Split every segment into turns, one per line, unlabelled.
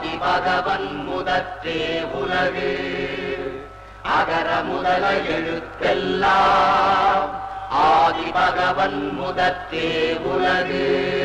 ஆதிபகவன் முதற்றே உலகு அகர முதல எழுத்தெல்லாம் ஆதிபகவன் முதற்றே உலகு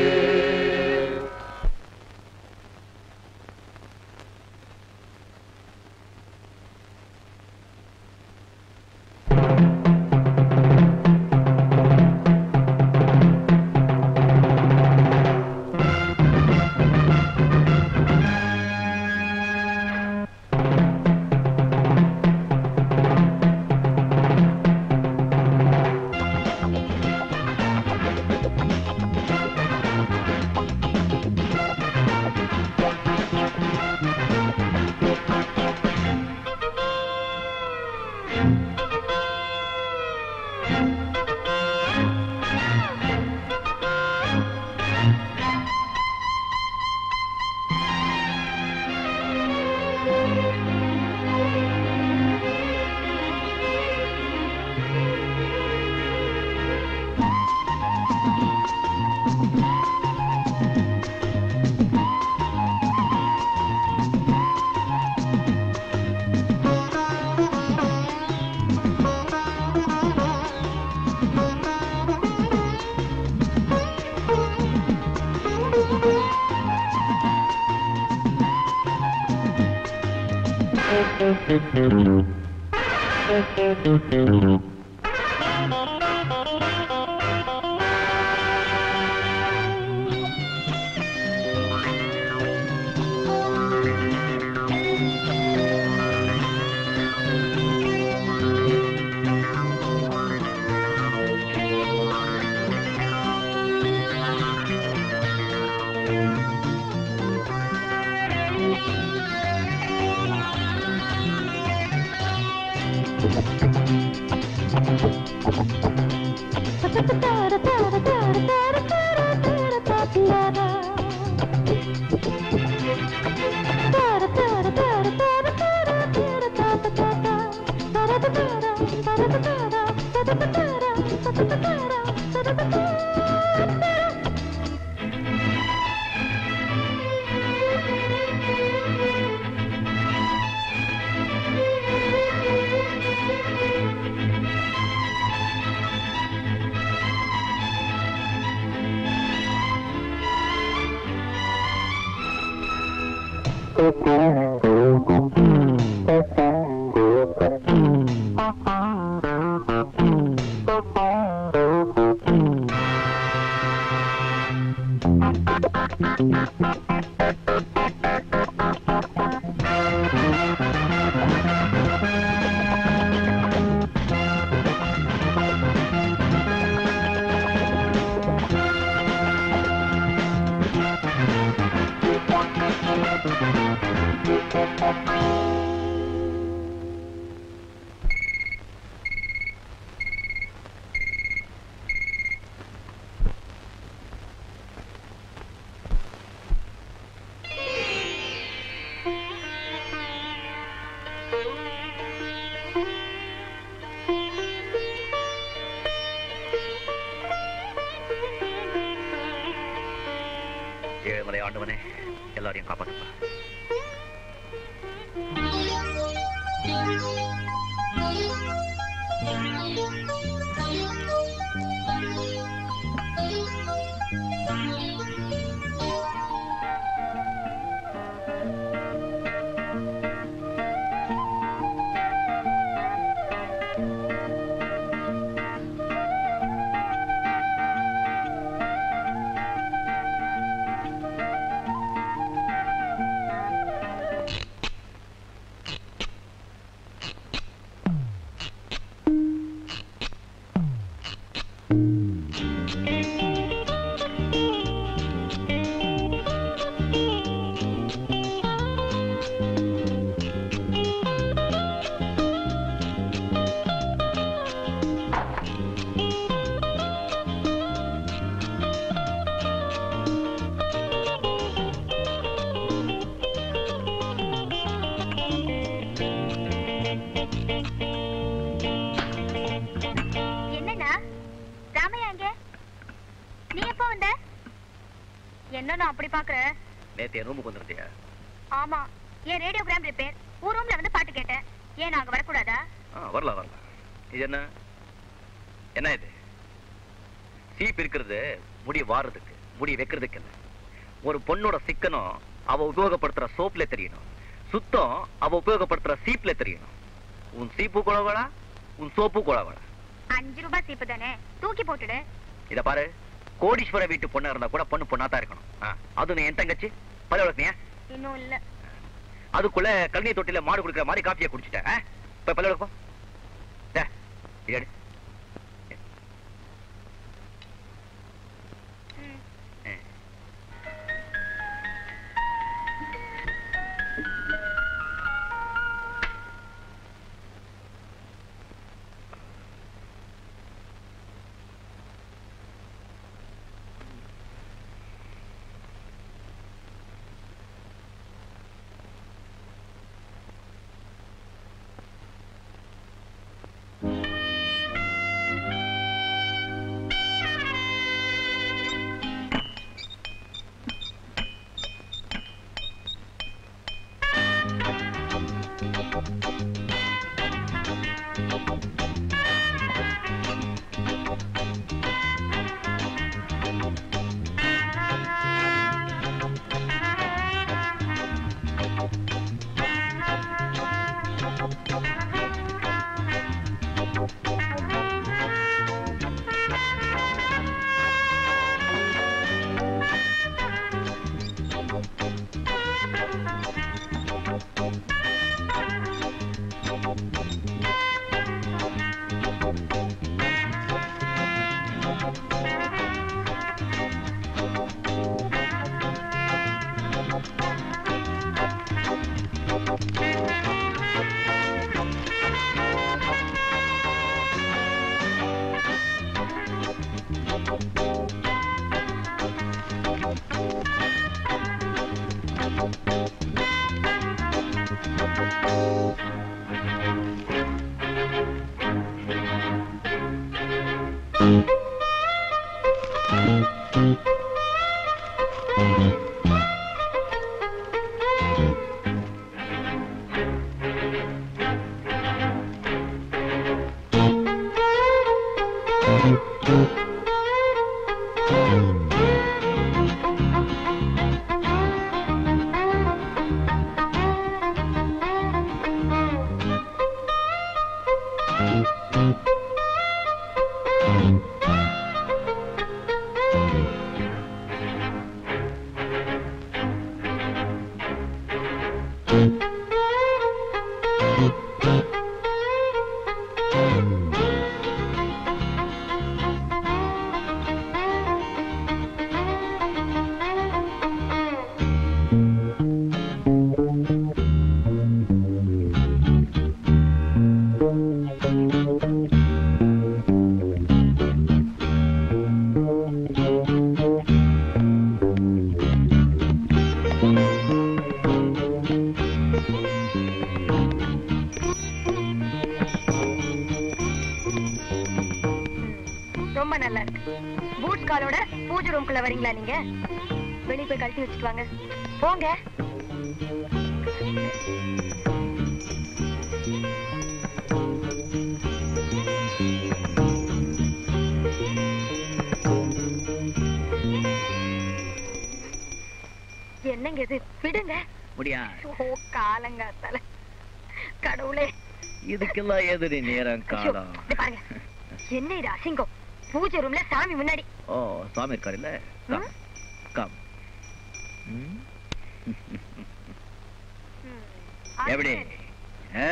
ஏழுமலை ஆண்டவனே எல்லாரையும் காப்பாற்றுப்பா
என்னண்ணா ராமையா எங்க நீ எப்போ வந்த என்ன நான் அப்படி பாக்குற
நேத்து என் ரூமுக்கு வந்துருந்தியா
ஆமா என் ரேடியோகிராம் ரிப்பேர் ஊர் ரூம்ல வந்து பாட்டு கேட்டேன் ஏன் நாங்க வரக்கூடாதா
ஆ வரலாம் வரலாம் இது என்ன என்ன இது சீப் இருக்கிறது முடி வாடுறதுக்கு முடி வைக்கிறதுக்கு இல்ல ஒரு பொண்ணோட சிக்கனம் அவ உபயோகப்படுத்துற சோப்ல தெரியணும் சுத்தம் அவ உபயோகப்படுத்துற சீப்ல தெரியணும் உன் சீப்பு குழவடா உன் சோப்பு குழவடா
அஞ்சு ரூபாய் சீப்பு தானே தூக்கி போட்டுடு
இத பாரு கோடீஸ்வர வீட்டு பொண்ணா இருந்தா கூட பொண்ணு பொண்ணா தான் இருக்கணும் ஆ, அது நீ என் தங்கச்சி பல வளர்த்தியா
இன்னும் இல்ல
அதுக்குள்ள கல்வி தொட்டில மாடு குடிக்கிற மாதிரி காப்பியை குடிச்சிட்டேன் ஆ? போய் பல்ல விளக்கம் எடு
ம்.
ஆ.
ரொம்ப நல்லா இருக்கு பூட்ஸ் காலோட பூஜை ரூம்குள்ள வரீங்களா நீங்க வெளிய போய் கழட்டி வச்சுட்டு வாங்க போங்க என்னங்க இது விடுங்க
முடியா
ஓ காலங்காத்தால கடவுளே
இதுக்கெல்லாம் எதிரி நேரம்
ஐயோ,
காலம்
இங்க பாருங்க என்ன இது அசிங்கம் பூஜை ரூம்ல சாமி முன்னாடி
ஓ சாமி இருக்காரு இல்ல கம்
ம்?
கம் ம்?
ம்,
எப்படி
ஆச்சரியம்.
ஏ?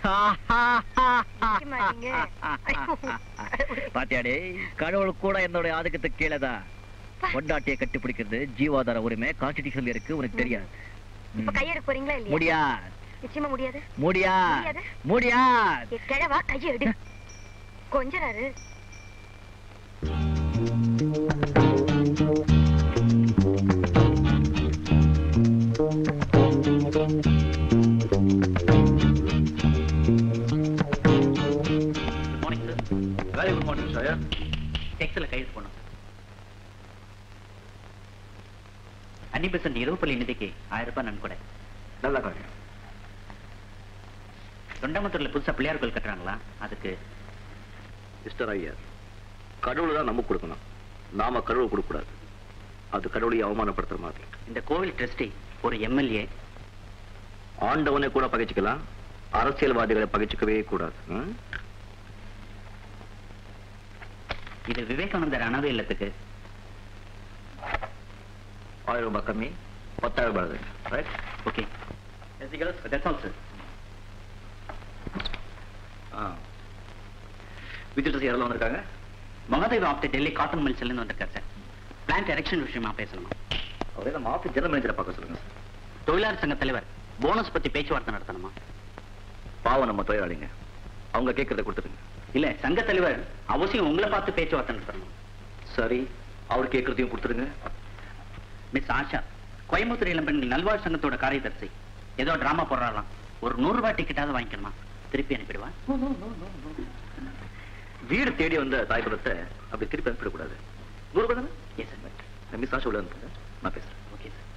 மாட்டீங்க. ஐயோ, கடவுளே.
பாத்தியாடி கடவுள் கூட என்னுடைய ஆதிக்கத்துக்கு கீழேதான் பொண்டாட்டியை கட்டிப்பிடிக்கிறது ஜீவாதார உரிமை கான்ஸ்டிடியூஷன்ல இருக்கு உனக்கு தெரியாது
இப்ப
ம்.
கையெடுக்க போறீங்களா இல்லையா
முடியா
நிச்சயமா முடியாது
முடியா
முடியாது.
முடியா
ஏ, கிழவா கையை எடு கொஞ்சறாரு
good morning sir
very good morning sir
டெக்ஸ்டில் கைது பண்ணும் அன்னி பெர்சன்ட் இரவு பள்ளி நிதிக்கு ஆயிரம் ரூபாய் நன்கொடை நல்ல காரியம்
தொண்டமுத்தூர்ல புதுசா பிள்ளையார் கோயில் கட்டுறாங்களா அதுக்கு
மிஸ்டர் ஐயர் கடவுள் தான் நமக்கு கொடுக்கணும் நாம கடவுள் கொடுக்க கூடாது அது கடவுளை அவமானப்படுத்துற மாதிரி
இந்த கோவில் ட்ரஸ்டி ஒரு எம்எல்ஏ
ஆண்டவனை கூட பகைச்சுக்கலாம் அரசியல்வாதிகளை பகைச்சுக்கவே கூடாது ம்?
இது விவேகானந்தர் அனாதை இல்லத்துக்கு
ஆயிரம் ரூபாய் கம்மி பத்தாயிரம் ரூபாய் right
okay that's all sir
visitors யாரெல்லாம் வந்திருக்காங்க
Mahadev of the Delhi cotton மில்ஸ்ல இருந்து வந்திருக்கார் சார் பிளான்ட் எரெக்ஷன் விஷயமா பேசணுமா
அவரே நம்ம ஆஃபீஸ் ஜெனரல் மேனேஜரை பார்க்க சொல்லுங்க சார்
தொழிலாளர் சங்க தலைவர் போனஸ் பத்தி பேச்சுவார்த்தை நடத்தணுமா
பாவம் நம்ம தொழிலாளிங்க அவங்க கேட்கறத கொடுத்துருங்க
இல்ல சங்க தலைவர் அவசியம் உங்களை பார்த்து பேச்சுவார்த்தை நடத்தணும்
சரி அவர் கேட்கறதையும் கொடுத்துருங்க
மிஸ் ஆஷா கோயம்புத்தூர் இளம்பெண்கள் நல்வாழ் சங்கத்தோட காரியதர்சி ஏதோ டிராமா போடுறாராம் ஒரு நூறு ரூபாய் டிக்கெட்டாவது வாங்கிக்கணுமா திருப்பி அனுப்பிடுவா
வீடு தேடி வந்த தாய்புரத்தை அப்படி திருப்பி அனுப்பிடக்கூடாது நூறு ரூபாய் தானே
எஸ் சார்
மிஸ் ஆஷா உள்ள அனுப்புங்க நான் பேசுறேன்
okay sir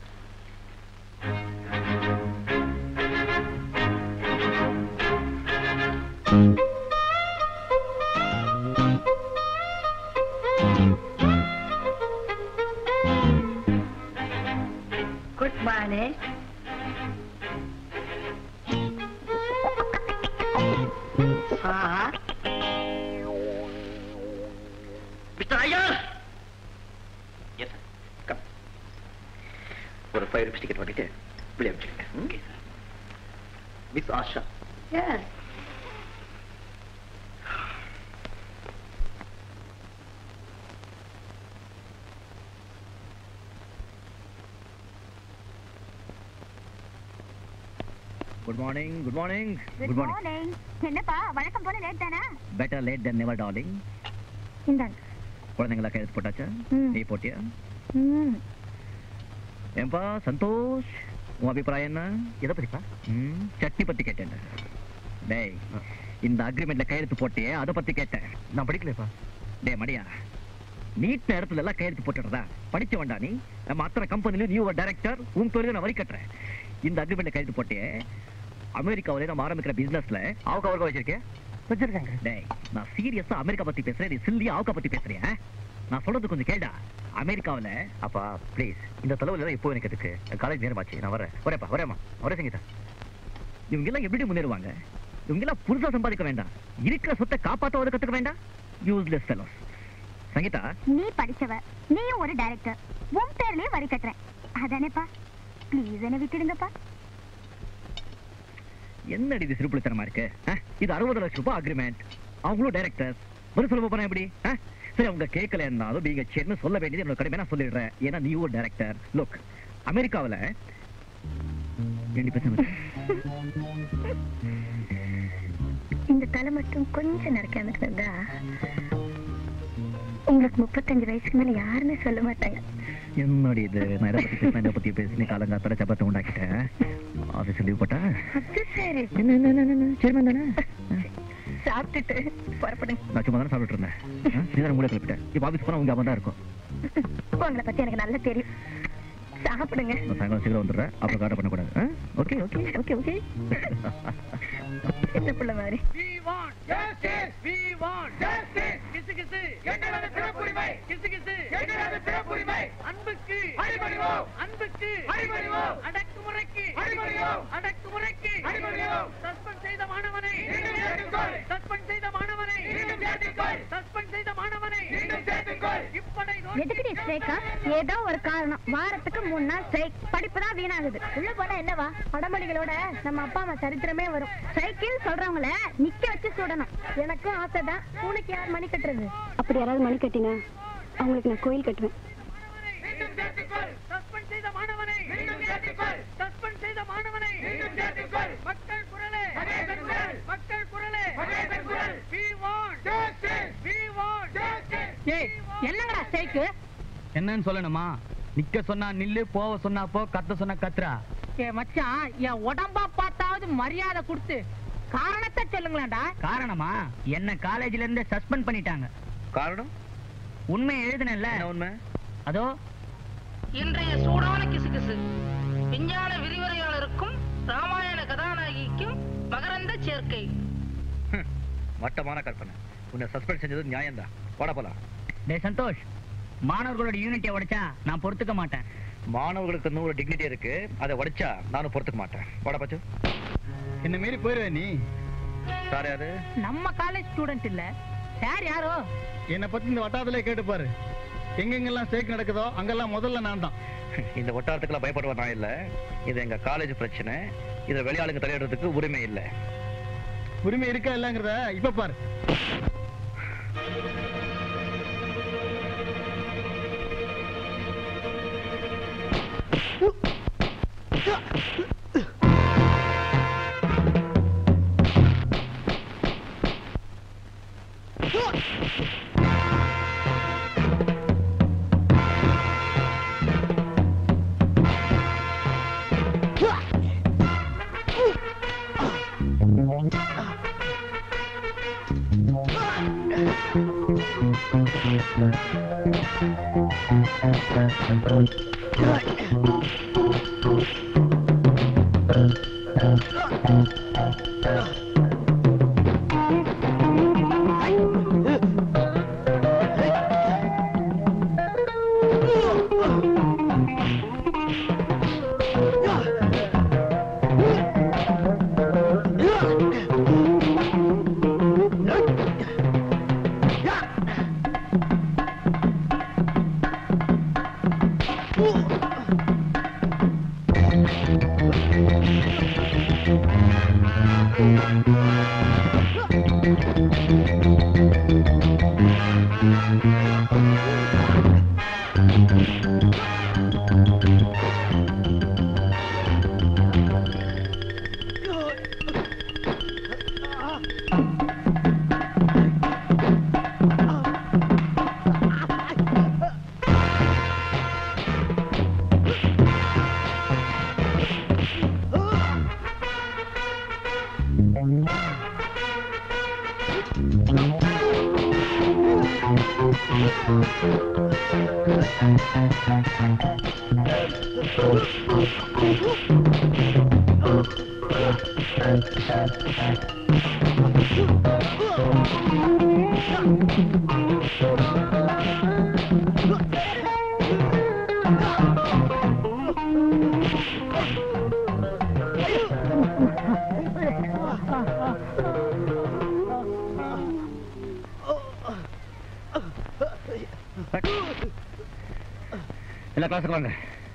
good morning sir
mister Iyer
yes sir
ஒரு ஃபைவ் ருபீஸ் டிக்கெட் வாங்கிட்டு வெளியே அனுப்பிச்சிருங்க
okay sir
miss Asha
yes
good morning good morning
good morning என்னப்பா வழக்கம் போல லேட் தானா
better late than never darling
இந்தாங்க
குழந்தைங்களா கையெழுத்து போட்டாச்சா
ம்.
நீ போட்டியா
ம்
ஏன்பா சந்தோஷ் உன் அபிப்பிராயம் என்ன எதை பத்திப்பா ம் சட்னி பத்தி கேட்டேன் டேய் இந்த அக்ரிமெண்ட்ல கையெழுத்து போட்டியே அதை பத்தி கேட்டேன் நான் படிக்கலப்பா டேய் மடியா நீட் நேரத்துல எல்லாம் கையெழுத்து போட்டுறதா படிச்ச வேண்டா நீ நம்ம அத்தனை கம்பெனில நீ ஒரு டைரக்டர் உன் தொழில நான் வரி கட்டுறேன் இந்த அக்ரிமெண்ட்ல கையெழுத்து போட்டியே அமெரிக்காவில நம்ம ஆரம்பிக்கிற பிசினஸ்ல அவங்க அவருக்கு வச்சிருக்கேன் வச்சிருக்காங்க டேய் நான் சீரியஸா அமெரிக்கா பத்தி பேசுறேன் நீ சில்லியா அவங்க பத்தி பேசுறியா நான் சொல்றது கொஞ்சம் கேடா அமெரிக்காவுல அப்பா ப்ளீஸ் இந்த தலைவலி எல்லாம் இப்போ எனக்கு எதுக்கு காலேஜ் நேரமாச்சு நான் வரேன் வரேப்பா வரேம்மா வரேன் சங்கீதா இவங்க எல்லாம் எப்படி முன்னேறுவாங்க இவங்க எல்லாம் புதுசா சம்பாதிக்க வேண்டாம் இருக்கிற சொத்தை காப்பாத்தாவது கத்துக்க வேண்டாம் யூஸ்லெஸ் ஃபெலோஸ் சங்கீதா
நீ படிச்சவ நீயும் ஒரு டைரக்டர் உன் பேர்லயே வரி கட்டுறேன் அதானேப்பா ப்ளீஸ் என்ன விட்டுடுங்கப்பா
என்னடி இது சிறுப்புளித்தனமா இருக்கு ஆ? இது அறுபது லட்சம் ரூபாய் அக்ரிமெண்ட் அவங்களும் டைரக்டர் பதில் சொல்ல போறேன் எப்படி ஆ? சரி அவங்க கேட்கல இருந்தாலும் நீங்க சரின்னு சொல்ல வேண்டியது என்னோட கடமை நான் சொல்லிடுறேன் ஏன்னா நீ ஒரு டைரக்டர் லுக் அமெரிக்காவுல ரெண்டு பேசுங்க
இந்த தலை மட்டும் கொஞ்சம் நடக்காம இருந்தா உங்களுக்கு முப்பத்தஞ்சு வயசுக்கு மேல யாருமே சொல்ல மாட்டாங்க
என்னடி இது நான் எதை பத்தி பேசினேன் இதை பத்தி பேசி காலங்காத்தால சப்பத்தை உண்டாக்கிட்டேன் ஆஃபீஸ் லீவ் போட்டா
அது சரி
என்ன என்ன என்ன, என்ன சேர்மன் தானே
சாப்பிட்டுட்டு புறப்படுங்க
நான் சும்மா தானே சாப்பிட்டு இருந்தேன் ஆ? நீ தானே மூளை கிளப்பிட்டேன் இப்போ ஆஃபீஸ் போனா உங்க அம்மா தான் இருக்கும்
உங்களை பத்தி எனக்கு நல்லா தெரியும் சாப்பிடுங்க
நான் சாயங்காலம் சீக்கிரம் வந்துடுறேன் அப்புறம் காட்ட பண்ணக்கூடாது ஓகே ஓகே ஓகே ஓகே
சின்ன பிள்ளை மாதிரி
அன்புக்கு அன்புக்கு அடக்குமுறைக்கு அடக்குமுறைக்கு சஸ்பெண்ட் செய்த மாணவனை சஸ்பெண்ட் செய்த மாணவனை சஸ்பெண்ட் செய்த மாணவனை இப்படை
எதுக்குடி ஸ்ட்ரைக்கா ஏதோ ஒரு காரணம் வாரத்துக்கு மூணு நாள் ஸ்ட்ரைக் படிப்பு தான் வீணாகுது உள்ள போனா என்னவா அடமொழிகளோட நம்ம அப்பா அம்மா சரித்திரமே வரும் ஸ்ட்ரைக்கில் சொல்றவங்கள நிக்க வச்சு சுடணும் எனக்கும் ஆசை தான் உனக்கு யார் மணி கட்டுறது
அப்படி யாராவது மணி கட்டினா அவங்களுக்கு நான் கோயில் கட்டுவேன்
மீண்டும் சேர்த்துக்கொள் சஸ்பெண்ட் செய்த மாணவனை சஸ்பெண்ட் செய்த மாணவனை மக்கள் குரலே மக்கள் குரலே we want we want
என்னங்கடா ஸ்ட்ரைக்கு
என்னன்னு சொல்லணுமா நிக்க சொன்னா நில்லு போக சொன்னா போ கத்த சொன்னா கத்துறா
ஏ மச்சான் என் உடம்பா பார்த்தாவது மரியாதை கொடுத்து காரணத்தை சொல்லுங்களேன்டா
காரணமா என்ன காலேஜ்ல இருந்து சஸ்பெண்ட் பண்ணிட்டாங்க
காரணம்
உண்மை எழுதுனேன்ல
என்ன உண்மை
அதோ
இன்றைய சூடான கிசுகிசு விஞ்ஞான விரிவுரையாளருக்கும்
மட்டமான கற்பனை உன்னை சஸ்பெண்ட் செஞ்சது நியாயம்தான் போட போலாம்
டேய் சந்தோஷ் மாணவர்களோட யூனிட்டியை உடைச்சா நான் பொறுத்துக்க மாட்டேன்
மாணவர்களுக்கு நூறு டிக்னிட்டி இருக்கு அதை உடைச்சா நானும் பொறுத்துக்க மாட்டேன் போட பச்சு
என்ன மீறி போயிருவே நீ
சார் யாரு
நம்ம காலேஜ் ஸ்டூடெண்ட் இல்ல சார் யாரோ
என்னை பத்தி இந்த வட்டாரத்திலே கேட்டு பாரு எங்கெங்கெல்லாம் ஸ்ட்ரைக் நடக்குதோ அங்கெல்லாம் முதல்ல நான் தான்
இந்த ஒட்டாரத்துக்குலாம் பயப்படுவ நான் இல்ல இது எங்க காலேஜ் பிரச்சனை இதுல வெளியாளுங்க தலையிடுறதுக்கு உரிமை இல்லை
உரிமை இருக்கா இல்லங்கிறத இப்ப பாரு
எல்லா கிளாஸுக்கு வாங்க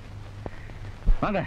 வாங்க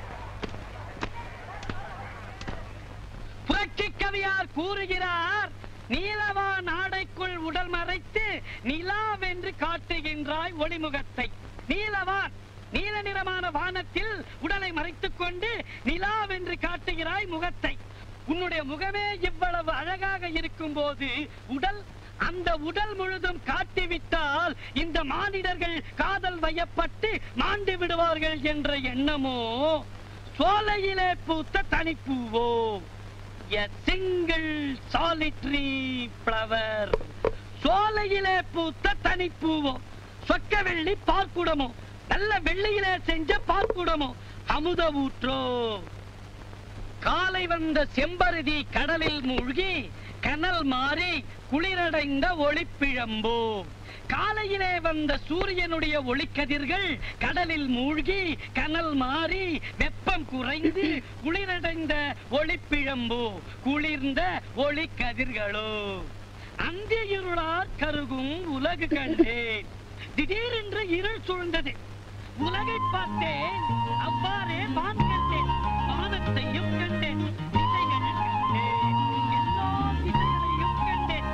புரட்சி கவியார் கூறுகிறார் நீலவா நாடைக்குள் உடல் மறைத்து நிலாவென்று காட்டுகின்றாய் ஒளிமுகத்தை நீலவான் நீல நிறமான வானத்தில் உடலை மறைத்துக் கொண்டு நிலாவென்று காட்டுகிறாய் முகத்தை உன்னுடைய முகமே இவ்வளவு அழகாக இருக்கும் போது உடல் அந்த உடல் முழுதும் காட்டிவிட்டால் இந்த மானிடர்கள் காதல் வயப்பட்டு மாண்டு விடுவார்கள் என்ற எண்ணமோ சோலையிலே பூத்த தனிப்பூவோ a single solitary flower சோலையிலே பூத்த தனிப்பூவோ சொக்க வெள்ளி பார்க்குடமோ நல்ல வெள்ளியிலே செஞ்ச பார்க்குடமோ அமுத ஊற்றோ காலை வந்த செம்பருதி கடலில் மூழ்கி கனல் மாறி குளிரடைந்த ஒளிப்பிழம்போ காலையிலே வந்த சூரியனுடைய ஒளிக்கதிர்கள் கடலில் மூழ்கி கனல் மாறி வெப்பம் குறைந்து குளிரடைந்த ஒளிப்பிழம்போ குளிர்ந்த ஒளிக்கதிர்களோ அந்திய இருளார் கருகும் உலகு கண்டேன் திடீரென்று இருள் சூழ்ந்தது உலகை பார்த்தேன் அவ்வாறே வான் கண்டேன் வானத்தையும் கண்டேன் திசைகள் கண்டேன் எல்லா திசைகளையும் கண்டேன்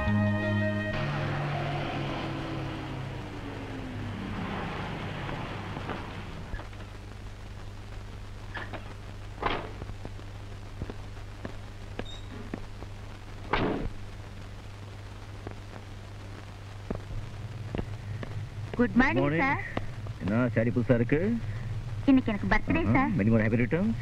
குட் மார்னிங்
Morning.
சார்
என்ன சாரி புதுசா இருக்கு
இன்னைக்கு எனக்கு birthday sir
many more happy return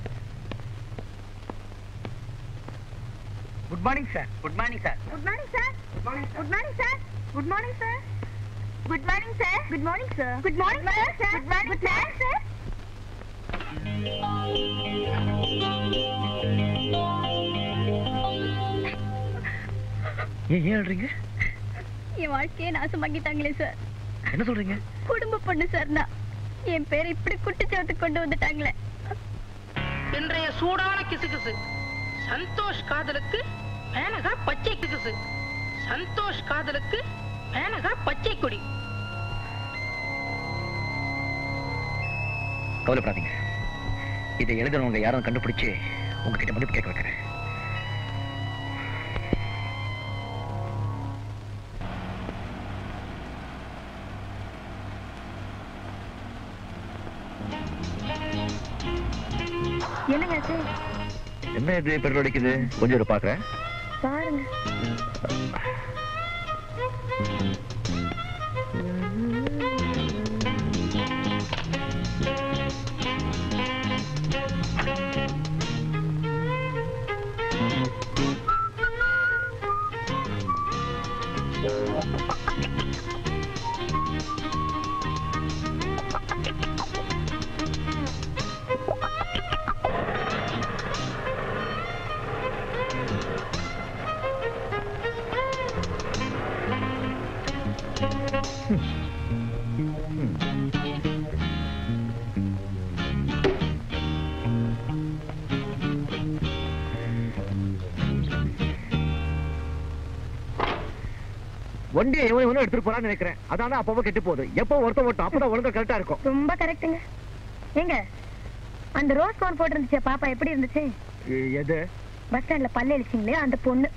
good morning sir good morning sir
good morning sir good morning sir good morning sir good morning sir good morning sir good morning sir good morning sir
ஏன் ஏன் அழுறீங்க
என் வாழ்க்கையை நாசமாக்கிட்டாங்களே sir
என்ன சொல்றீங்க
குடும்ப பொண்ணு sir நான் என் பேரை இப்படி குட்டிச்சவத்துக்கு கொண்டு வந்துட்டாங்களே
இன்றைய சூடான கிசுகிசு சந்தோஷ் காதலுக்கு மேனகா பச்சை கிசுகிசு சந்தோஷ் காதலுக்கு மேனகா பச்சை கொடி
கவலைப்படாதீங்க இதை எழுதுனவங்க யாரும் கண்டுபிடிச்சு உங்ககிட்ட மன்னிப்பு கேட்க வைக்கிறேன்
என்னங்க ஆச்சு
என்ன இது பெட்ரோல் அடிக்குது கொஞ்சம் இரு பாக்குறேன்
பாருங்க
வண்டியை எவன் எவனோ எடுத்துட்டு போறான்னு நினைக்கிறேன் அதான் அப்பப்போ கெட்டு போகுது எப்போ ஒருத்த ஓட்டும் அப்பதான் ஒழுங்கா கரெக்டா இருக்கும்
ரொம்ப கரெக்ட்டுங்க ஏங்க அந்த ரோஸ் கோன் போட்டிருந்துச்சே பாப்பா எப்படி இருந்துச்சு
எ- எது
பஸ் ஸ்டாண்ட்ல பல்ல அடிச்சிங்களே அந்த பொண்ணு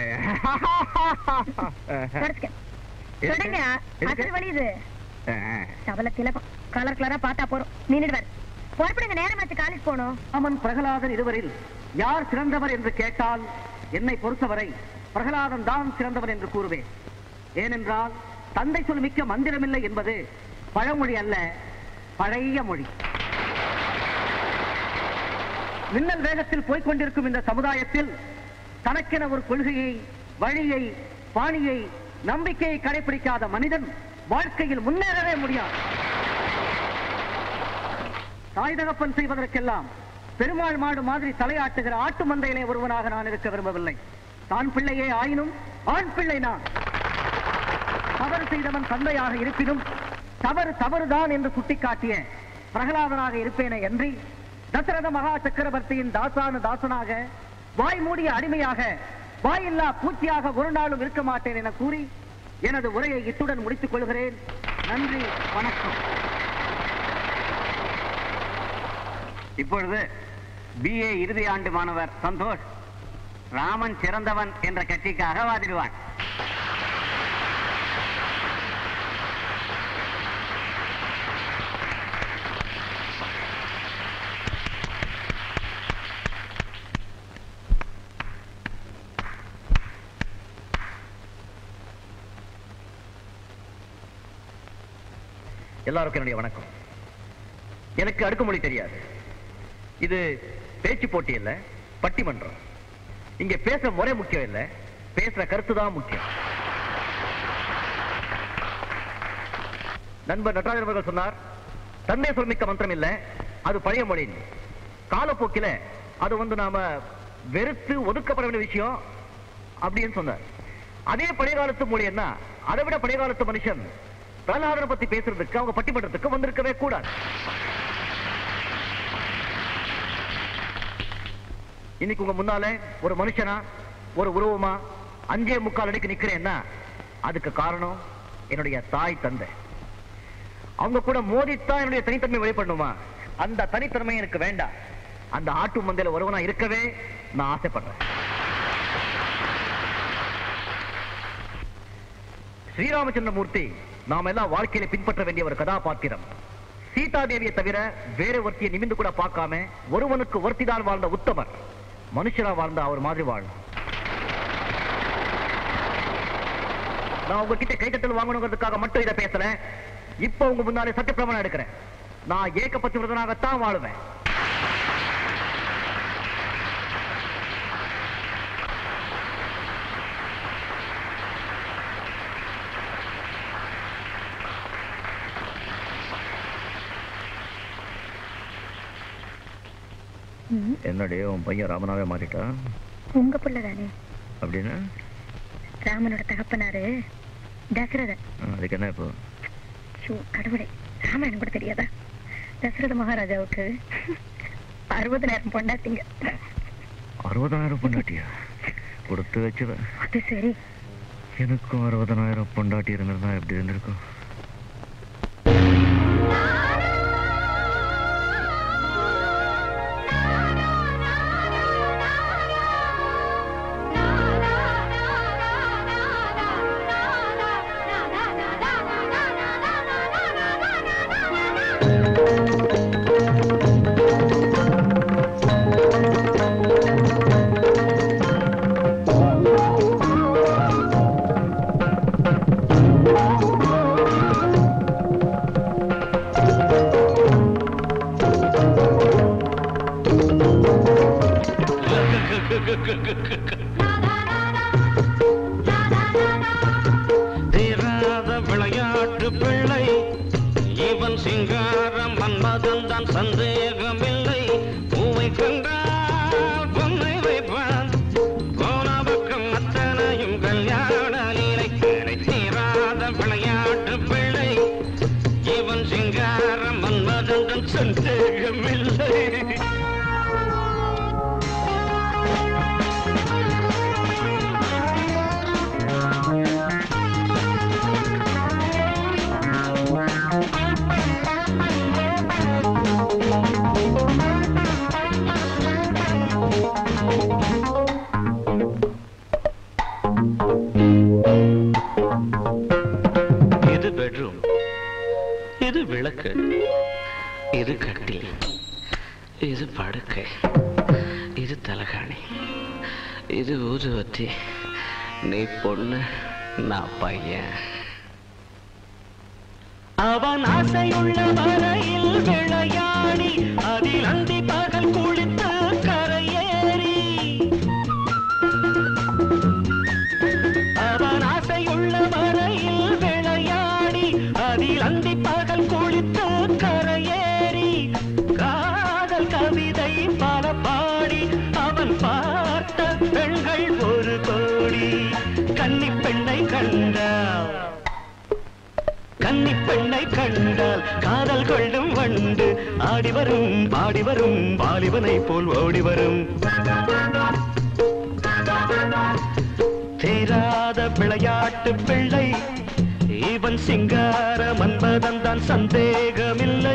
தொடச்சுக்க. தொடங்க
எதுக்கு?
அசல் வலியுது சபல திலகம் கலர் கலரா பார்த்தா போறோம் நின்னுடுவார் புறப்படுங்க நேரமாச்சு காலேஜ் போகணும்
ராமன் பிரகலாதன் இருவரில் யார் சிறந்தவர் என்று கேட்டால் என்னை பொறுத்தவரை பிரகலாதன் தான் சிறந்தவர் என்று கூறுவேன் ஏனென்றால் தந்தை சொல் மிக்க மந்திரமில்லை என்பது பழமொழி அல்ல பழைய மொழி மின்னல் வேகத்தில் போய்க் கொண்டிருக்கும் இந்த சமுதாயத்தில் தனக்கென ஒரு கொள்கையை வழியை பாணியை நம்பிக்கையை கடைபிடிக்காத மனிதன் வாழ்க்கையில் முன்னேறவே முடியாது தாய் தகப்பன் செய்வதற்கெல்லாம் பெருமாள் மாடு மாதிரி தலையாட்டுகிற ஆட்டு மந்தையிலே ஒருவனாக நான் இருக்க விரும்பவில்லை தான் பிள்ளையே ஆயினும் ஆண் பிள்ளை நான் தவறு செய்தவன் தந்தையாக இருப்பினும் தவறு தவறுதான் என்று சுட்டிக்காட்டிய பிரகலாதனாக இருப்பேனே என்று தசரத மகா சக்கரவர்த்தியின் தாசானு தாசனாக வாய் மூடிய அடிமையாக வாயில்லா பூச்சியாக ஒரு நாளும் இருக்க மாட்டேன் என கூறி எனது உரையை இத்துடன் முடித்துக் கொள்கிறேன் நன்றி வணக்கம்
இப்பொழுது பிஏ இறுதி ஆண்டு மாணவர் சந்தோஷ் ராமன் சிறந்தவன் என்ற கட்சிக்காக வாதிடுவான்
எல்லாருக்கும் என்னுடைய வணக்கம் எனக்கு அடுக்குமொழி தெரியாது இது பேச்சு போட்டி இல்ல பட்டிமன்றம் இங்க பேசுற முறை முக்கியம் இல்ல பேசுற கருத்து தான் முக்கியம் நண்பர் நடராஜன் அவர்கள் சொன்னார் தந்தை சொல்மிக்க மந்திரம் இல்ல அது பழைய மொழி காலப்போக்கில அது வந்து நாம வெறுத்து ஒதுக்கப்பட வேண்டிய விஷயம் அப்படின்னு சொன்னார் அதே பழைய காலத்து மொழி என்ன அதை விட பழைய காலத்து மனுஷன் பிரகலாதனை பத்தி பேசுறதுக்கு அவங்க பட்டிமன்றத்துக்கு வந்திருக்கவே கூடாது இன்னைக்கு உங்க முன்னால ஒரு மனுஷனா ஒரு உருவமா அஞ்சே முக்கால் அடிக்கு நிக்கிறேன்னா அதுக்கு காரணம் என்னுடைய தாய் தந்தை அவங்க கூட மோதித்தான் என்னுடைய தனித்தன்மை வெளிப்படணுமா அந்த தனித்தன்மை எனக்கு வேண்டாம் அந்த ஆட்டு மந்தையில ஒருவனா இருக்கவே நான் ஆசைப்படுறேன் ஸ்ரீராமச்சந்திரமூர்த்தி நாம எல்லாம் வாழ்க்கையில பின்பற்ற வேண்டிய ஒரு கதாபாத்திரம் சீதா தேவியை தவிர வேற ஒருத்தியை நிமிந்து கூட பார்க்காம ஒருவனுக்கு ஒருத்திதான் வாழ்ந்த உத்தமர் மனுஷனா வாழ்ந்த அவர் மாதிரி வாழணும் நான் உங்ககிட்ட கைத்தட்டல் வாங்கணுங்கிறதுக்காக மட்டும் இதை பேசல இப்ப உங்க முன்னாலே சத்தியப்பிரமாணம் எடுக்கிறேன் நான் ஏகப்பத்தி விரதனாகத்தான் வாழுவேன் என்னடி உன் பையன் ராமனாவே மாறிட்டான்
உங்க பிள்ளை தானே
அப்படின்னா
ராமனோட தகப்பனாரு தசரதன்
அதுக்கு என்ன இப்போ
ஐயோ, கடவுளே ராமாயணம் கூட தெரியாதா தசரத மகாராஜாவுக்கு அறுபதனாயிரம் பொண்டாட்டிங்க
அறுபதாயிரம் பொண்டாட்டியா கொடுத்து வச்சுத
அது சரி
எனக்கும் அறுபதனாயிரம் பொண்டாட்டி இருந்திருந்தா எப்படி இருந்திருக்கும்
தீராத விளையாட்டு பிள்ளை இவன் சிங்காரம் மன்மதன் தான் சந்தேகமில்லை பூவை கண்டால் பொன்னை வைப்பான் போன பக்கம் அத்தனையும் கல்யாண லீலை தீராத விளையாட்டு பிள்ளை இவன் சிங்காரம் மன்மதன் தான் சந்தேகமில்லை இது பெட்ரூம் இது விளக்கு இது கட்டில் இது படுக்கை இது தலகாணி இது ஊதுவத்தி நீ பொண்ணு நான் பையன் அவன் ஆசையுள்ள வரையில் விளையாடி அதில் அந்தி பகல் குளித்து கரையேறி அவன் ஆசையுள்ள வரையில் விளையாடி அதில் அந்தி பகல் குளித்து கரையேறி காதல் கவிதை பல பாடி அவன் பார்த்த பெண்கள் ஒரு கோடி கன்னி பெண்ணை கண்டான் கன்னி பெண்ணை கண்டால் காதல் கொள்ளும் வண்டு ஆடி வரும் பாடி வரும் வாலிபனை போல் ஓடி வரும் தீராத விளையாட்டு பிள்ளை இவன் சிங்கார மன்மதன் தான் சந்தேகமில்லை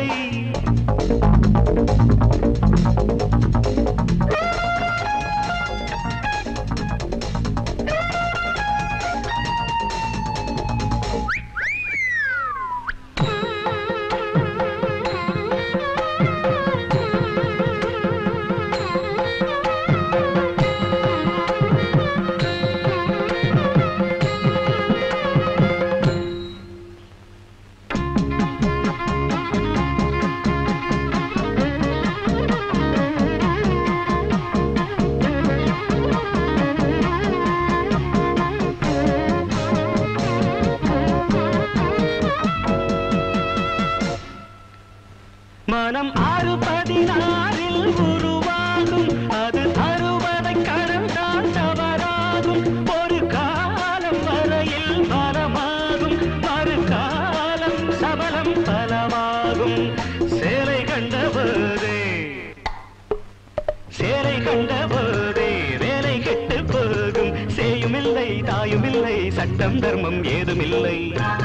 மனம் ஆறு பதினாறில் உருவாகும் அது அறுபதை கடந்தால் தவறாகும் ஒரு காலம் வரையில் பலமாகும் மறுகாலம் சபலம் பலமாகும் சேலை கண்டபோதே சேலை கண்டபோதே வேலை கெட்டு போகும் சேயுமில்லை தாயுமில்லை சட்டம் தர்மம் ஏதுமில்லை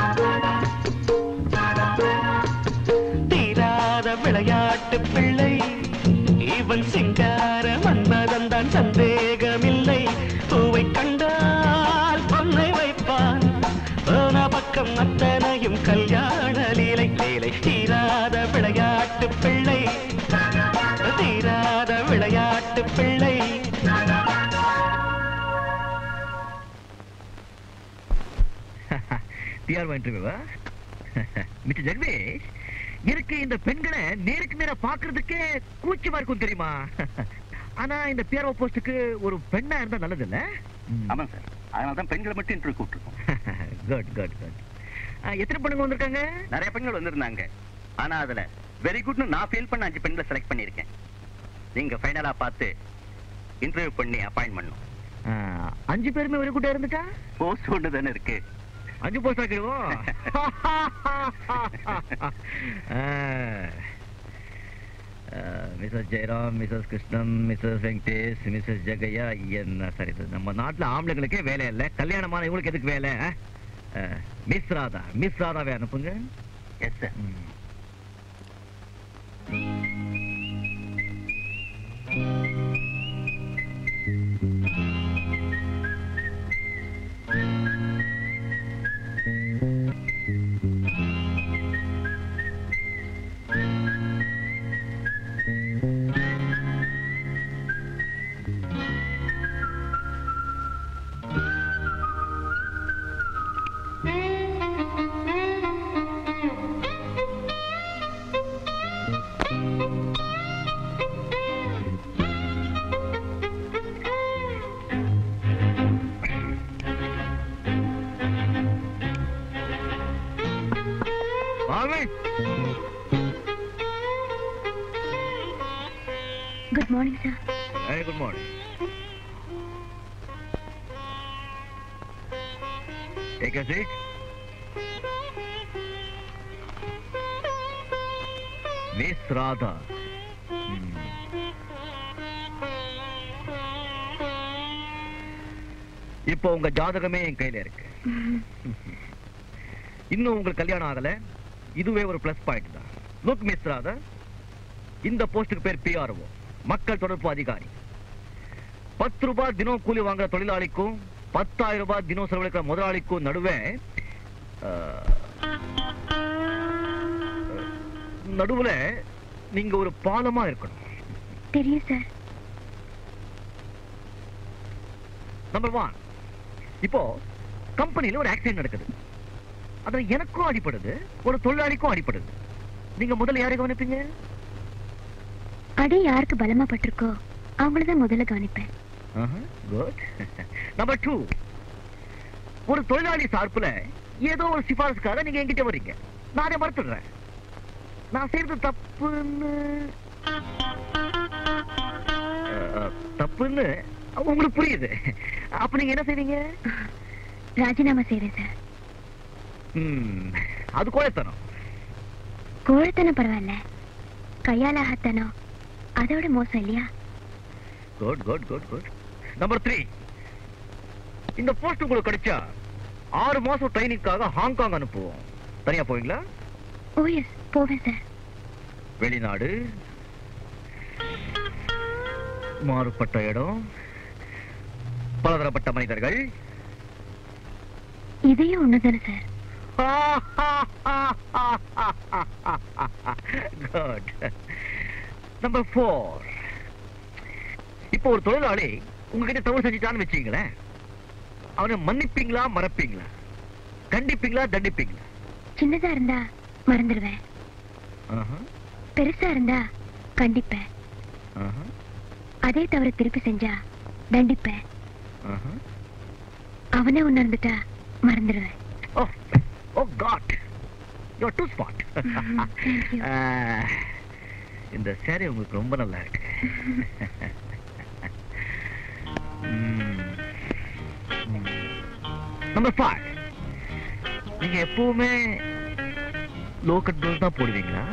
தீராத விளையாட்டு பிள்ளை இவன் சிங்கார மன்மதன் தான் சந்தேகமில்லை பூவை கண்டால் பொன்னை வைப்பான் போன பக்கம் அத்தனையும் கல்யாண லீலை லீலை தீராத விளையாட்டு பிள்ளை தீராத விளையாட்டு பிள்ளை
டிஆர் இன்டர்வியூவா மிஸ்டர் ஜெகதீஷ் எனக்கு இந்த பெண்களை நேருக்கு நேரா பாக்குறதுக்கே கூச்சமா இருக்கும் தெரியுமா ஆனா இந்த பிஆர்ஓ போஸ்டுக்கு ஒரு பெண்ணா இருந்தா நல்லது இல்ல
ஆமா சார் அதனால தான் பெண்களை மட்டும் இன்டர்வியூ கூப்பிட்டுருக்கோம்
குட் குட் குட் எத்தனை பொண்ணுங்க வந்திருக்காங்க
நிறைய பெண்கள் வந்திருந்தாங்க ஆனா அதுல வெரி குட்னு நான் ஃபீல் பண்ண அஞ்சு பெண்களை செலக்ட் பண்ணியிருக்கேன் நீங்க ஃபைனலா பார்த்து இன்டர்வியூ பண்ணி அப்பாயின்ட் பண்ணும்
ஆ, அஞ்சு பேருமே ஒரு கூட்டம் இருந்துட்டா
போஸ்ட் ஒன்று தானே இருக்கு
அஞ்சு போஸ்ட் ஆக்கிடுவோம் Mrs Jayaram Mrs Krishnan Mrs Venkatesh Mrs Jegaiah என்ன சரி இது நம்ம நாட்டுல ஆம்பளைங்களுக்கே வேலை இல்லை கல்யாணமான இவங்களுக்கு எதுக்கு வேலை மிஸ் ராதா மிஸ் ராதாவே அனுப்புங்க
எஸ் சார்
வாங்க
good morning sir
very good morning Take a seat. Miss Radha hmm. இப்போ உங்க ஜாதகமே என் கையில இருக்கு இன்னும் உங்களுக்கு கல்யாணம் ஆகல இதுவே ஒரு பிளஸ் பாயிண்ட் தான் லுக் மிஸ் ராதா இந்த போஸ்டுக்கு பேர் பிஆர்ஓ மக்கள் தொடர்பு அதிகாரி பத்து ரூபாய் தினம் கூலி வாங்குற தொழிலாளிக்கும் பத்தாயிரம் ரூபாய் தினம் செலவழிக்கிற முதலாளிக்கும் நடுவே அஹ், நடுவுல நீங்க ஒரு பாலமா இருக்கணும்
தெரியும் சார்
நம்பர் ஒன் இப்போ கம்பெனில ஒரு ஆக்சிடென்ட் நடக்குது அதுல எனக்கும் அடிப்படுது ஒரு தொழிலாளிக்கும் அடிப்படுது நீங்க முதல்ல யாரை கவனிப்பீங்க
அடி யாருக்கு பலமா பட்டிருக்கோ அவங்கள தான் முதல்ல கவனிப்பேன்
குட் நம்பர் டூ ஒரு தொழிலாளி சார்புல ஏதோ ஒரு சிபாரிசுக்காக நீங்க என்கிட்ட வர்றீங்க நான் அதை மறுத்துடுறேன் நான் செய்யறது தப்புன்னு அஹ், தப்புன்னு உங்களுக்கு புரியுது அப்ப நீங்க என்ன செய்வீங்க
ராஜினாமா செய்றேன் சார்
ம், அது கோயத்தனம்
கோழத்தனம் பரவாயில்ல கையாலாகத்தனம் அதோட மோசம் இல்லையா
good good good good number three இந்த போஸ்ட் உங்களுக்கு கிடைச்சா ஆறு மாசம் ட்ரைனிங்காக ஹாங்காங் அனுப்புவோம் தனியா போவீங்களா
ஓ எஸ் போவேன் சார்
வெளிநாடு மாறுபட்ட இடம் பலதரப்பட்ட மனிதர்கள்
இதையும் ஒண்ணுதானே சார்
குட் நம்பர் ஃபோர் இப்போ ஒரு தொழிலாளி உங்ககிட்ட தவறு செஞ்சுட்டான்னு வச்சுங்களேன் அவனை மன்னிப்பீங்களா மறப்பீங்களா கண்டிப்பீங்களா தண்டிப்பீங்களா
சின்னதா இருந்தா மறந்துடுவேன்
ஆஹா,
பெருசா இருந்தா கண்டிப்பேன்
ஆஹா,
அதே தவிர திருப்பி செஞ்சா தண்டிப்பேன்
ஆஹா.
அவனே உணர்ந்துட்டா மறந்துடுவேன்
Oh, oh God, you're too smart.
thank you.
ஆஹ், இந்த சேரை உங்களுக்கு ரொம்ப நல்லா இருக்கு நம்பர் ஃபைவ் நீங்க எப்பவுமே லோ கட் ப்ளவுஸ் தான் போடுவீங்களா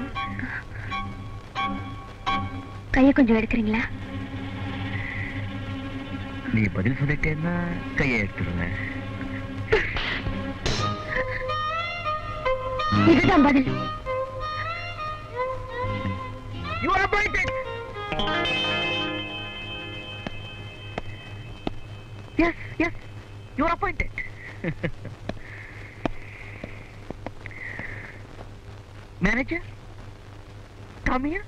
கையை கொஞ்சம் எடுக்கிறீங்களா
நீ பதில் சொல்லிட்டேன்னா கையை எடுத்துருவேன்
இதுதான் பதில்
You are appointed. Yes, yes, you are appointed. Manager, come here.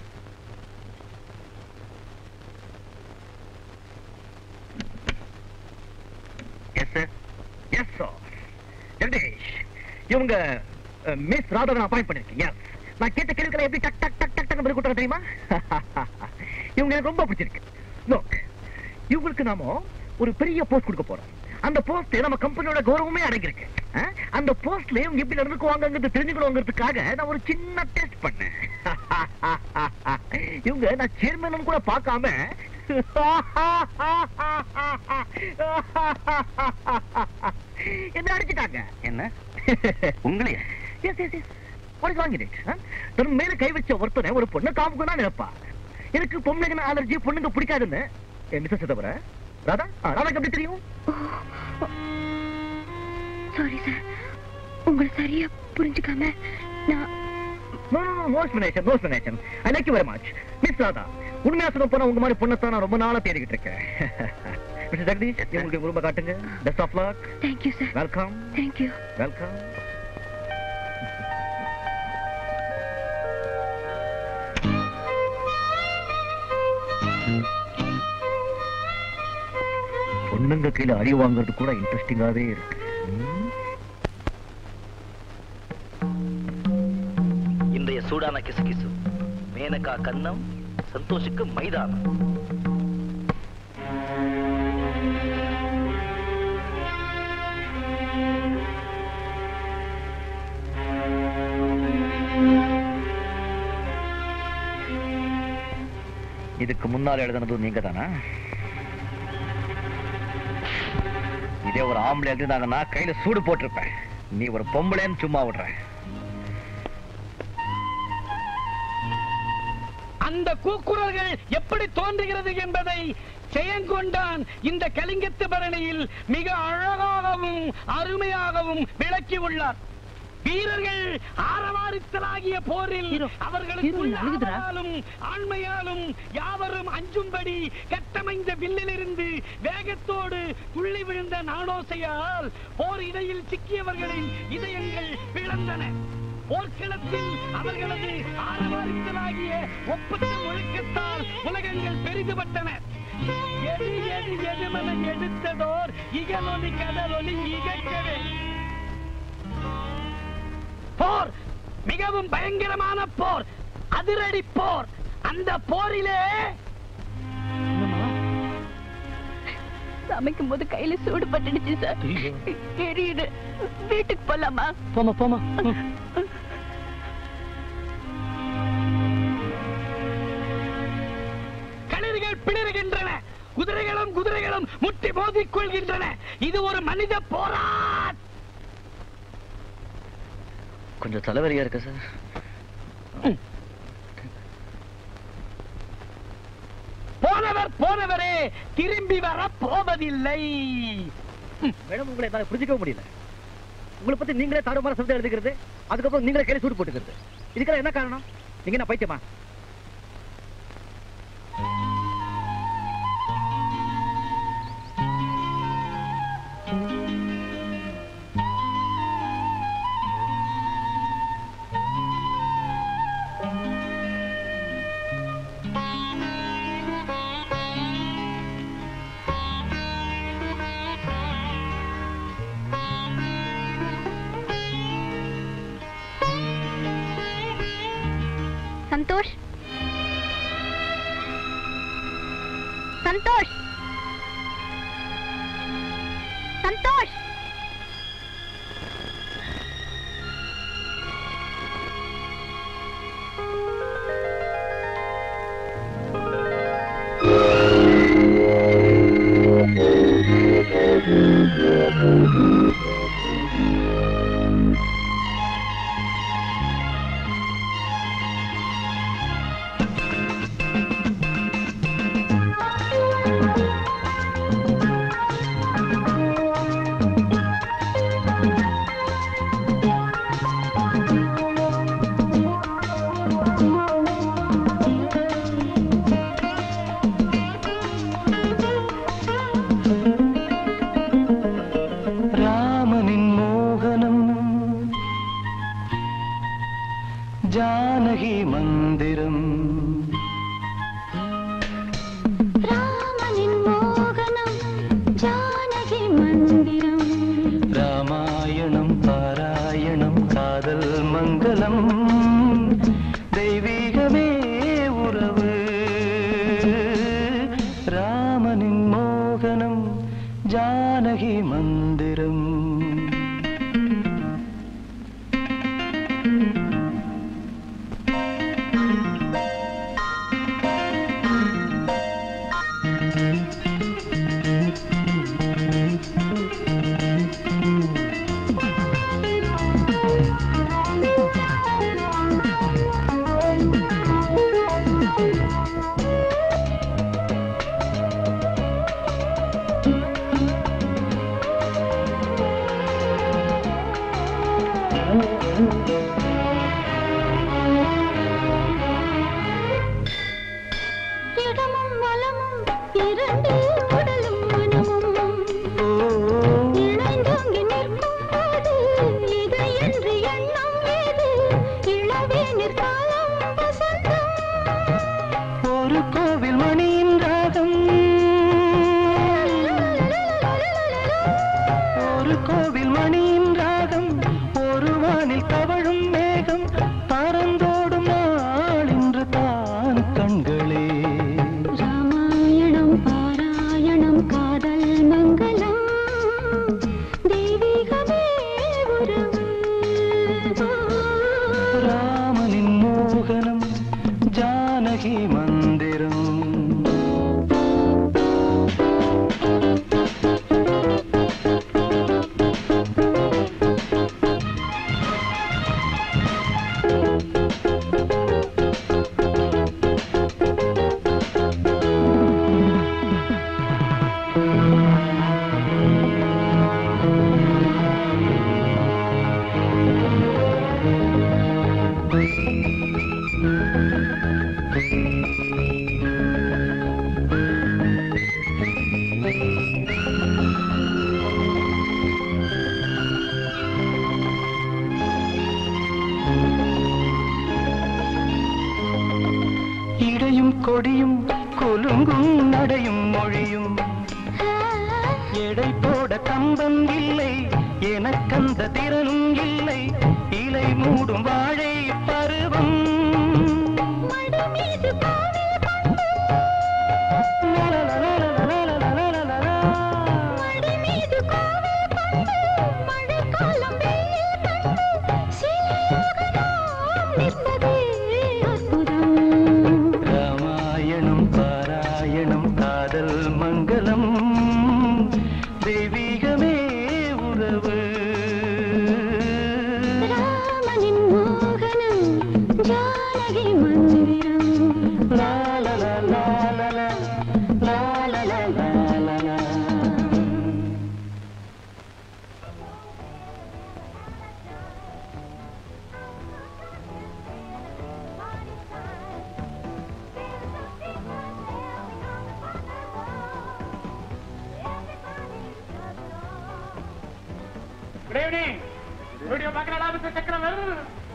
Yes, sir. Yes, sir. Jagadish இவங்க மிஸ் ராதவன் அப்பாயிண்ட் பண்ணிருக்கேன் எஸ் நான் கேட்ட கேள்விகளை எப்படி டக் டக் டக் டக் டக் பதில் கொடுத்தாங்க தெரியுமா இவங்க எனக்கு ரொம்ப பிடிச்சிருக்கு லோக் இவங்களுக்கு நாம ஒரு பெரிய போஸ்ட் கொடுக்க போறோம் அந்த போஸ்ட் நம்ம கம்பெனியோட கௌரவமே அடங்கியிருக்கு ஆ? அந்த போஸ்ட்ல இவங்க எப்படி நடந்துக்குவாங்கிறது தெரிஞ்சுக்கணுங்கிறதுக்காக நான் ஒரு சின்ன டெஸ்ட் பண்ணேன் இவங்க நான் சேர்மன் கூட பார்க்காம என்ன அடிச்சிட்டாங்க
என்ன உங்களையா
yes yes yes what is வாங்கிட் தன் மேல கை வச்ச ஒருத்தனை ஒரு பொண்ணு காமுக்கு தான் நினைப்பா எனக்கு பொண்ணுங்க அலர்ஜி பொண்ணுங்க பிடிக்காதுன்னு மிஸ்ஸஸ் சிதம்பர ராதா ஆ, ராதாக்கு எப்படி தெரியும்
சாரி சார் உங்களை சரியா புரிஞ்சுக்காம நான்
no no no no explanation no explanation I like you very much miss Radha உண்மையா சொல்ல போனா உங்க மாதிரி பொண்ணை தான் நான் ரொம்ப நாளா தேடிக்கிட்டு இருக்கேன் மிஸ்டர் ஜெகதீஷ் உங்களுக்கு உரிமை காட்டுங்க best of luck
thank you sir
welcome
thank you
welcome பொண்ணுங்க கையில அடி வாங்குறது கூட இன்ட்ரெஸ்டிங்காவே இருக்கு ம்?
இன்றைய சூடான கிசுகிசு மேனகா கண்ணம் சந்தோஷுக்கு மைதானம்
இதுக்கு முன்னால் எழுதுனதும் நீங்க தானா இதே ஒரு ஆம்பளை எழுதினாங்கன்னா கையில சூடு போட்டிருப்பேன் நீ ஒரு பொம்பளைன்னு சும்மா விடுறேன்
அந்த கூக்குரல்கள் எப்படி தோன்றுகிறது என்பதை செயங்கொண்டான் இந்த கலிங்கத்து பரணியில் மிக அழகாகவும் அருமையாகவும் விளக்கி உள்ளார் வீரர்கள் ஆரவாரித்தலாகிய போரில் அவர்களுக்குள்ள ஆவலாலும் ஆண்மையாலும் யாவரும் அஞ்சும்படி கட்டமைந்த வில்லிலிருந்து வேகத்தோடு துள்ளி விழுந்த நாடோசையால் போர் இடையில் சிக்கியவர்களின் இதயங்கள் பிளந்தன போர்க்களத்தில் அவர்களது ஆரவாரித்தலாகிய ஒப்பற்ற முழக்கத்தால் உலகங்கள் பெரிதுபட்டன எது எது எதுமன எடுத்ததோர் இகலொலி கடலொலி இகக்கவே போர் மிகவும் பயங்கரமான போர் அதிரடி போர் அந்த போரிலே
சமைக்கும் போது கையில சூடு பட்டுடுச்சு சார் எரியுது வீட்டுக்கு போலாமா
போமா போமா களிர்கள் பிளறுகின்றன குதிரைகளும் குதிரைகளும் முட்டி மோதிக் கொள்கின்றன இது ஒரு மனித போரா
கொஞ்சம் தலைவலியா இருக்கு சார்
போனவர் போனவரே திரும்பி வர போவதில்லை
மேடம் உங்களை என்னால புரிஞ்சுக்க முடியல உங்களை பத்தி நீங்களே தாறுமாற சப்தம் எழுதுகிறது அதுக்கப்புறம் நீங்களே கையில சூடு போட்டுக்கிறது இதுக்கெல்லாம் என்ன காரணம் நீங்க என்ன பைத்தியமா
சந்தோஷ் சந்தோஷ் சந்தோஷ்
ராமனின் மோகனம் ஜானகி மந்திரம்
ராமனின் மோகனம் ஜானகி மந்திரம்
ராமாயணம் பாராயணம் காதல் மங்களம் தெய்வீகமே உறவு ராமனின் மோகனம் ஜானகி மந்திரம் இடையும் கொடியும் குலுங்கும் நடையும் மொழியும் எடை போட கம்பம் இல்லை எனக்கந்த திறனும் இல்லை இலை மூடும் வாழை பருவம் ராமாயணம் பாராயணம் காதல் மங்களம் தெய்வீகமே உறவு
ராமனின் மோகனம் ஜானகி மந்திரம்
லா லா லா லா லா லா, லா லா லா லா லா லா.
குட் ஈவினிங் வீடியோ பார்க்கறடா மிஸ்டர் சக்கரவர்த்தி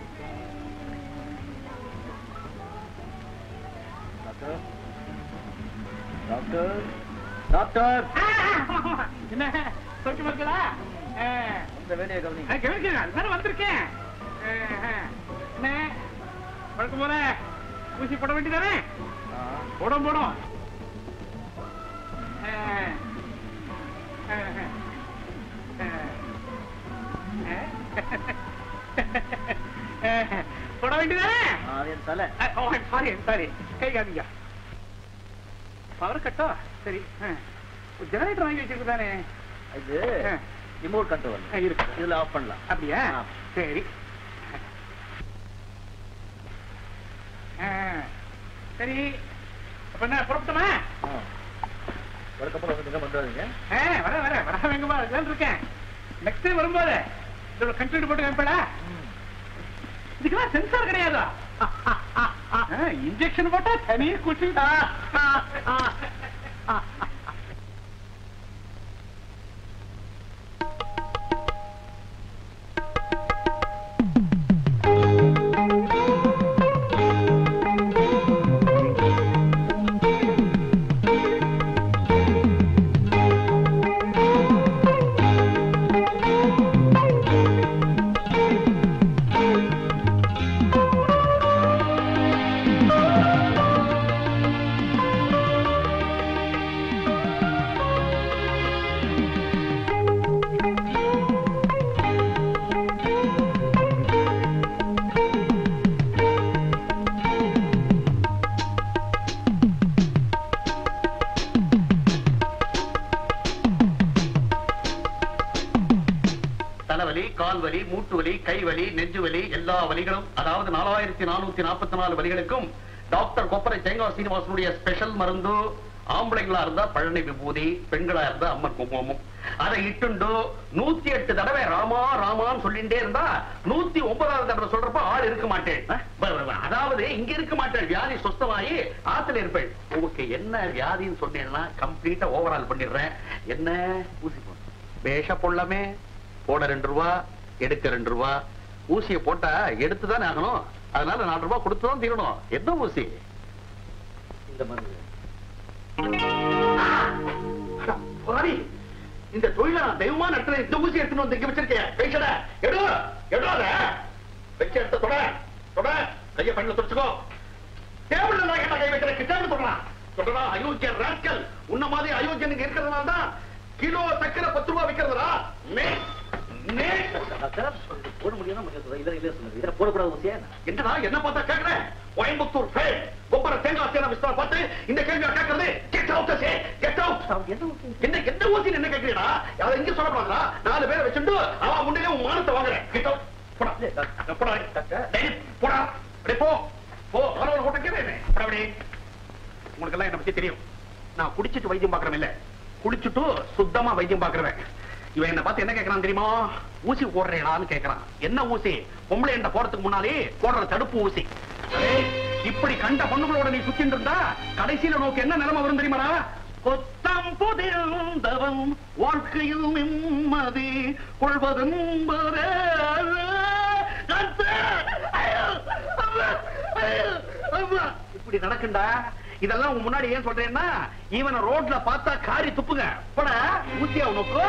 டாக்டர் டாக்டர்
என்ன சோக்கியமா இருக்குதா ஆ.
இந்த வேலையை கவனிங்க
ஆ, கவனிக்கிறேன் அதுதானே வந்திருக்கேன் ஆ, ஆ. என்ன வழக்கம் போல ஊசி போட வேண்டியதானே போடும் போடும் ஆ. ஆ, ஆ. ஆ. ஆ. போட வேண்டியதானே
அது என் தலை
ஓ சாரி சாரி கை காமிங்க பவர் கட்டா சரி ஜெனரேட்டர் வாங்கி வச்சிருக்குதானே
இது ரிமோட் கண்ட்ரோல்
இருக்கு
இதுல ஆஃப் பண்ணலாம்
அப்படியா
ஆ.
சரி ஆ, சரி அப்ப என்ன புறப்பட்டுமா
அதுக்கப்புறம் வந்து பண்ணுறாங்க
ஆ, வர வர வர எங்கம்மா அதுதான் இருக்கேன் நெக்ஸ்ட் டைம் வரும்போது இதோட கண்ட்ரோல் போட்டு காமிப்படா இதுக்கெல்லாம் சென்சார் கிடையாதா இன்ஜெக்ஷன் போட்டா தனியே குச்சி
தலைவலி கால் வலி மூட்டு வலி கை வலி நெஞ்சு வலி எல்லா வலிகளும் அதாவது நாலாயிரத்தி நானூத்தி நாற்பத்தி நாலு வலிகளுக்கும் டாக்டர் கொப்பரை தேங்காய் சீனிவாசனுடைய ஸ்பெஷல் மருந்து ஆம்பளைங்களா இருந்தா பழனி விபூதி பெண்களா இருந்தா அம்மன் குங்குமமும் அதை இட்டுண்டு நூத்தி எட்டு தடவை ராமா ராமான்னு சொல்லிட்டே இருந்தா நூத்தி ஒன்பதாவது தடவை சொல்றப்ப ஆள் இருக்க மாட்டேன் அஹ், ப- ப- அதாவது இங்க இருக்க மாட்டேன் வியாதி சுஸ்தமாயி ஆத்துல இருப்பேன் உங்களுக்கு என்ன வியாதின்னு சொன்னீங்கன்னா கம்ப்ளீட்டா ஓவரால் பண்ணிடுறேன் என்ன ஊசி போடு. பேஷ பொள்ளமே போட ரெண்டு ரூபா எடுக்க ரெண்டு ரூபா ஊசியை போட்டா எடுத்துதானே ஆகணும் அதனால நாலு ரூபாய் கொடுத்துதான் தீரணும் என்ன ஊசி
இந்த மருந்து
பாரி இந்த தொழில நான் தெய்வமா நடத்துறேன் இந்த ஊசி எடுத்துன்னு வந்து இங்க வச்சிருக்கேன் பேசட எடு எடு அத வச்ச எடுத்த தொட தொட கைய பண்ணல தொடச்சுக்கோ டேபிள்ல நான் என்ன கை வைக்கிறேன் கிட்டான்னு தொடலாம் தொடரா அயோக்கிய ராஸ்கல் உன்ன மாதிரி அயோக்கியனுக்கு இருக்கிறதுனால தான் கிலோ சக்கரை பத்து ரூபாய் விக்கிறதுடா மே மே
டாக்டர் போட முடியும் இதுல இல்ல சொல்லுங்க இதுல போடக்கூடாது ஊசியா
என்னடா என்ன பார்த்தா கேக்குறேன் கோயம்புத்தூர் ஃபேல் கொப்பர தேங்காய் சேனா மிஸ்டர் பார்த்து இந்த கேள்வியா கேக்குறது கெட் அவுட் சே கெட் அவுட் என்ன என்ன ஊசி என்ன கேக்குறீடா அத இங்க சொல்லக்கூடாதா நாலு பேரை வச்சுட்டு அவன் முன்னே உன் மானத்தை வாங்குறேன் கெட் அவுட் போடா போடா டேய், போடா அப்படியே போ போ ஆளோட கூட்டம் கேட்கிறேன் போடா அப்படி உங்களுக்கு எல்லாம் என்ன பத்தி தெரியும் நான் குடிச்சிட்டு வைத்தியம் பாக்குறேன் இல்ல குளிச்சுட்டு சுத்தமா வைத்தியம் பாக்குறேன் இவன் என்ன பார்த்து என்ன கேக்குறான் தெரியுமா ஊசி போடுறேடான்னு கேக்குறான் என்ன ஊசி பொம்பளை என்ற போறதுக்கு முன்னாலே போடுற தடுப்பு ஊசி அடே, இப்படி கண்ட பொண்ணுகளோட நீ சுத்திட்டு இருந்தா கடைசியில நோக்கு என்ன நிலைமை வரும் தெரியுமாடா புத்தம் புதிர்ந்தவன் வாழ்க்கையில் நிம்மதி கொள்வதென்பதே இப்படி நடக்குண்டா இதெல்லாம் உன் முன்னாடி ஏன் சொல்றேன்னா இவனை ரோட்ல பார்த்தா காரி துப்புங்க போட ஊத்தியா உனக்கு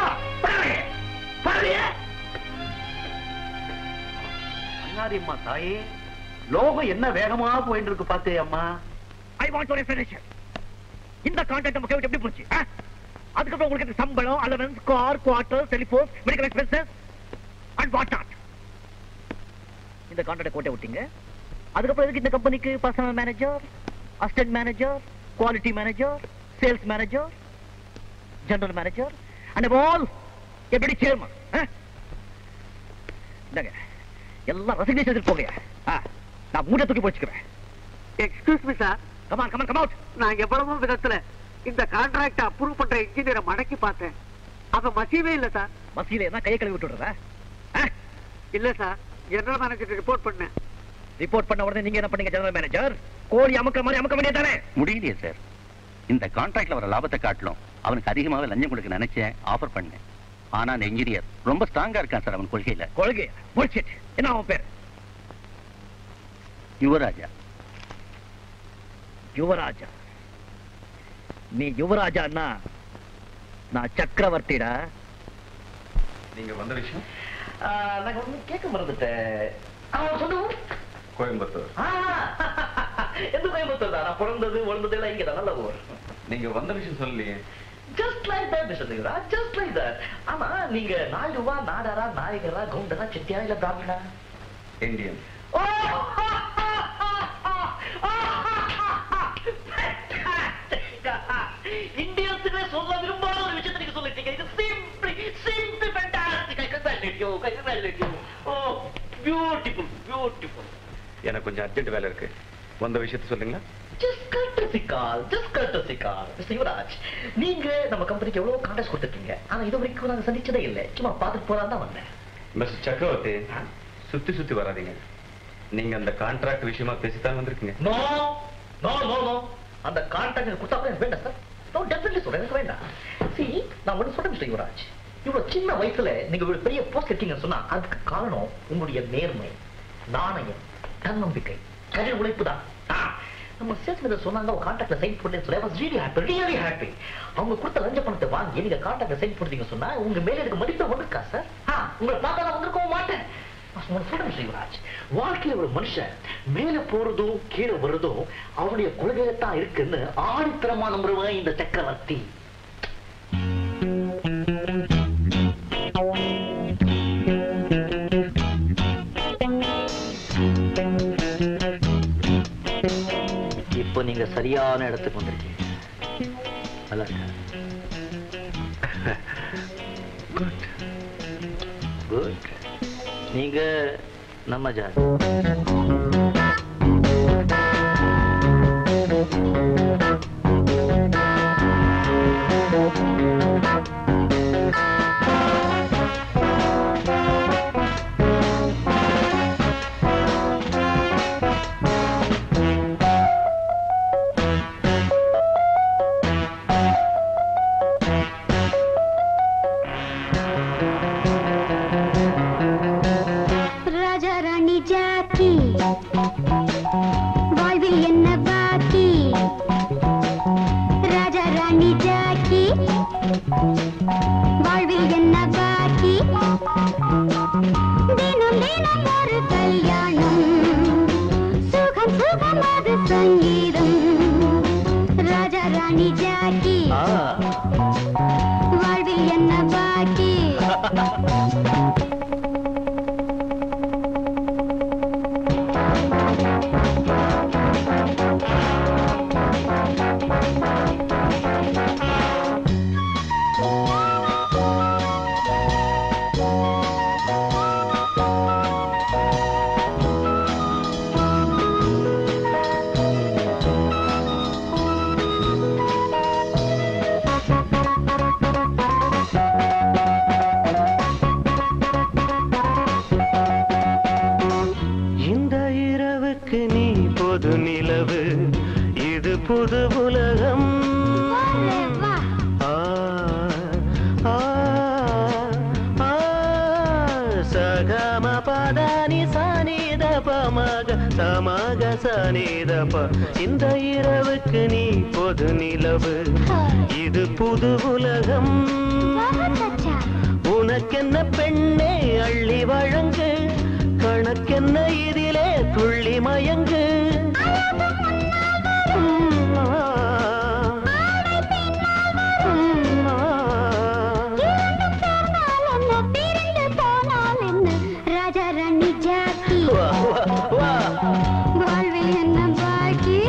அம்மா தாயே லோகம் என்ன வேகமா போயிட்டு இருக்கு பாத்தே அம்மா
ஐ வாண்ட் ஒரு எக்ஸ்பிளனேஷன் இந்த கான்ட்ராக்ட் நம்ம கைவிட்டு எப்படி போச்சு ஆ? அதுக்கப்புறம் உங்களுக்கு இந்த சம்பளம் allowance car quarter telephone medical expenses and what not இந்த கான்ட்ராக்ட் கோட்டை விட்டீங்க அதுக்கப்புறம் எதுக்கு இந்த கம்பெனிக்கு personal manager assistant manager quality manager sales manager general manager and all எப்படி சேர்மன் இந்தாங்க எல்லாம் ரெசிக்னேஷன் போங்க ஆ, நான் மூட்டை தூக்கி போச்சுக்கிறேன்
excuse me sir
come on come on come on
நான் எவ்வளவோ விதத்துல இந்த கான்ட்ராக்ட் அப்ரூவ் பண்ற இன்ஜினியரை மடக்கி பார்த்தேன் அவன் மசியவே இல்ல சார்
மசீல என்ன கையை கழுவி விட்டுடுறா
இல்ல சார் ஜெனரல் மேனேஜர் ரிப்போர்ட் பண்ணேன்
ரிப்போர்ட் பண்ண உடனே நீங்க என்ன பண்ணீங்க ஜெனரல் மேனேஜர் கோழி அமுக்க மாதிரி அமுக்க வேண்டியதானே
முடியலையே சார் இந்த கான்ட்ராக்ட்ல வர லாபத்தை காட்டிலும் அவனுக்கு அதிகமாவே லஞ்சம் கொடுக்க நினைச்சேன் ஆஃபர் பண்ணேன் ஆனா அந்த இன்ஜினியர் ரொம்ப ஸ்ட்ராங்கா இருக்கான் சார் அவன் கொள்கையில
கொள்கை புல்ஷிட் என்ன அவன் பேர்
யுவராஜா
யுவராஜா நீ யுவராஜான்னா நான் சக்கரவர்த்திடா
நீங்க வந்த விஷயம்
நான் ஒண்ணு கேட்க மறந்துட்டேன் அவன் சொல்லுவோம்
கோயம்புத்தூர்
எந்த கோயம்புத்தூர் தான் நான் பிறந்தது வளர்ந்தது எல்லாம் இங்க தான் நல்ல ஊர்
நீங்க வந்த விஷயம் சொல்லலையே
ஜஸ்ட் லைக் தட் மிஸ்டர் தேவரா ஜஸ்ட் லைக் தட் ஆமா நீங்க நாயுடுவா நாடாரா நாயகரா கவுண்டரா செட்டியா இல்ல பிராமணா
இந்தியன்
இந்தியன்ஸுகளே சொல்ல விரும்பாத ஒரு விஷயத்தை நீங்க சொல்லிட்டீங்க இது simply simply fantastic I congratulate you congratulate you oh beautiful beautiful
எனக்கு கொஞ்சம் அர்ஜென்ட் வேலை இருக்கு வந்த விஷயத்த சொல்லுங்களா
just courtesy call just courtesy call mister Yuvaraj நீங்க நம்ம கம்பெனிக்கு எவ்வளவு கான்டாக்ட் கொடுத்துருக்கீங்க ஆனா இது வரைக்கும் நாங்க சந்திச்சதே இல்லை சும்மா பார்த்துட்டு போலாம் தான் வந்தேன்
மிஸ்டர் சக்கரவர்த்தி சுத்தி சுத்தி வராதீங்க நீங்க அந்த கான்ட்ராக்ட் விஷயமா பேசித்தான் வந்திருக்கீங்க
நோ நோ நோ நோ அந்த கான்டாக்ட் எனக்கு கொடுத்தா கூட எனக்கு வேண்டாம் சார் நோ டெஃபினெட்லி சொல்றேன் எனக்கு வேண்டாம் சி நான் ஒன்று சொல்றேன் மிஸ்டர் யுவராஜ் இவ்வளவு சின்ன வயசுல நீங்க ஒரு பெரிய போஸ்ட் இருக்கீங்கன்னு சொன்னா அதுக்கு காரணம் உங்களுடைய நேர்மை நாணயம் தன்னம்பிக்கை கடின உழைப்பு தான் நம்ம சேல்ஸ் மேனேஜர் சொன்னாங்க அவங்க கான்ட்ராக்ட்ல சைன் போட்டு சொல்லி was really happy really happy அவங்க கொடுத்த லஞ்ச பணத்தை வாங்கி நீங்க கான்ட்ராக்ட்ல சைன் போட்டீங்க சொன்னா உங்க மேல இருக்க மதிப்பு வந்திருக்கா சார் உங்களை பார்த்தா நான் வந்திருக்கவும் மாட்டேன் நான் உனக்கு சொல்றேன் சிவராஜ் வாழ்க்கையில ஒரு மனுஷன் மேல போறதும் கீழே வர்றதும் அவனுடைய கொள்கையத்தான் இருக்குன்னு ஆணித்தரமா நம்புறவன் இந்த சக்கரவர்த்தி இப்போ நீங்க சரியான இடத்துக்கு வந்திருக்கீங்க நல்லா இருக்கா குட் குட் நீங்க நம்ம ஜாதி
ராஜா ராணி ஜாக்கி வாழ்வில் என்ன பாக்கி ராஜா ராணி ஜாக்கி வாழ்வில் என்ன பாக்கி தினம் தினம் ஒரு கல்யாணம் சுகம் சுகம் அது சங்கீதம் ராஜா ராணி ஜாக்கி வாழ்வில் என்ன பாக்கி
ஆ
சமாக சனிதப்ப இந்த இரவுக்கு நீ பொது நிலவு இது புது உலகம் உனக்கென்ன பெண்ணே அள்ளி வழங்கு கணக்கென்ன இதிலே துள்ளி மயங்கு உம், ஆ. உம், ஆ.
ராஜா ராணி ஜாக்கி
வா, வா, வா.
வாழ்வில் என்ன பாக்கி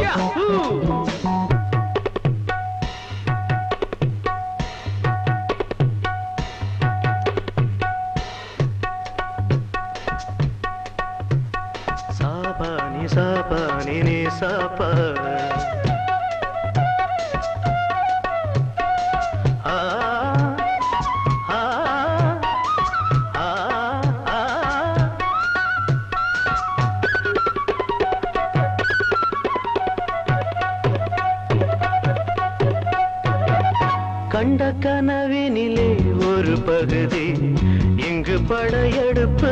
சாபானி சாபானி நீ சாப்பா ஆ ஆ ஆ ஆ கண்ட கனவினிலே ஒரு பகுதி இங்கு படையெடுப்பு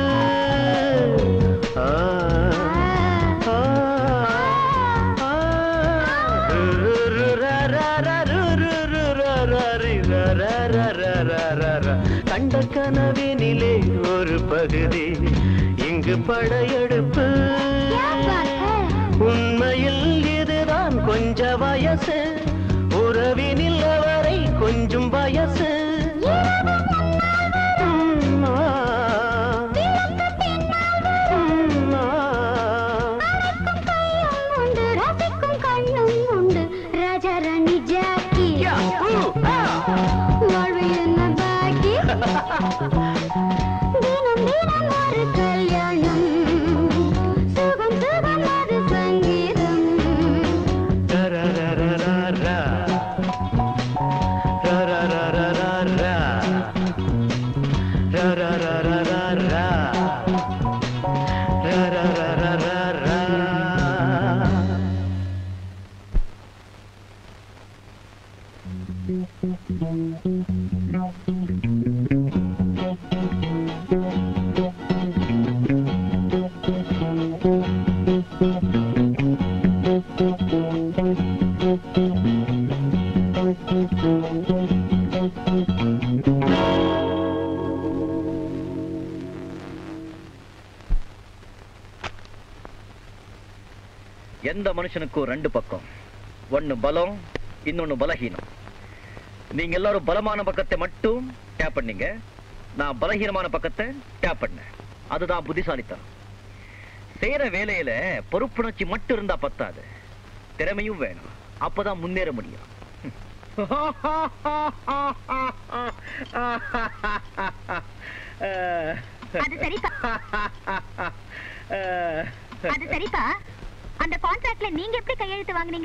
ஆ, ஆ, ஆ. ரு, ரு, ர, ர, ர, ரு, ரு, ரு, ர, ர, ரி, ர, ர, ர, ர, ர, ர, ர. கண்ட கனவினிலே ஒரு பகுதி இங்கு படையெடுப்பு உண்மையில் இதுதான் கொஞ்ச வயசு உறவினில் அவரை கொஞ்சம் வயசு உம், ஆ. உம், ஆ.
உண்டு ரசிக்கும் கண்ணும் உண்டு ராஜா ராணி ஜாக்கி வாழ்வில் என்ன பாக்கி தினம் தினம் ஒரு கல்யாணம் சுகம் சுகம் அது சங்கீதம்
ர, ர, ர, ர, ர, ர. ர, ர, ர, ர, ர, ர. ர, ர, ர, ர, ர, ர. ர, ர, ர, ர, ர, ர.
எந்த மனுஷனுக்கும் ரெண்டு பக்கம் ஒன்னு பலம் இன்னொன்னு பலஹீனம் நீங்க எல்லாரும் பலமான பக்கத்தை மட்டும் டேப் பண்ணீங்க நான் பலஹீனமான பக்கத்தை டேப் பண்ணேன் அதுதான் புத்திசாலித்தனம் செய்யற வேலையில பொறுப்புணர்ச்சி மட்டும் இருந்தா பத்தாது திறமையும் வேணும் அப்பதான் முன்னேற முடியும்
அது சரிப்பா அது சரிப்பா அந்த கான்ட்ராக்ட்ல நீங்க எப்படி கையெழுத்து வாங்குனீங்க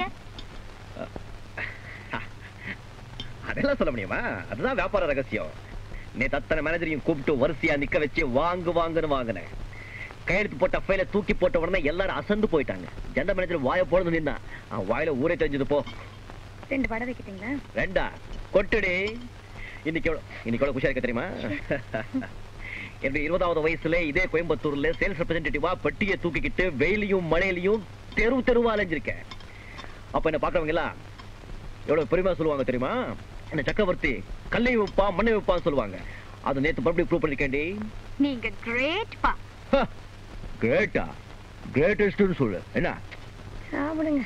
அதெல்லாம் சொல்ல முடியுமா அதுதான் வியாபார ரகசியம் நேத்து அத்தனை மேனேஜரையும் கூப்பிட்டு வரிசையா நிக்க வச்சு வாங்கு வாங்குன்னு வாங்கினேன் கையெழுத்து போட்ட ஃபைல தூக்கி போட்ட உடனே எல்லாரும் அசந்து போயிட்டாங்க ஜெண்டர் மேனேஜர் வாய போடணும் நின்னா அவன் வாயில ஊரே தெரிஞ்சது போ
ரெண்டு படம் வைக்கிட்டீங்களா
ரெண்டா கொட்டுடி இன்னைக்கு எவ்வளவு இன்னைக்கு எவ்வளவு குஷா இருக்க தெரியுமா என்னுடைய இருபதாவது வயசுல இதே கோயம்புத்தூர்ல சேல்ஸ் ரெப்ரசன்டேட்டிவா பெட்டியை தூக்கிக்கிட்டு வெயிலையும் மழையிலையும் தெரு தெருவா அலைஞ்சிருக்கேன் அப்ப என்ன பாக்குறவங்க எல்லாம் எவ்வளவு பெருமையா சொல்லுவாங்க தெரியுமா என்ன சக்கரவர்த்தி கல்லை வைப்பா மண்ணை வைப்பான்னு சொல்லுவாங்க அது நேத்து மறுபடியும் ப்ரூவ் பண்ணிருக்கேன்டி
நீங்க கிரேட் பா
கிரேட்டா கிரேட்டஸ்ட்னு சொல்லு என்ன
சாப்பிடுங்க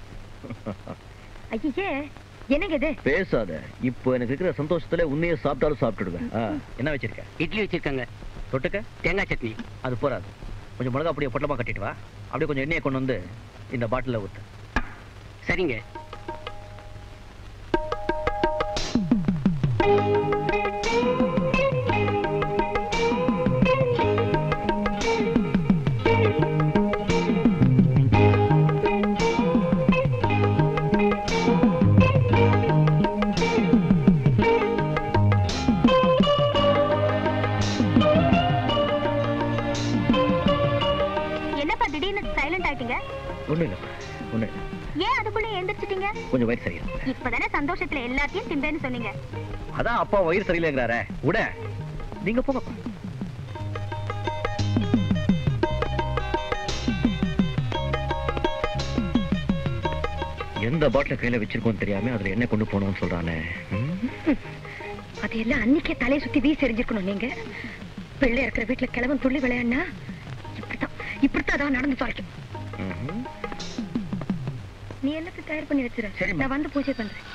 ஐயே என்னங்க இது
பேசாத இப்போ எனக்கு இருக்கிற சந்தோஷத்துல உன்னையே சாப்பிட்டாலும் சாப்பிட்டுடுவேன் ஆ, என்ன வச்சிருக்க
இட்லி வச்சிருக்காங்க
தொட்டுக்க
தேங்காய் சட்னி
அது போறாது கொஞ்சம் மிளகா அப்படியே பொட்டலமா கட்டிட்டு வா அப்படியே கொஞ்சம் எண்ணெயை கொண்டு வந்து இந்த பாட்டில ஊத்து
சரிங்க
என்னப்பா திடீர்னு சைலண்ட் ஆயிட்டீங்க
ஒண்ணும் இல்லப்பா ஒண்ணு இல்ல
ஏன் அதுக்குள்ள எந்திரிச்சிட்டீங்க
கொஞ்சம் வயிறு சரியில்லை
இப்பதானே சந்தோஷத்துல எல்லாத்தையும் திம்பேன்னு சொன்னீங்க
அதான் அப்பா வயிறு சரியில்லைங்கிறாரே விட நீங்க போங்கப்பா
எந்த பாட்டில கையில வச்சிருக்கோம் தெரியாம அதுல என்ன கொண்டு போனோம்னு சொல்றானே ம்?
அதையெல்லாம் அன்னைக்கே தலையை சுத்தி வீசி எறிஞ்சிருக்கணும் நீங்க பிள்ளை இருக்கிற வீட்டுல கிழவன் துள்ளி விளையாடினா இப்படித்தான் இப்படித்தான் அதான் நடந்து தொலைக்கும்
ம்ஹும்.
நீ எல்லாத்தையும் தயார் பண்ணி வச்சிரு நான் வந்து பூஜை பண்றேன்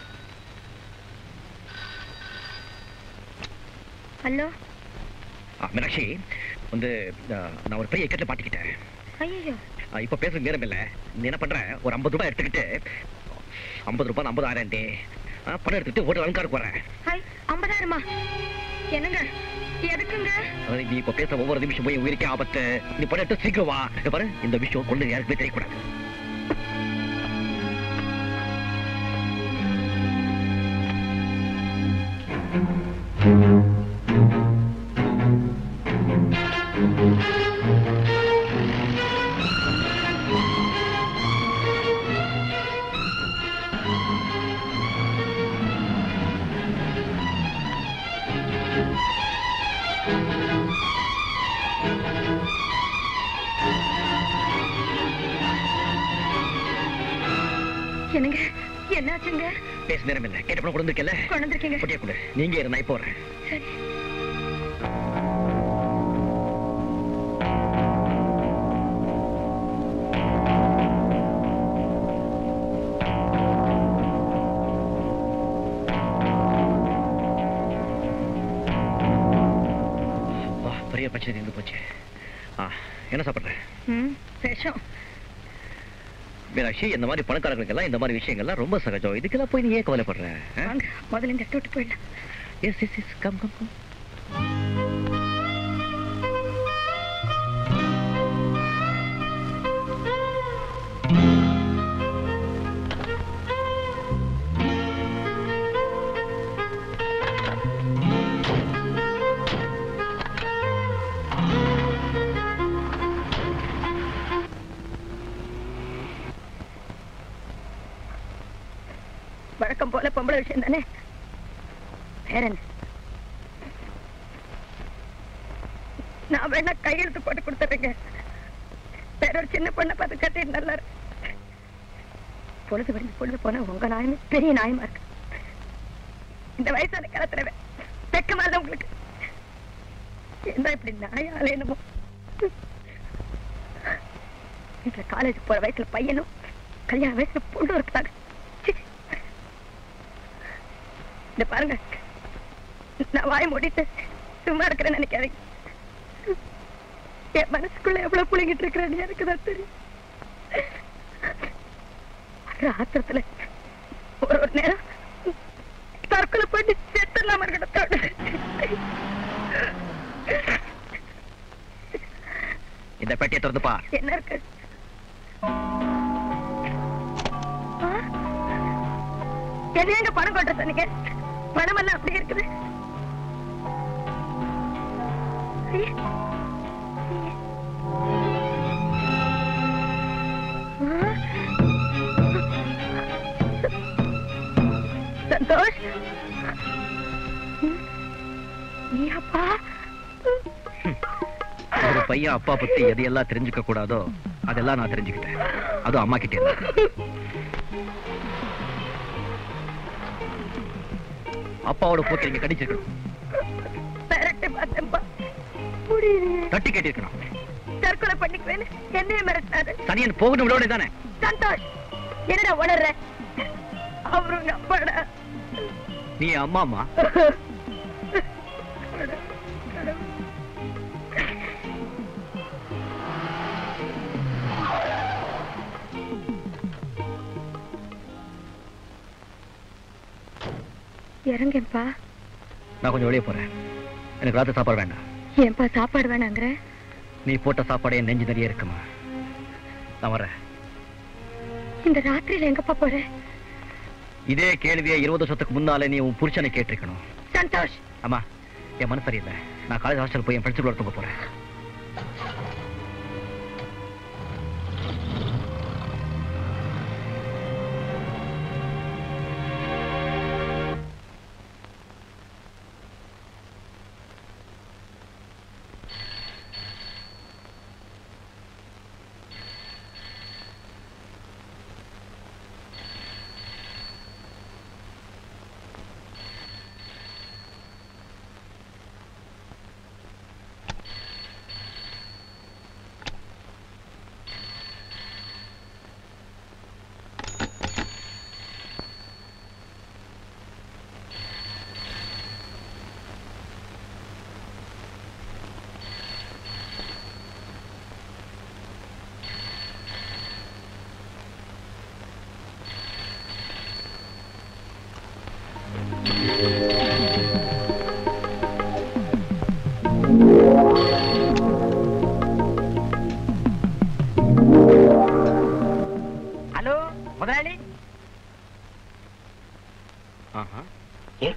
ஹலோ
ஆ, மீனாட்சி வந்து ஆ, நான் ஒரு பெரிய இக்கட்டில் மாட்டிக்கிட்டேன்
ஐயோ
ஆ, இப்ப பேச நேரம் இல்ல நீ என்ன பண்ற ஒரு ஐம்பது ரூபாய் எடுத்துக்கிட்டு ஐம்பது ரூபாய் ஐம்பதாயிரம் டே பணம் எடுத்துக்கிட்டு ஒரு அலங்காருக்கு வரேன்
ஹாய் ஐம்பதாயிரமா என்னங்க எதுக்குங்க
அதாவது நீ இப்ப பேச ஒவ்வொரு நிமிஷம் போய் உயிருக்கே ஆபத்து நீ பணம் எடுத்து சீக்கிரம் வா இங்க பாரு இந்த விஷயம் கொண்டு யாருக்குமே தெரியக்கூடாது
என்னங்க என்னாச்சுங்க
பேச நேரம் இல்ல கேட்ட பணம் கொண்டு வந்திருக்கல
கொண்டு வந்திருக்கீங்க
கொட்டியா கொடு நீங்க இரு, நான் இப்போ வரேன்
சரி
வா பெரிய பிரச்சனை தீர்ந்து போச்சு ஆ என்ன சாப்பிடுறேன்
ம் விஷம்
மீனாட்சி இந்த மாதிரி பணக்காரங்களுக்கெல்லாம் இந்த மாதிரி விஷயங்கள்லாம் ரொம்ப சகஜம் இதுக்கெல்லாம் போய் நீ ஏன் கவலைப்படுற
வாங்க முதல்ல இந்த இடத்த விட்டு போயிடலாம்
yes yes yes come come come
வழக்கம் போல பொம்பளை விஷயம் தானே வேற என்ன நான் வேணா கையெழுத்து போட்டு கொடுத்துறேங்க வேற ஒரு சின்ன பொண்ணை பார்த்து கட்டிட்டு நல்லா இருக்கு. பொழுது விடிஞ்சு பொழுது போனா உங்க நாயமே பெரிய நியாயமா இருக்கு இந்த வயசான காலத்துல வே- வெக்கமா இல்ல உங்களுக்கு என்ன இப்படி நாயால என்னமோ வீட்டுல காலேஜ் போற வயசுல பையனும் கல்யாண வயசுல பொண்ணு இருக்காங்க இந்த பாருங்க நான் வாய் மூடிட்டு சும்மா இருக்கிறேன்னு நினைக்காதீங்க என் மனசுக்குள்ள எவ்வளவு புளிங்கிட்டு இருக்கிறேன்னு எனக்கு தான் தெரியும் வர்ற ஆத்திரத்துல ஒரு ஒரு நேரம் தற்கொலை பண்ணி செத்துடலாம இருக்கட்டும்
இந்த பெட்டியை திறந்து பா
என்ன இருக்கு ஆ? என்ன எங்க பணம் கொட்ட சொன்னீங்க பணம் எல்லாம் அப்படியே இருக்குது ஐயே. ஆ? சந்தோஷ் நீ அப்பா
ஒரு பையன் அப்பா பத்தி எதையெல்லாம் தெரிஞ்சுக்க கூடாதோ அதெல்லாம் நான் தெரிஞ்சுக்கிட்டேன் அதுவும் அம்மா கிட்டே இருந்து. அப்பாவோட போக்கு நீங்க கடிச்சிருக்கணும்
மிரட்டி பார்த்தேன்ப்பா முடியலையே
தட்டி கேட்டிருக்கணும்
தற்கொலை பண்ணிக்குவேன்னு என்னைய மிரட்டினாரு
தனியன் போகணும் விட தானே
சந்தோஷ் என்னடா உணர்ற அவரு உங்க அப்பாடா
நீ அம்மா அம்மா
இறங்கேன்பா
நான் கொஞ்சம் வெளியே போறேன் எனக்கு ராத்திரி சாப்பாடு வேண்டாம்
ஏன்பா சாப்பாடு வேணாங்கிற
நீ போட்ட சாப்பாடு என் நெஞ்சு நிறைய இருக்குமா நான் வரேன்
இந்த ராத்திரியில எங்கப்பா போற
இதே கேள்வியை இருபது வருஷத்துக்கு முன்னாலே நீ உன் புருஷனை கேட்டிருக்கணும்
சந்தோஷ்
அம்மா என் மனசு சரியில்லை நான் காலேஜ் ஹாஸ்டல் போய் என் ஃப்ரெண்ட்ஸுக்குள்ள தூங்க போறேன்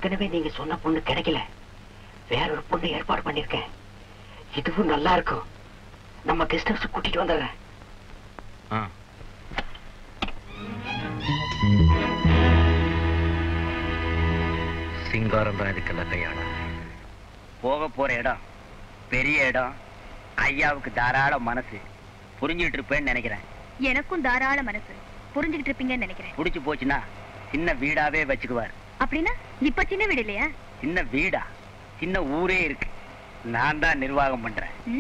ஏற்கனவே நீங்க சொன்ன பொண்ணு கிடைக்கல வேற ஒரு பொண்ணு ஏற்பாடு பண்ணிருக்கேன் இதுவும் நல்லா இருக்கும் நம்ம கெஸ்ட் ஹவுஸ் கூட்டிட்டு வந்துடுறேன்
சிங்காரம் தான் இதுக்கெல்லாம் கையாள போக போற இடம் பெரிய இடம் ஐயாவுக்கு தாராள மனசு புரிஞ்சுட்டு இருப்பேன்னு நினைக்கிறேன்
எனக்கும் தாராள மனசு புரிஞ்சுக்கிட்டு இருப்பீங்கன்னு நினைக்கிறேன்
புடிச்சு போச்சுன்னா சின்ன வீடாவே வச்சுக்குவார்
அப்படின்னா இப்ப சின்ன வீடு இல்லையா
சின்ன வீடா சின்ன ஊரே இருக்கு நான் தான் நிர்வாகம் பண்றேன்
ம்?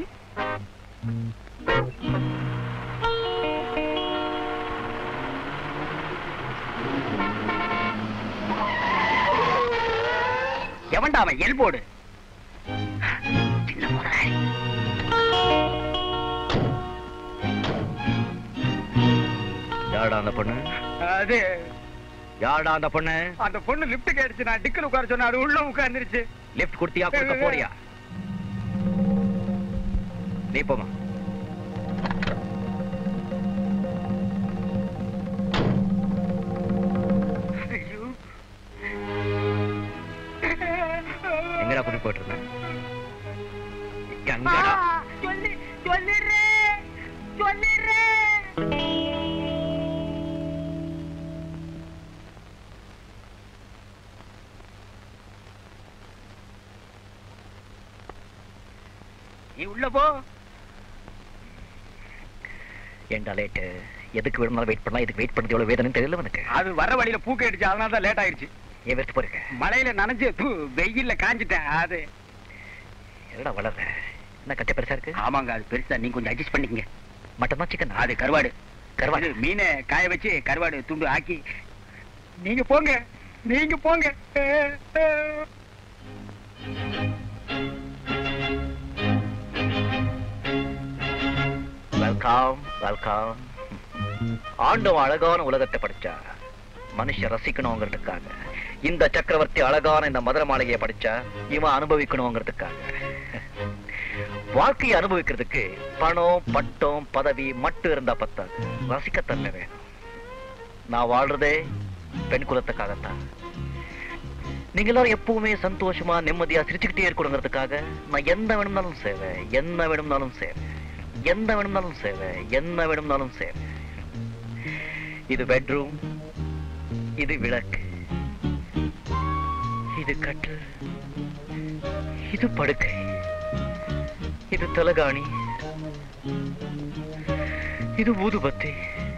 எவன்டா அவன் எல்போடு சின்ன முதலாளி யாடா அந்த பொண்ணு
அது
யாடா அந்த பொண்ணு
அந்த பொண்ணு லிப்ட் கேடுச்சு நான் டிக்கல் உட்கார சொன்னேன் அது உள்ள உட்கார்ந்துருச்சு
லிஃப்ட் கொடுத்தியா கொடுக்க போறியா நீ போமா எங்கடா கூட்டி போயிட்டு இருந்தேன் எங்கடா
சொல்லி சொல்லிடுறேன் சொல்லிடுறேன்
நீ உள்ள போ
ஏண்டா லேட்டு எதுக்கு வேணும்னாலும் வெயிட் பண்ணலாம் இதுக்கு வெயிட் பண்ணது எவ்வளவு வேதனை தெரியல உனக்கு
அது வர வழியில பூக்க அடிச்சு அதனால தான் லேட் ஆயிருச்சு
ஏன் வெறுத்து போயிருக்க
மழையில நனைஞ்சு தூ, வெயில்ல காஞ்சிட்டேன் அது
என்னடா வளர்ற என்ன கட்ட பெருசா இருக்கு
ஆமாங்க அது பெருசா நீங்க கொஞ்சம் அட்ஜஸ்ட் பண்ணிக்கங்க
மட்டன் தான் சிக்கன்
அது கருவாடு
கருவாடு
இது மீனை காய வச்சு கருவாடு துண்டு ஆக்கி
நீங்க போங்க நீங்க போங்க
வெல்கம் வெல்கம் ஆண்டவன் அழகான உலகத்தை படிச்சா மனுஷன் ரசிக்கணுங்கிறதுக்காக இந்த சக்கரவர்த்தி அழகான இந்த மதுர மாளிகையை படிச்சா இவன் அனுபவிக்கணுங்கிறதுக்காக வாழ்க்கையை அனுபவிக்கிறதுக்கு பணம் பட்டம் பதவி மட்டும் இருந்தா பத்தாது ரசிக்கத்தன்மை வேணும் நான் வாழ்றதே பெண் குலத்துக்காகத்தான் நீங்க எல்லாரும் எப்பவுமே சந்தோஷமா நிம்மதியா சிரிச்சுக்கிட்டே இருக்கணுங்கிறதுக்காக நான் எந்த வேணும்னாலும் செய்வேன் என்ன வேணும்னாலும் செய்வேன் எந்த வேணும்னாலும் செய்வேன் என்ன வேணும்னாலும் செய்வேன் இது பெட்ரூம் இது விளக்கு இது கட்டில் இது படுக்கை இது தலகாணி இது ஊதுபத்தி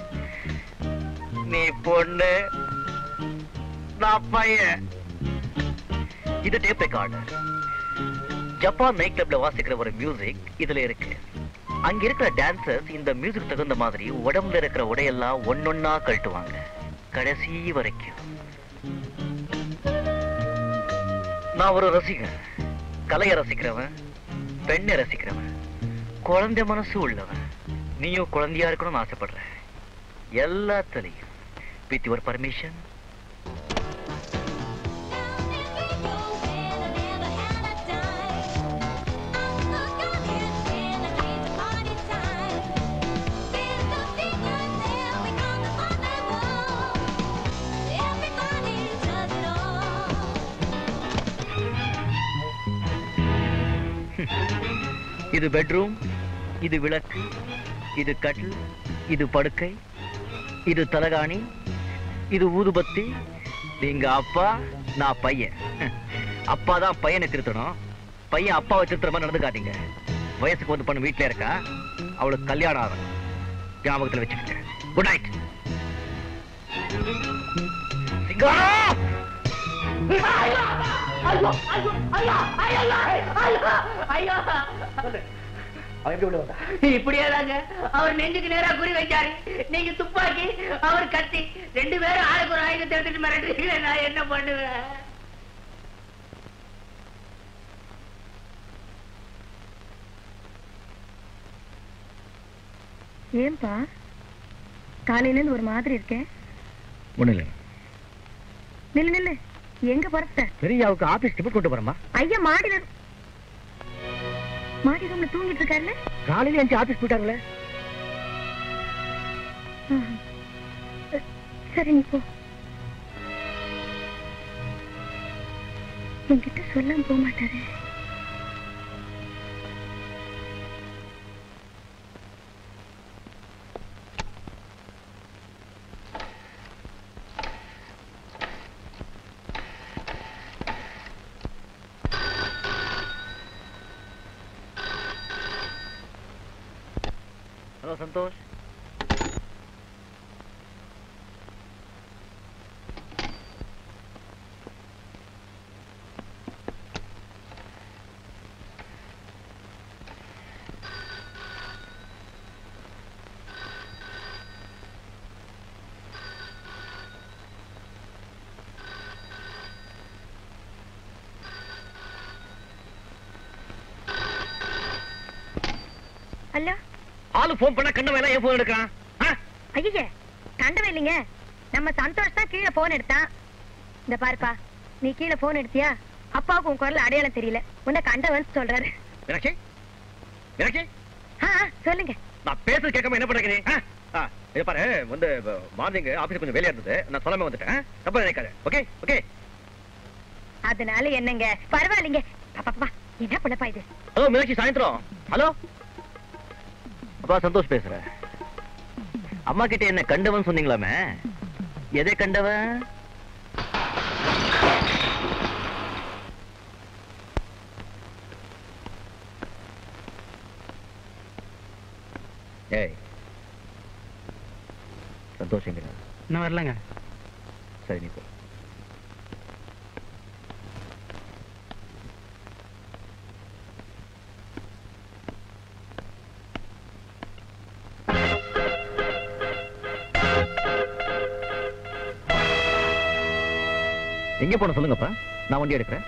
நீ பொண்ணு நான் பையன் இது டேப் ரெக்கார்டர் ஜப்பான் நைட் கிளப்ல வாசிக்கிற ஒரு மியூசிக் இதுல இருக்கு அங்க இருக்கிற டான்சர்ஸ் இந்த மியூசிக் தகுந்த மாதிரி உடம்புல இருக்கிற உடையெல்லாம் ஒன்னொன்னா கழட்டுவாங்க கடைசி வரைக்கும் நான் ஒரு ரசிகன் கலையை ரசிக்கிறவன் பெண்ணை ரசிக்கிறவன் குழந்தை மனசு உள்ளவன் நீயும் குழந்தையா இருக்கணும்னு ஆசைப்படுற எல்லாத்துலயும் வித் யுவர் பர்மிஷன் இது பெட்ரூம் இது விளக்கு இது கட்டில் இது படுக்கை இது தலகாணி இது ஊதுபத்தி நீங்க அப்பா நான் பையன் அப்பா தான் பையனை திருத்தணும் பையன் அப்பாவை திருத்துற மாதிரி நடந்துக்காதீங்க வயசுக்கு வந்து பண்ண வீட்டுல இருக்கா அவளுக்கு கல்யாணம் ஆகணும் ஞாபகத்துல வச்சுக்கிட்டேன் குட் நைட் சிங்காரம் அவன் எப்படி உள்ள வந்தா
இப்படியேதாங்க அவர் நெஞ்சுக்கு நேரா குறி வச்சாரு நீங்க துப்பாக்கி அவர் கத்தி ரெண்டு பேரும் ஆளுக்கு ஒரு ஆயுதத்தை எடுத்துட்டு மிரட்டுறீங்க நான் என்ன பண்ணுவேன்
ஏன்பா காலையில இருந்து ஒரு மாதிரி இருக்கேன்
ஒண்ணு இல்லை
நில்லு நில்லு எங்க பறத்த
பெரியாவுக்கு ஆபீஸ் டிக்கெட் கொண்டு வரமா
ஐயா மாடியில மாடி ரூம்ல தூங்கிட்டு இருக்காருல்ல
காலையில எந்த ஆபீஸ் போயிட்டாங்களே
ஆஹா. அஹ், சரி நீ போ என்கிட்ட சொல்லாம போக மாட்டாரு
ஹலோ சந்தோஷ்
அல்ல
ஆளு ஃபோன் பண்ணா கண்ண வேலை ஏன் ஃபோன் எடுக்கிறான்
ஐயே கண்டவே இல்லைங்க நம்ம சந்தோஷ் தான் கீழே போன் எடுத்தான் இந்த பாருப்பா நீ கீழே போன் எடுத்தியா அப்பாவுக்கு உன் குரல் அடையாளம் தெரியல உன்னை கண்டவன் சொல்றாரு
மீனாட்சி மீனாட்சி
ஆ ஆ, சொல்லுங்க
நான் பேசுறது கேட்காம என்ன பண்றீங்க நீ? ஆ? ஆ, இதை பாரு வந்து மார்னிங் ஆபீஸ் கொஞ்சம் வேலையா இருந்தது நான் சொல்லாம வந்துட்டேன் ஆ? தப்பா நினைக்காத ஓகே ஓகே
அதனால என்னங்க பரவாயில்லைங்க பாப்பா பாப்பா, என்ன பண்ணப்பா இது
ஹலோ மீனாட்சி சாயந்தரம் ஹலோ அப்பா சந்தோஷ் பேசுறேன் அம்மா கிட்ட என்ன கண்டவன் சொன்னீங்களாமே எதை கண்டவன் ஏய் சந்தோஷங்களா
இன்னும் வரலங்க
சரி நீ போ எங்க போன சொல்லுங்கப்பா நான் வண்டி எடுக்கிறேன்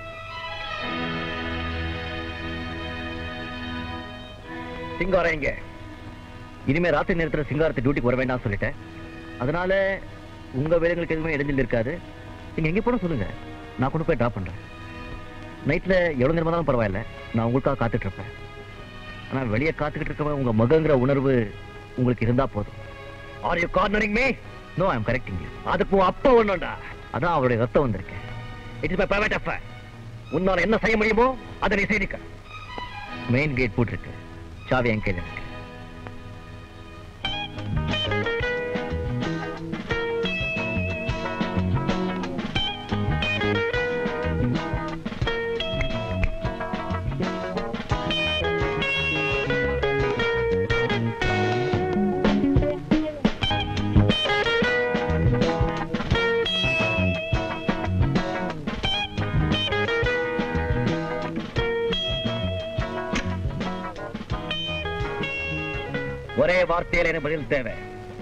சிங்காரம் எங்க இனிமே ராத்திரி நேரத்துல சிங்காரத்தை டியூட்டிக்கு வர வேண்டாம்னு சொல்லிட்டேன் அதனால உங்க வேலைங்களுக்கு எதுவுமே இடைஞ்சல் இருக்காது நீங்க எங்க போன சொல்லுங்க நான் கொண்டு போய் டிராப் பண்றேன் நைட்ல எவ்வளவு நேரமா இருந்தாலும் பரவாயில்ல நான் உங்களுக்காக காத்துட்டு இருப்பேன் ஆனா வெளியே காத்துக்கிட்டு இருக்கவன் உங்க மகங்கிற உணர்வு உங்களுக்கு இருந்தா போதும் are you cornering me no I am correcting you அதுக்கு உன் அப்பா ஒண்ணுண்டா அதான் அவருடைய ரத்தம் வந்திருக்கேன் it is my private affair உன்னால என்ன செய்ய முடியுமோ அதை நீ செய்திக்க மெயின் கேட் போட்டிருக்கு சாவி என் கையில் இருக்கு ஒரே வார்த்தையில எனக்கு பதில் தேவை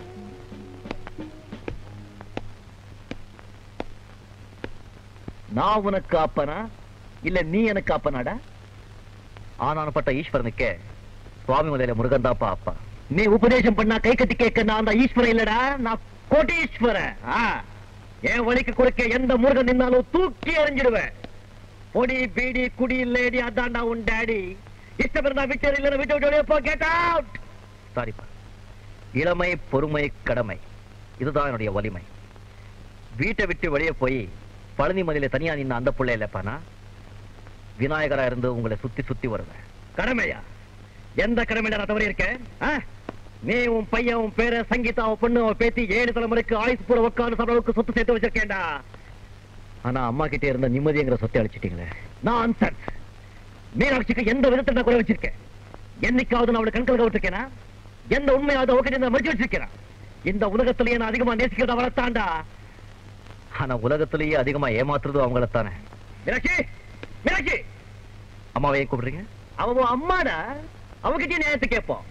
நான் உனக்கு அப்பனா இல்ல நீ எனக்கு அப்பனாடா ஆனானப்பட்ட ஈஸ்வரனுக்கு சுவாமி மலையில முருகன் தாப்பா அப்பா நீ உபதேசம் பண்ணா கை கட்டி கேட்க நான் அந்த ஈஸ்வரன் இல்லடா நான் கோட்டீஸ்வரன் ஆ. என் வழிக்கு குறுக்க எந்த முருகன் நின்னாலும் தூக்கி எறிஞ்சிடுவேன் பொடி பீடி குடி லேடி அதான்டா உன் டாடி இஷ்டம் இருந்தா விட்டு இல்ல விட்டு விட்டு வெளியே போ கெட் அவுட் சாரிப்பா இளமை பொறுமை கடமை இதுதான் என்னுடைய வலிமை வீட்டை விட்டு வெளியே போய் பழனி மலையில தனியா நின்ன அந்த புள்ள இல்லப்பானா விநாயகரா இருந்து உங்களை சுத்தி சுத்தி வருவேன் கடமையா எந்த கடமையில நான் தவறி இருக்கேன் ஆ? நீ உன் பையன் உன் பேர சங்கீதா உன் பொண்ணு உன் பேத்தி ஏழு தலைமுறைக்கு ஆயுசு பூர உட்காந்து அளவுக்கு சொத்து சேர்த்து வச்சிருக்கேன்டா ஆனா அம்மா கிட்டே இருந்த நிம்மதிங்கிற சொத்தை அழிச்சிட்டீங்களே நான் மீனாட்சிக்கு எந்த விதத்தை நான் குறை வச்சிருக்கேன் என்னைக்காவது நான் அவளை கண்கள் விட்டுருக்கேனா எந்த உண்மையாவது அவகிட்ட மறைச்சு வச்சிருக்கிறேன் இந்த உலகத்திலேயே நான் அதிகமா நேசிக்கிறத அவளைத்தாண்டா ஆனா உலகத்திலேயே அதிகமா ஏமாத்துறது அவங்களத்தானே மீனாட்சி மீனாட்சி அம்மாவை ஏன் கூப்பிடுறீங்க அவ உன் அம்மாடா அவகிட்டயே நேரத்தை கேட்போம்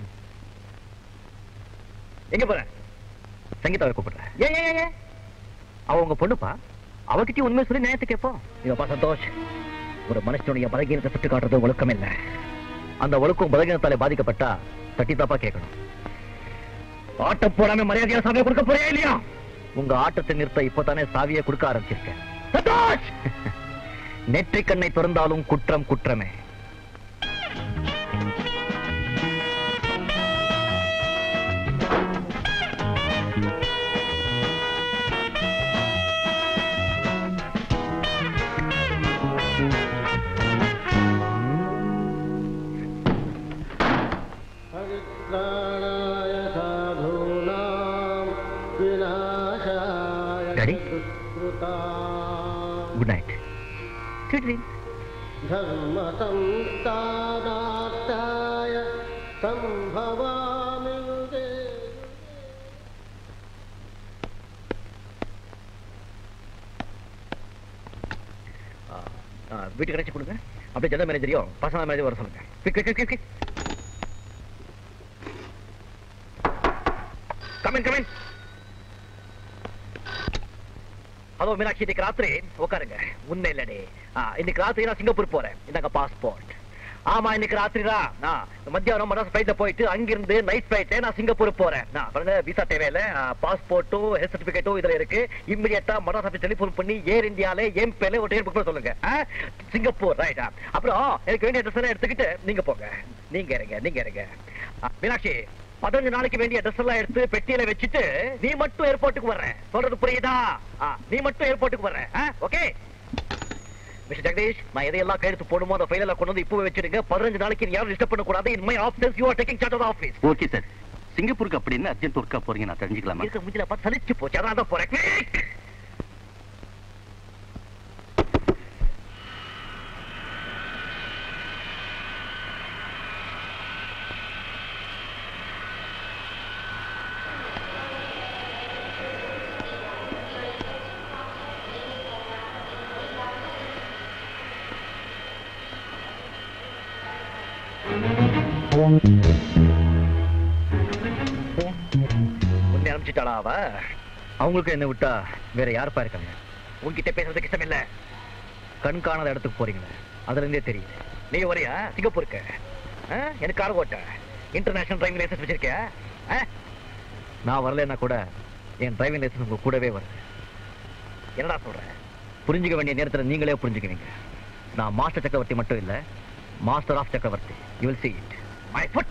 எங்க போற சங்கீதாவை கூப்பிடுறேன் ஏன் ஏன் ஏன், ஏன் அவ உங்க பொண்ணுப்பா அவகிட்டயும் உண்மை சொல்லி நேரத்தை கேட்போம் இவப்பா சந்தோஷ் ஒரு மனுஷனுடைய பலகீனத்தை சுட்டு காட்டுறது ஒழுக்கம் இல்ல அந்த ஒழுக்கம் பலகீனத்தாலே பாதிக்கப்பட்டா தட்டி தாப்பா கேட்கணும் ஆட்டம் போடாம மரியாதையா சாவியை கொடுக்க போறியா இல்லையா உங்க ஆட்டத்தை நிறுத்த இப்பதானே சாவியை கொடுக்க ஆரம்பிச்சிருக்கேன் சந்தோஷ் நெற்றிக் கண்ணை திறந்தாலும் குற்றம் குற்றமே Sweet dreams.
धर्मसंस्थानार्थाय सम्भवामि युगे
ஆ, வீட்டுக்கு கிடைச்சி கொடுங்க அப்படியே ஜெனரல் மேனேஜரையும் பர்சனல் மேனேஜர் வர சொல்லுங்க quick quick quick come in come in hello Meenakshi இன்னைக்கு ராத்திரி உட்காருங்க உண்மை இல்லடே ஆ, இன்னைக்கு ராத்திரி நான் சிங்கப்பூர் போறேன் இந்தாங்க பாஸ்போர்ட் ஆமா இன்னைக்கு ராத்திரி தான் நான் மத்தியானம் மனசு ஃபிளைட்ல போயிட்டு அங்கிருந்து நைட் ஃபிளைட்ல நான் சிங்கப்பூர் போறேன் நான் பாருங்க விசா தேவையில்ல பாஸ்போர்ட்டும் ஹெல்த் சர்டிபிகேட்டும் இதுல இருக்கு இம்மிடியட்டா மனசு ஆஃபீஸ் டெலிஃபோன் பண்ணி ஏர் இந்தியால என் பேர்ல ஒரு டிக்கெட் புக் பண்ண சொல்லுங்க ஆ? சிங்கப்பூர் ரைட்டா அப்புறம் எனக்கு வேண்டிய ட்ரெஸ் எல்லாம் எடுத்துக்கிட்டு நீங்க போங்க நீங்க இருங்க நீங்க இருங்க ஆ, மீனாட்சி பதினஞ்சு நாளைக்கு வேண்டிய ட்ரெஸ் எல்லாம் எடுத்து பெட்டியில வச்சுட்டு நீ மட்டும் ஏர்போர்ட்டுக்கு வர்ற சொல்றது புரியுதா ஆ, நீ மட்டும் ஏர்போர்ட்டுக்கு வர்ற ஓகே மிஸ்டர் ஜெகதீஷ் நான் எதையெல்லாம் கையெழுத்து போடுமோ அந்த ஃபைல கொண்டு வந்து இப்பவே வச்சிடுங்க பதினஞ்சு நாளைக்கு நீ யாரும் டிஸ்டர்ப் பண்ணக்கூடாது in my office you are taking charge of office
okay sir சிங்கப்பூருக்கு அப்படின்னு அர்ஜென்ட் ஒர்க்கா போறீங்க நான் தெரிஞ்சுக்கலாமா
இருக்க முடியல பார்த்து சலிச்சு போச்சு அதான் தான் போறேன் Quick! உன்னை அனுப்பிச்சிட்டாளா அவ அவங்களுக்கு என்ன விட்டா வேற யாருப்பா இருக்காங்க உன்கிட்ட பேசுறதுக்கு இஷ்டம் இல்ல கண் காணாத இடத்துக்கு போறீங்களே அதுல இருந்தே தெரியுது நீ வரையா சிங்கப்பூருக்கு ஆ? எனக்கு கார் ஓட்ட இன்டர்நேஷனல் டிரைவிங் லைசன்ஸ் வச்சிருக்கியா ஆ? நான் வரலன்னா கூட என் டிரைவிங் லைசன்ஸ் உங்க கூடவே வருது என்னடா சொல்றேன் புரிஞ்சுக்க வேண்டிய நேரத்துல நீங்களே புரிஞ்சுக்குவீங்க நான் மாஸ்டர் சக்கரவர்த்தி மட்டும் இல்ல master of Chakravarthy you will see it my foot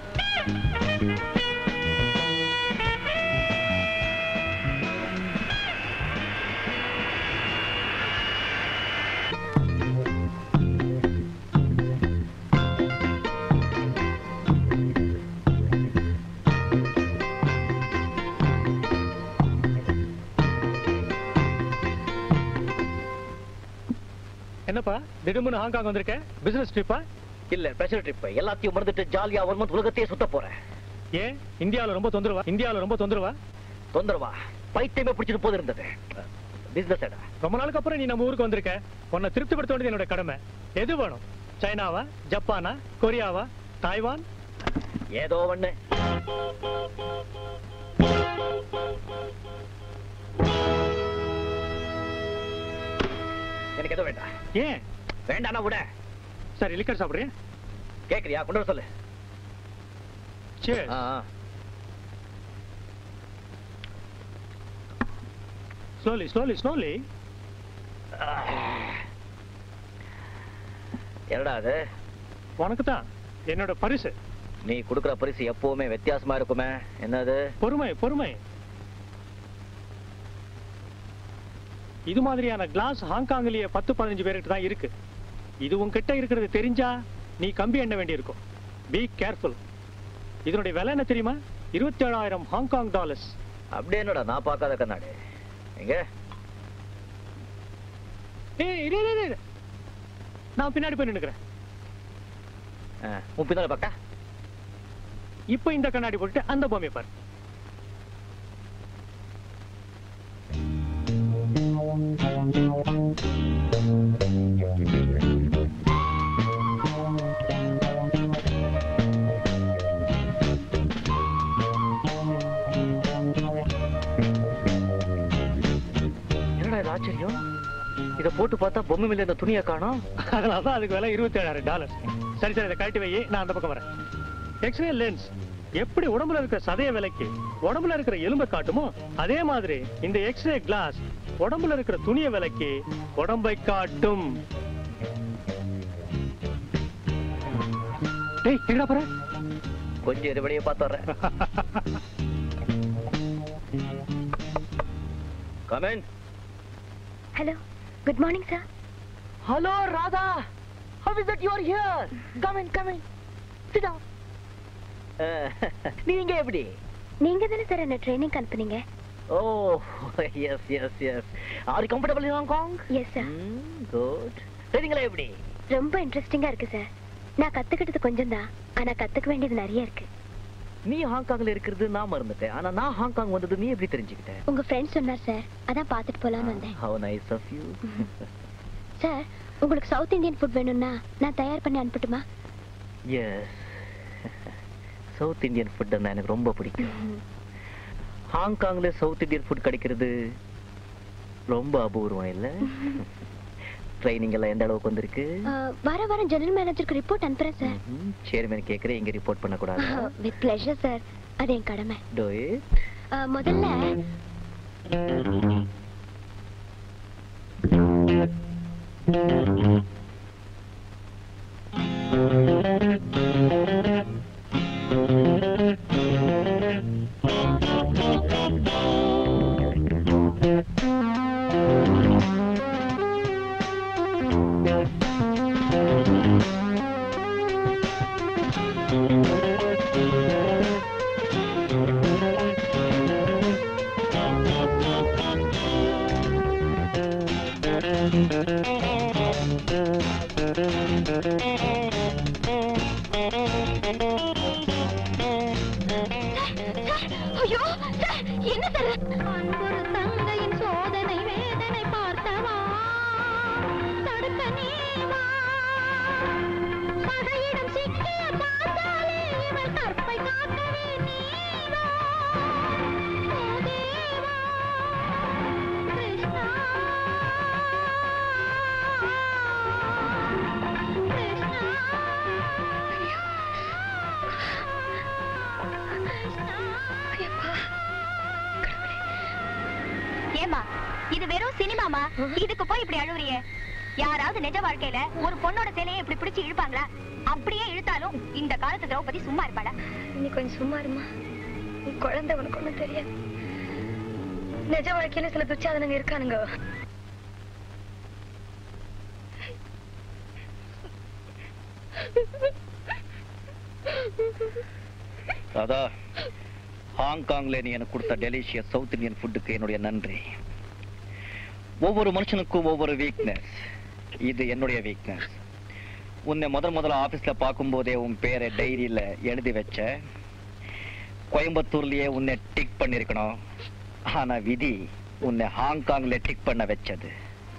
என்னப்பா திடீர்னு ஹாங்காங் வந்திருக்க பிசினஸ் ட்ரிப்பா
இல்ல ஸ்பெஷல் ட்ரிப் எல்லாத்தையும் மறந்துட்டு ஜாலியா ஒரு மந்த் உலகத்தையே சுத்த போறேன்
ஏன் இந்தியாவுல ரொம்ப தொந்தரவா இந்தியாவுல ரொம்ப தொந்தரவா
தொந்தரவா பைத்தியமே பிடிச்சிட்டு போது இருந்தது பிசினஸ் எடா
ரொம்ப நாளுக்கு அப்புறம் நீ நம்ம ஊருக்கு வந்திருக்க உன்னை திருப்திப்படுத்த வேண்டியது என்னோட கடமை எது வேணும் சைனாவா ஜப்பானா கொரியாவா தாய்வான்
ஏதோ ஒண்ணு எனக்கு எதுவும் வேண்டாம்
ஏன்
வேண்டாம்னா விட
சரி லிக்கர் சாப்பிடுறியா
கேக்குறியா கொண்டு வர சொல்லு
Cheers.
ஆ, ஆ.
ஸ்லோலி ஸ்லோலி ஸ்லோலி
என்னடா அது
உனக்கு தான் என்னோட பரிசு
நீ கொடுக்குற பரிசு எப்பவுமே வித்தியாசமா இருக்குமே என்னது
பொறுமை பொறுமை இது மாதிரியான கிளாஸ் ஹாங்காங்லயே பத்து பதினஞ்சு பேருக்கு தான் இருக்கு இது உன்கிட்ட இருக்கிறது தெரிஞ்சா நீ கம்பி எண்ண வேண்டியிருக்கும் பி கேர்ஃபுல் இதனுடைய விலை என்ன தெரியுமா இருபத்தி ஏழாயிரம் ஹாங்காங் டாலர்ஸ்
அப்படியே என்னடா நான் பார்க்காத கண்ணாடி எங்க
ஏய் இரு, இரு, இரு. நான் பின்னாடி போய் நின்னுக்கிறேன்
ஆ, உன் பின்னால பார்க்க
இப்போ இந்த கண்ணாடி போட்டுட்டு அந்த பொம்மையை பாரு
என்னடா இது ஆச்சரியம் இத போட்டு பார்த்தா பொம்மை மேல இந்த துணியை காணோம்
அதனால தான் அதுக்கு விலை இருபத்தி ஏழாயிரம் டாலர் சரி சரி இதை கழட்டி வை நான் அந்த பக்கம் வரேன் எக்ஸ்ரே லென்ஸ் எப்படி உடம்புல இருக்கிற சதைய விலைக்கு உடம்புல இருக்கிற எலும்பை காட்டுமோ அதே மாதிரி இந்த எக்ஸ்ரே கிளாஸ் உடம்புல இருக்கிற துணிய விலைக்கு உடம்பை காட்டும் டேய் எங்கடா போற
கொஞ்சம் இது வெளியே பார்த்து வர்றேன் comment
hello good morning sir
hello Radha how is that you are here come in come in sit down நீங்க எப்படி
நீங்க தானே சார் என்ன ட்ரைனிங் அனுப்புனீங்க
Oh, yes, yes, yes. Are you comfortable in Hong Kong?
Yes, sir.
Mm, good. ட்ரைனிங்லாம் எப்படி
ரொம்ப இன்ட்ரெஸ்டிங்கா இருக்கு சார் நான் கத்துக்கிட்டது கொஞ்சம் தான் ஆனா கத்துக்க வேண்டியது நிறைய இருக்கு
நீ ஹாங்காங்ல இருக்கிறது நான் மறந்துட்டேன் ஆனா நான் ஹாங்காங் வந்தது நீ எப்படி தெரிஞ்சுக்கிட்ட
உங்க ஃப்ரெண்ட் சொன்னார் சார் அதான் பார்த்துட்டு போலாம்னு வந்தேன்
how nice of you
sir உங்களுக்கு சவுத் இந்தியன் ஃபுட் வேணும்னா நான் தயார் பண்ணி அனுப்பட்டுமா
எஸ் சவுத் இந்தியன் ஃபுட் தான் எனக்கு ரொம்ப பிடிக்கும் ஹாங்காங்ல சவுத் இந்தியன் ஃபுட் கிடைக்கிறது ரொம்ப அபூர்வம் இல்ல ட்ரைனிங் எல்லாம் எந்த அளவுக்கு வந்திருக்கு
அஹ், வர வாரம் ஜெனரல் மேனேஜருக்கு ரிப்போர்ட் அனுப்புறேன் சார்
சேர்மன் கேக்குறேன் இங்க ரிப்போர்ட் பண்ணக்கூடாது
வித் பிளஷர் சார் அது என் கடமை
Do it.
அஹ், முதல்ல
ஐயோ சார் என்ன சார் அன்பொரு தங்கையின் சோதனை வேதனை பார்த்தவா தடுக்க நீவா பகையிடம் சிக்கிய பார்த்தாலே இவள் கற்பை காக்கவே நீவா ஓ தேவா கிருஷ்ணா
ஏமா இது வெறும் சினிமாமா இதுக்கு போய் இப்படி அழுவுறியே யாராவது நிஜ வாழ்க்கையில ஒரு பொண்ணோட சேலையை இப்படி பிடிச்சு இழுப்பாங்களா அப்படியே இழுத்தாலும் இந்த காலத்து திரௌபதி சும்மா இருப்பாளா
நீ கொஞ்சம் சும்மா இருமா நீ குழந்தை உனக்கு ஒண்ணும் தெரியாது நிஜ வாழ்க்கையில சில துச்சாதனங்க இருக்கானுங்க
ராதா ஹாங்காங்ல நீ எனக்கு கொடுத்த டெலிஷியஸ் சவுத் இந்தியன் ஃபுட்டுக்கு என்னுடைய நன்றி ஒவ்வொரு மனுஷனுக்கும் ஒவ்வொரு வீக்னஸ் இது என்னுடைய வீக்னஸ் உன்னை முதல் முதல்ல ஆபீஸ்ல பார்க்கும்போதே உன் பேரை டைரியில எழுதி வச்ச கோயம்புத்தூர்லயே உன்னை டிக் பண்ணிருக்கணும் ஆனா விதி உன்னை ஹாங்காங்ல டிக் பண்ண வச்சது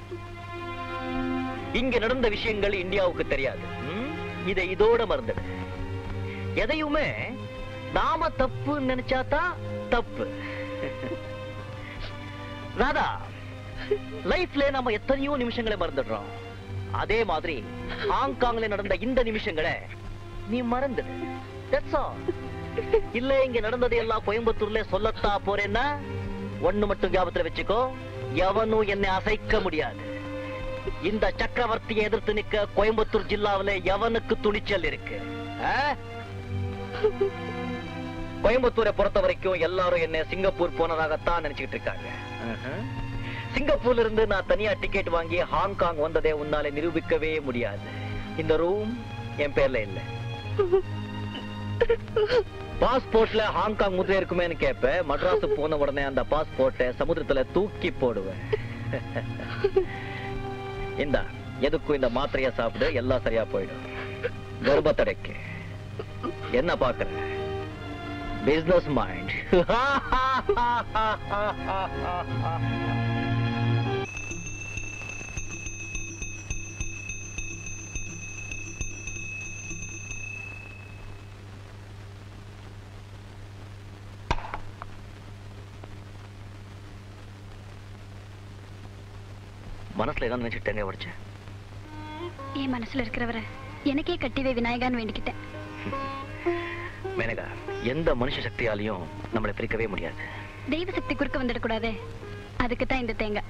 இங்க நடந்த விஷயங்கள் இந்தியாவுக்கு தெரியாது ம்? இதை இதோட மறந்துடு எதையுமே நாம தப்பு நினைச்சாதான் தப்பு ராதா லைஃப்ல நம்ம எத்தனையோ நிமிஷங்களை மறந்துடுறோம் அதே மாதிரி ஹாங்காங்ல நடந்த இந்த நிமிஷங்களை நீ மறந்துடு That's all. இல்ல இங்க நடந்தது எல்லாம் கோயம்புத்தூர்ல சொல்லத்தா போறேன்னா ஒண்ணு மட்டும் ஞாபகத்துல வச்சுக்கோ எவனும் என்னை அசைக்க முடியாது இந்த சக்கரவர்த்தியை எதிர்த்து நிக்க கோயம்புத்தூர் ஜில்லாவுல எவனுக்கு துணிச்சல் இருக்கு ஆ? கோயம்புத்தூரை பொறுத்த வரைக்கும் எல்லாரும் என்ன சிங்கப்பூர் போனதாகத்தான் நினைச்சுக்கிட்டு இருக்காங்க ஆஹா. சிங்கப்பூர்ல இருந்து நான் தனியா டிக்கெட் வாங்கி ஹாங்காங் வந்ததே உன்னால நிரூபிக்கவே முடியாது இந்த ரூம் என் பேர்ல இல்ல பாஸ்போர்ட்ல ஹாங்காங் முதிரை இருக்குமேன்னு கேட்பேன் மட்ராஸ் போன உடனே அந்த பாஸ்போர்ட்டை சமுத்திரத்துல தூக்கி போடுவேன் இந்தா எதுக்கும் இந்த மாத்திரைய சாப்பிடு எல்லாம் சரியா போயிடும் கர்ப்பத்தடைக்கு என்ன பாக்குற பிசினஸ் மைண்ட் மனசுல என்ன நினைச்சிட்டேங்க உடைச்சேன்
என் மனசுல இருக்கிறவரை எனக்கே கட்டிவே விநாயகான்னு வேண்டிக்கிட்டேன்
மேனகா எந்த மனுஷ சக்தியாலையும் நம்மளை பிரிக்கவே முடியாது
தெய்வ சக்தி குறுக்க வந்துடக்கூடாதே அதுக்கு தான் இந்த தேங்காய்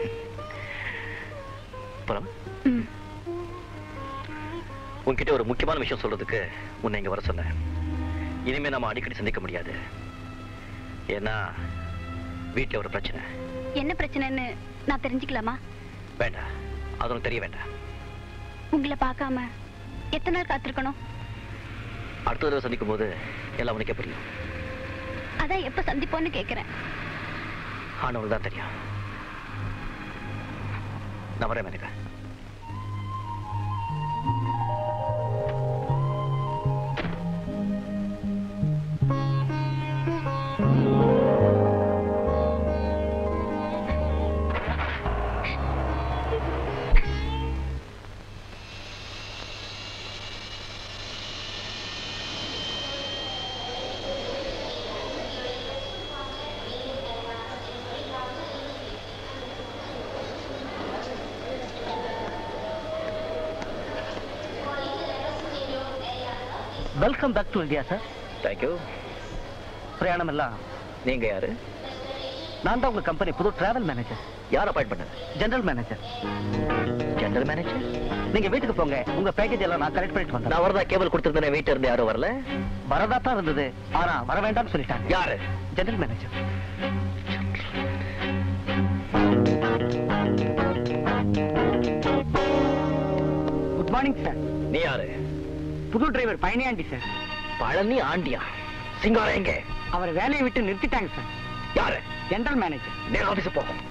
போலாம்
ம்.
உன்கிட்ட ஒரு முக்கியமான விஷயம் சொல்றதுக்கு உன்னை இங்க வர சொன்னேன் இனிமே நம்ம அடிக்கடி சந்திக்க முடியாது ஏன்னா வீட்டுல ஒரு பிரச்சனை
என்ன பிரச்சனைன்னு நான் தெரிஞ்சுக்கலாமா
வேண்டாம் அது உனக்கு தெரிய வேண்டாம்
உங்களை பார்க்காம எத்தனை நாள் காத்திருக்கணும்
அடுத்த தடவை சந்திக்கும் போது எல்லாம் உனக்கே புரியும்
அதான் எப்ப சந்திப்போன்னு கேக்குறேன்
ஆனவங்களுக்கு தான் தெரியும் நான் வரேன் Menaka
welcome back to India sir
thank you
பிரயாணம் எல்லாம்
நீங்க யாரு
நான் தான் உங்க கம்பெனி புது டிராவல் மேனேஜர்
யார் அப்பாயிண்ட் பண்ணது
ஜெனரல் மேனேஜர்
ஜெனரல் மேனேஜர்
நீங்க வீட்டுக்கு போங்க உங்க பேக்கேஜ் எல்லாம் நான் கலெக்ட் பண்ணிட்டு வந்தேன்
நான் வரதா கேபிள் கொடுத்திருந்தேன் வீட்டு இருந்து யாரும் வரல
வரதா தான் இருந்தது ஆனா வர வேண்டாம்னு சொல்லிட்டாங்க
யாரு
general manager good morning sir
நீ யாரு
புது டிரைவர் பழனியாண்டி சார்
பழனி ஆண்டியா சிங்காரம் எங்க
அவர் வேலையை விட்டு நிறுத்திட்டாங்க சார்
யாரு
ஜெனரல் மேனேஜர்
நேர ஆபீஸ் போகும்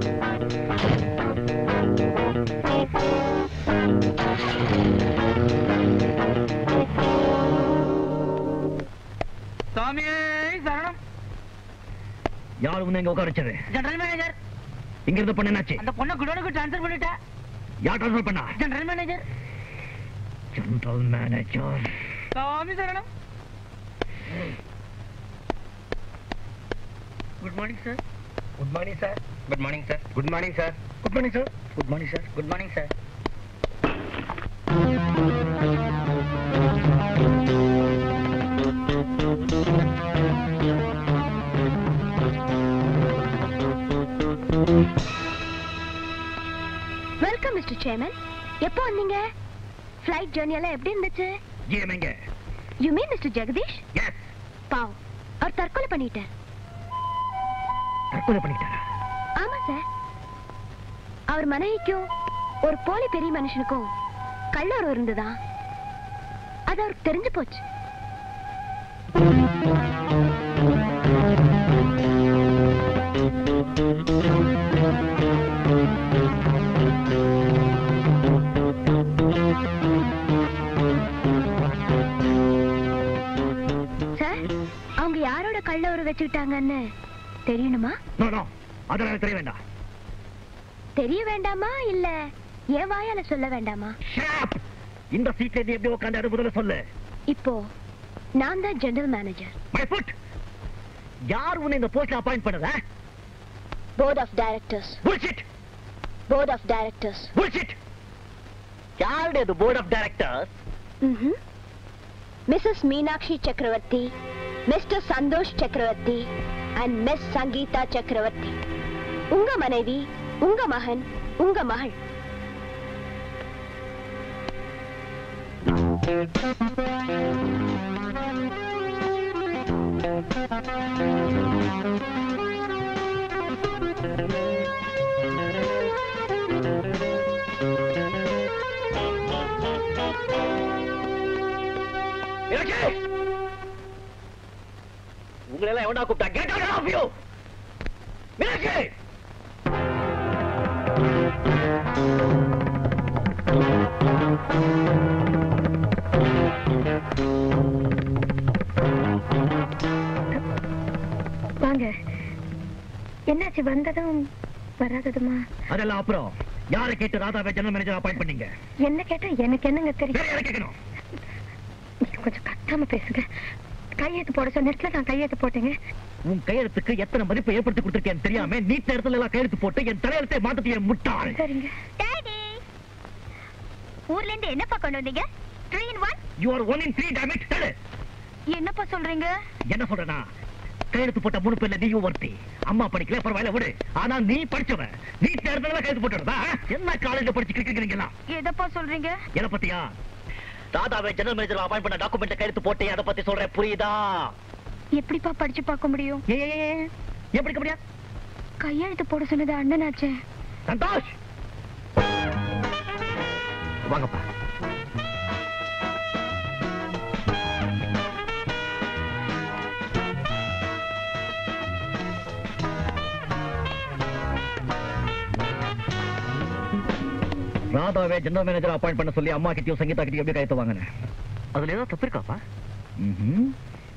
சுவாமியே சரணம்
யார் உன்னை இங்க உட்கார வச்சது
ஜெனரல் மேனேஜர்
இங்க இருந்து பண்ண என்னாச்சு
அந்த பொண்ணை குடோனுக்கு ட்ரான்ஸ்ஃபர் பண்ணிட்டா
யார் ட்ரான்ஸ்ஃபர் பண்ணா
ஜெனரல் மேனேஜர்
ஜெனரல் மேனேஜர்
சுவாமி சரணம் good morning sir
good morning sir good morning sir good morning sir good morning sir good morning sir good morning sir
welcome mister chairman எப்போ வந்தீங்க ஃப்ளைட் ஜர்னி எல்லாம் எப்படி இருந்துச்சு
GM எங்க
you mean mister Jagadeesh
yes
பாவ் அவர் தற்கொலை பண்ணிட்டார்
தற்கொலை பண்ணிட்டாரா
ஆமா சார் அவர் மனைவிக்கும் ஒரு போலி பெரிய மனுஷனுக்கும் கள்ளூர் இருந்ததா அது அவருக்கு தெரிஞ்சு போச்சு சார் அவங்க யாரோட கள்ள உரு வச்சுக்கிட்டாங்கன்னு தெரியணுமா
நோ நோ அதெல்லாம் எனக்கு தெரிய வேண்டாம்
தெரிய வேண்டாமா இல்ல என் வாயால சொல்ல வேண்டாமா
இந்த சீட்ல நீ எப்படி உட்காந்து முதல்ல சொல்லு
இப்போ நான் தான் ஜெனரல் மேனேஜர்
மை ஃபுட் யார் உன்னை இந்த போஸ்ட்ல அப்பாயிண்ட் பண்ணதா
board of directors
bullshit
board of directors
bullshit யாருடைய இது board of directors
missus Meenakshi Chakravarthy mister Santhosh சக்கரவர்த்தி அண்ட் மிஸ் சங்கீதா சக்கரவர்த்தி உங்க மனைவி உங்க மகன் உங்க மகள்
உங்களை எல்லாம் எவனா கூப்பிட்டா get out of you Meenakshi
வாங்க என்னாச்சு வந்ததும் வராததுமா
அதெல்லாம் அப்புறம் யாரை கேட்டு ராதாவை ஜெனரல் மேனேஜர் அப்பாயிண்ட் பண்ணீங்க
என்ன கேட்டா எனக்கு என்னங்க தெரியும்
வேற யாரை கேட்கணும்
நீங்க கொஞ்சம் கத்தாம பேசுங்க கையெழுத்து போட சொன்ன நேரத்துல நான் கையெழுத்து போட்டேங்க
உன் கையெழுத்துக்கு எத்தனை மதிப்பை ஏற்படுத்தி கொடுத்திருக்கேன்னு தெரியாம நீட் நேரத்துல எல்லாம் கையெழுத்து போட்டு என் தலையெழுத்தை மாத்தத்திய முட்டாள்
சரிங்க
டாடி ஊர்ல இருந்து என்னப்பா கொண்டு வந்தீங்க three in one
you are one in three damage தடு
என்னப்பா சொல்றீங்க
என்ன சொல்றேனா கையெழுத்து போட்ட மூணு பேர்ல நீயும் ஒருத்தி அம்மா படிக்கல பரவாயில்ல விடு ஆனா நீ படிச்சவன் நீட் நேரத்துல எல்லாம் கையெழுத்து போட்டுறதா என்ன காலேஜ்ல படிச்சு கிரிக்கிறீங்களா
எதப்பா சொல்றீங்க
எதை பத்தியா தாதாவை ஜெனரல் மேனேஜர் அப்பாயிண்ட் பண்ண டாக்குமெண்ட் கையெழுத்து போட்டேன் அதை பத்தி சொல்றேன் புரியுதா
எப்படிப்பா படிச்சு பார்க்க முடியும்
ஏ ஏ, ஏ, எப்படி இருக்க முடியாது
கையெழுத்து போட சொன்னது அண்ணனாச்சே
சந்தோஷ் வாங்கப்பா ராதாவே ஜெனரல் மேனேஜர் அப்பாயிண்ட் பண்ண சொல்லி அம்மா கிட்டயும் சங்கீதா கிட்டயும் எப்படி கையெழுத்து வாங்கினேன் அதுல ஏதோ தப்பு இருக்காப்பா ம்ஹும்.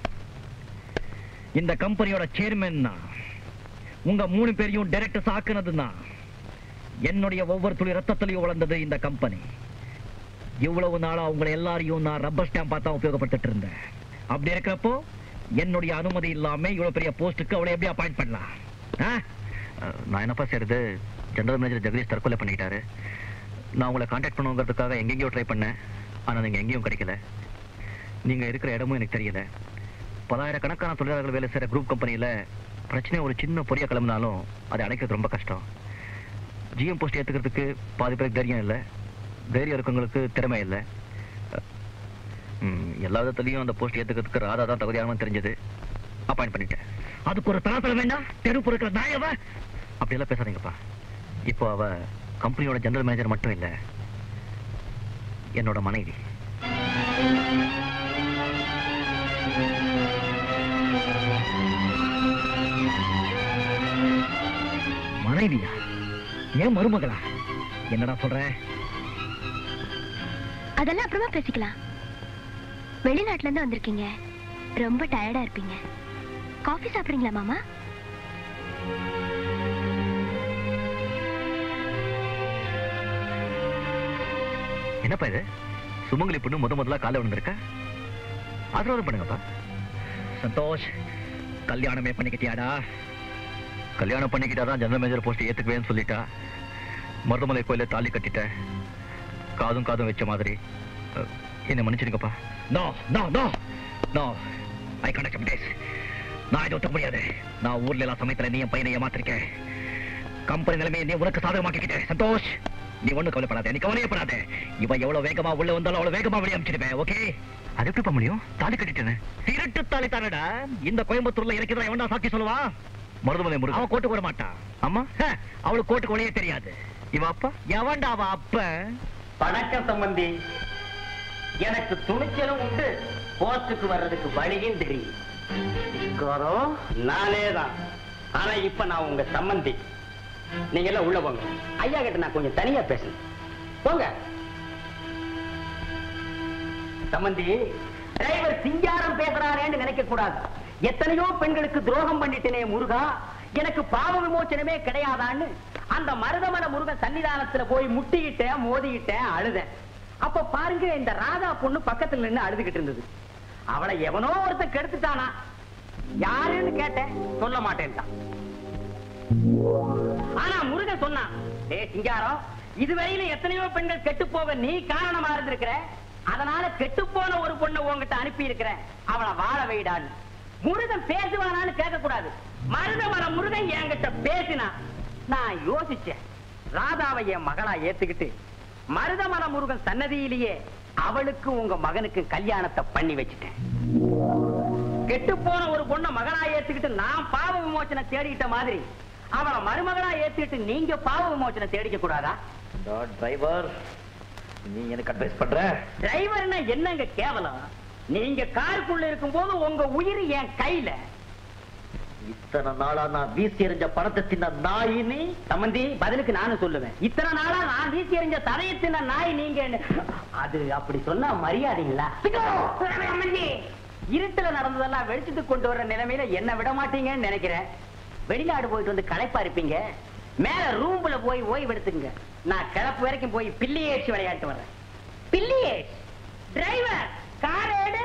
இந்த கம்பெனியோட சேர்மன் உங்க மூணு பேரையும் டைரக்டர்ஸ் ஆக்குனதுன்னா என்னுடைய ஒவ்வொரு துளி ரத்தத்திலையும் வளர்ந்தது இந்த கம்பெனி இவ்வளவு நாளா உங்களை எல்லாரையும் நான் ரப்பர் ஸ்டாம்ப் பார்த்தா உபயோகப்பட்டுட்டு இருந்தேன் அப்படி இருக்கிறப்போ என்னுடைய அனுமதி இல்லாம இவ்வளவு பெரிய போஸ்டுக்கு அவளை எப்படி அப்பாயிண்ட் பண்ணலாம் ஆ?
நான் என்னப்பா செய்யறது ஜெனரல் மேனேஜர் ஜெகதீஷ் தற்கொலை பண்ணிக்கிட்டாரு நான் உங்களை காண்டாக்ட் பண்ணுங்கிறதுக்காக எங்கெங்கேயோ ட்ரை பண்ணேன் ஆனா நீங்க எங்கேயும் கிடைக்கல
நீங்க இருக்கிற இடமும் எனக்கு தெரியல பலாயிரக்கணக்கான தொழிலாளர்கள் வேலை செய்யற குரூப் கம்பெனியில பிரச்சனை ஒரு சின்ன பொரிய கிளம்பினாலும் அதை அடைக்கிறது ரொம்ப கஷ்டம் ஜிஎம் போஸ்ட் ஏத்துக்கிறதுக்கு பாதி பேருக்கு தைரியம் இல்லை தைரியம் இருக்கவங்களுக்கு திறமை இல்லை ம், எல்லா விதத்துலயும் அந்த போஸ்ட் ஏத்துக்கிறதுக்கு ராதா தான் தகுதியானவன் தெரிஞ்சது அப்பாயிண்ட் பண்ணிட்டேன் அதுக்கு ஒரு தராத்தரம் வேண்டாம் தெரு பொறுக்கிற நாயவ அப்படியெல்லாம் பேசாதீங்கப்பா இப்போ அவ கம்பெனியோட ஜெனரல் மேனேஜர் மட்டும் இல்ல என்னோட மனைவி மனைவியா ஏன் மருமகளா என்னடா சொல்ற
அதெல்லாம் அப்புறமா பேசிக்கலாம் வெளிநாட்டுல இருந்து வந்திருக்கீங்க ரொம்ப டயர்டா இருப்பீங்க காஃபி சாப்பிடுறீங்களா மாமா
என்னப்பா இது சுமங்கலி பொண்ணு முத முதல்ல காலை விழுந்திருக்க ஆசீர்வாதம் பண்ணுங்கப்பா சந்தோஷ் கல்யாணமே பண்ணிக்கிட்டியாடா கல்யாணம் பண்ணிக்கிட்டாதான் ஜெனரல் மேனேஜர் போஸ்ட் ஏத்துக்குவேன்னு சொல்லிட்டா மருதமலை கோயில தாலி கட்டிட்டேன் காதும் காதும் வச்ச மாதிரி அஹ், என்னை மன்னிச்சிடுங்கப்பா no no no no I conduct updates நான் இதை ஒத்த முடியாது நான் ஊர்ல எல்லாம் சமயத்துல நீ என் பையனை ஏமாத்திருக்கேன் கம்பெனி நிலைமையை நீ உனக்கு சாதகமாக்கிக்கிட்டேன் சந்தோஷ் நீ ஒண்ணு கவலைப்படாத நீ கவலையப்படாத இவ எவ்வளவு வேகமா உள்ள வந்தாலும் அவ்வளவு வேகமா வெளியே அனுப்பிச்சிடுவேன் ஓகே அது எப்படி பண்ண முடியும் தாலி கட்டிட்டேன் திருட்டு தாலி தானடா இந்த கோயம்புத்தூர்ல எனக்கு தான் எவன்டா சாட்சி சொல்லுவா மருதுமலை முருகன் அவன் கோட்டுக்கு விட மாட்டான் அம்மா ஹ, அவளுக்கு கோட்டுக்கு வழியே தெரியாது இவ அப்பா எவன்டா அவ அப்ப
வணக்கம் சம்பந்தி எனக்கு துணிச்சலும் உண்டு போஸ்டுக்கு வர்றதுக்கு வழியும் தெரியும் இக்காரம் நானே தான் ஆனா இப்ப நான் உங்க சம்பந்தி நீங்க எல்லாம் உள்ள போங்க ஐயா கிட்ட நான் கொஞ்சம் தனியா பேசணும் போங்க சம்பந்தி டிரைவர் சிங்காரம் பேசுறாரேன்னு நினைக்க கூடாது எத்தனையோ பெண்களுக்கு துரோகம் பண்ணிட்டேனே முருகா எனக்கு பாவ விமோச்சனமே கிடையாதான்னு அந்த மருதமல முருகன் சன்னிதானத்துல போய் முட்டிக்கிட்டேன் மோதிக்கிட்டேன் அழுதேன் அப்ப பாருங்க இந்த ராதா பொண்ணு பக்கத்துல நின்னு அழுதுகிட்டு இருந்தது அவளை எவனோ ஒருத்தன் கெடுத்துட்டானா யாருன்னு கேட்டேன் சொல்ல மாட்டேன்ட்டான் ஆனா முருகன் சொன்னான் டேய் சிங்காரம் இதுவரையில எத்தனையோ பெண்கள் கெட்டு போக நீ காரணமா இருந்திருக்கிற அதனால கெட்டு போன ஒரு பொண்ணை உன்கிட்ட அனுப்பி இருக்கிற அவளை வாழ வைடான்னு முருகன் பேசுவானான்னு கேட்க கூடாது மருதமர முருகன் என்கிட்ட பேசினா நான் யோசிச்சேன் ராதாவை என் மகளா ஏத்துக்கிட்டு மருதமர முருகன் சன்னதியிலேயே அவளுக்கு உங்க மகனுக்கு கல்யாணத்தை பண்ணி வச்சுட்டேன் கெட்டு போன ஒரு பொண்ணை மகனா ஏத்துக்கிட்டு நான் பாவ விமோச்சனை தேடிக்கிட்ட மாதிரி அவளை மருமகளா ஏத்துக்கிட்டு நீங்க பாவ விமோச்சனை தேடிக்க கூடாதா
டிரைவர் நீ எனக்கு அட்வைஸ் பண்ற
டிரைவர்னா என்னங்க கேவலம் நீங்க காருக்குள்ள இருக்கும்போது உங்க உயிர் என் கையில
இத்தனை நாளா நான் வீசி எறிஞ்ச பணத்தை தின்ன நாய் நீ
சம்பந்தி பதிலுக்கு நானும் சொல்லுவேன் இத்தனை நாளா நான் வீசி எறிஞ்ச தரையை தின்ன நாய் நீங்க அது அப்படி சொன்னா மரியாதைங்களா சம்பந்தி, இருட்டுல நடந்ததெல்லாம் வெளிச்சத்துக்கு கொண்டு வர்ற நிலைமையில என்ன விட மாட்டீங்கன்னு நினைக்கிறேன் வெளிநாடு போயிட்டு வந்து களைப்பா இருப்பீங்க மேல ரூம்ல போய் ஓய்வு எடுத்துங்க நான் கிளப்பு வரைக்கும் போய் பில்லியேச்சு விளையாட்டு வர்றேன் பில்லியேச் டிரைவர் கார் எடு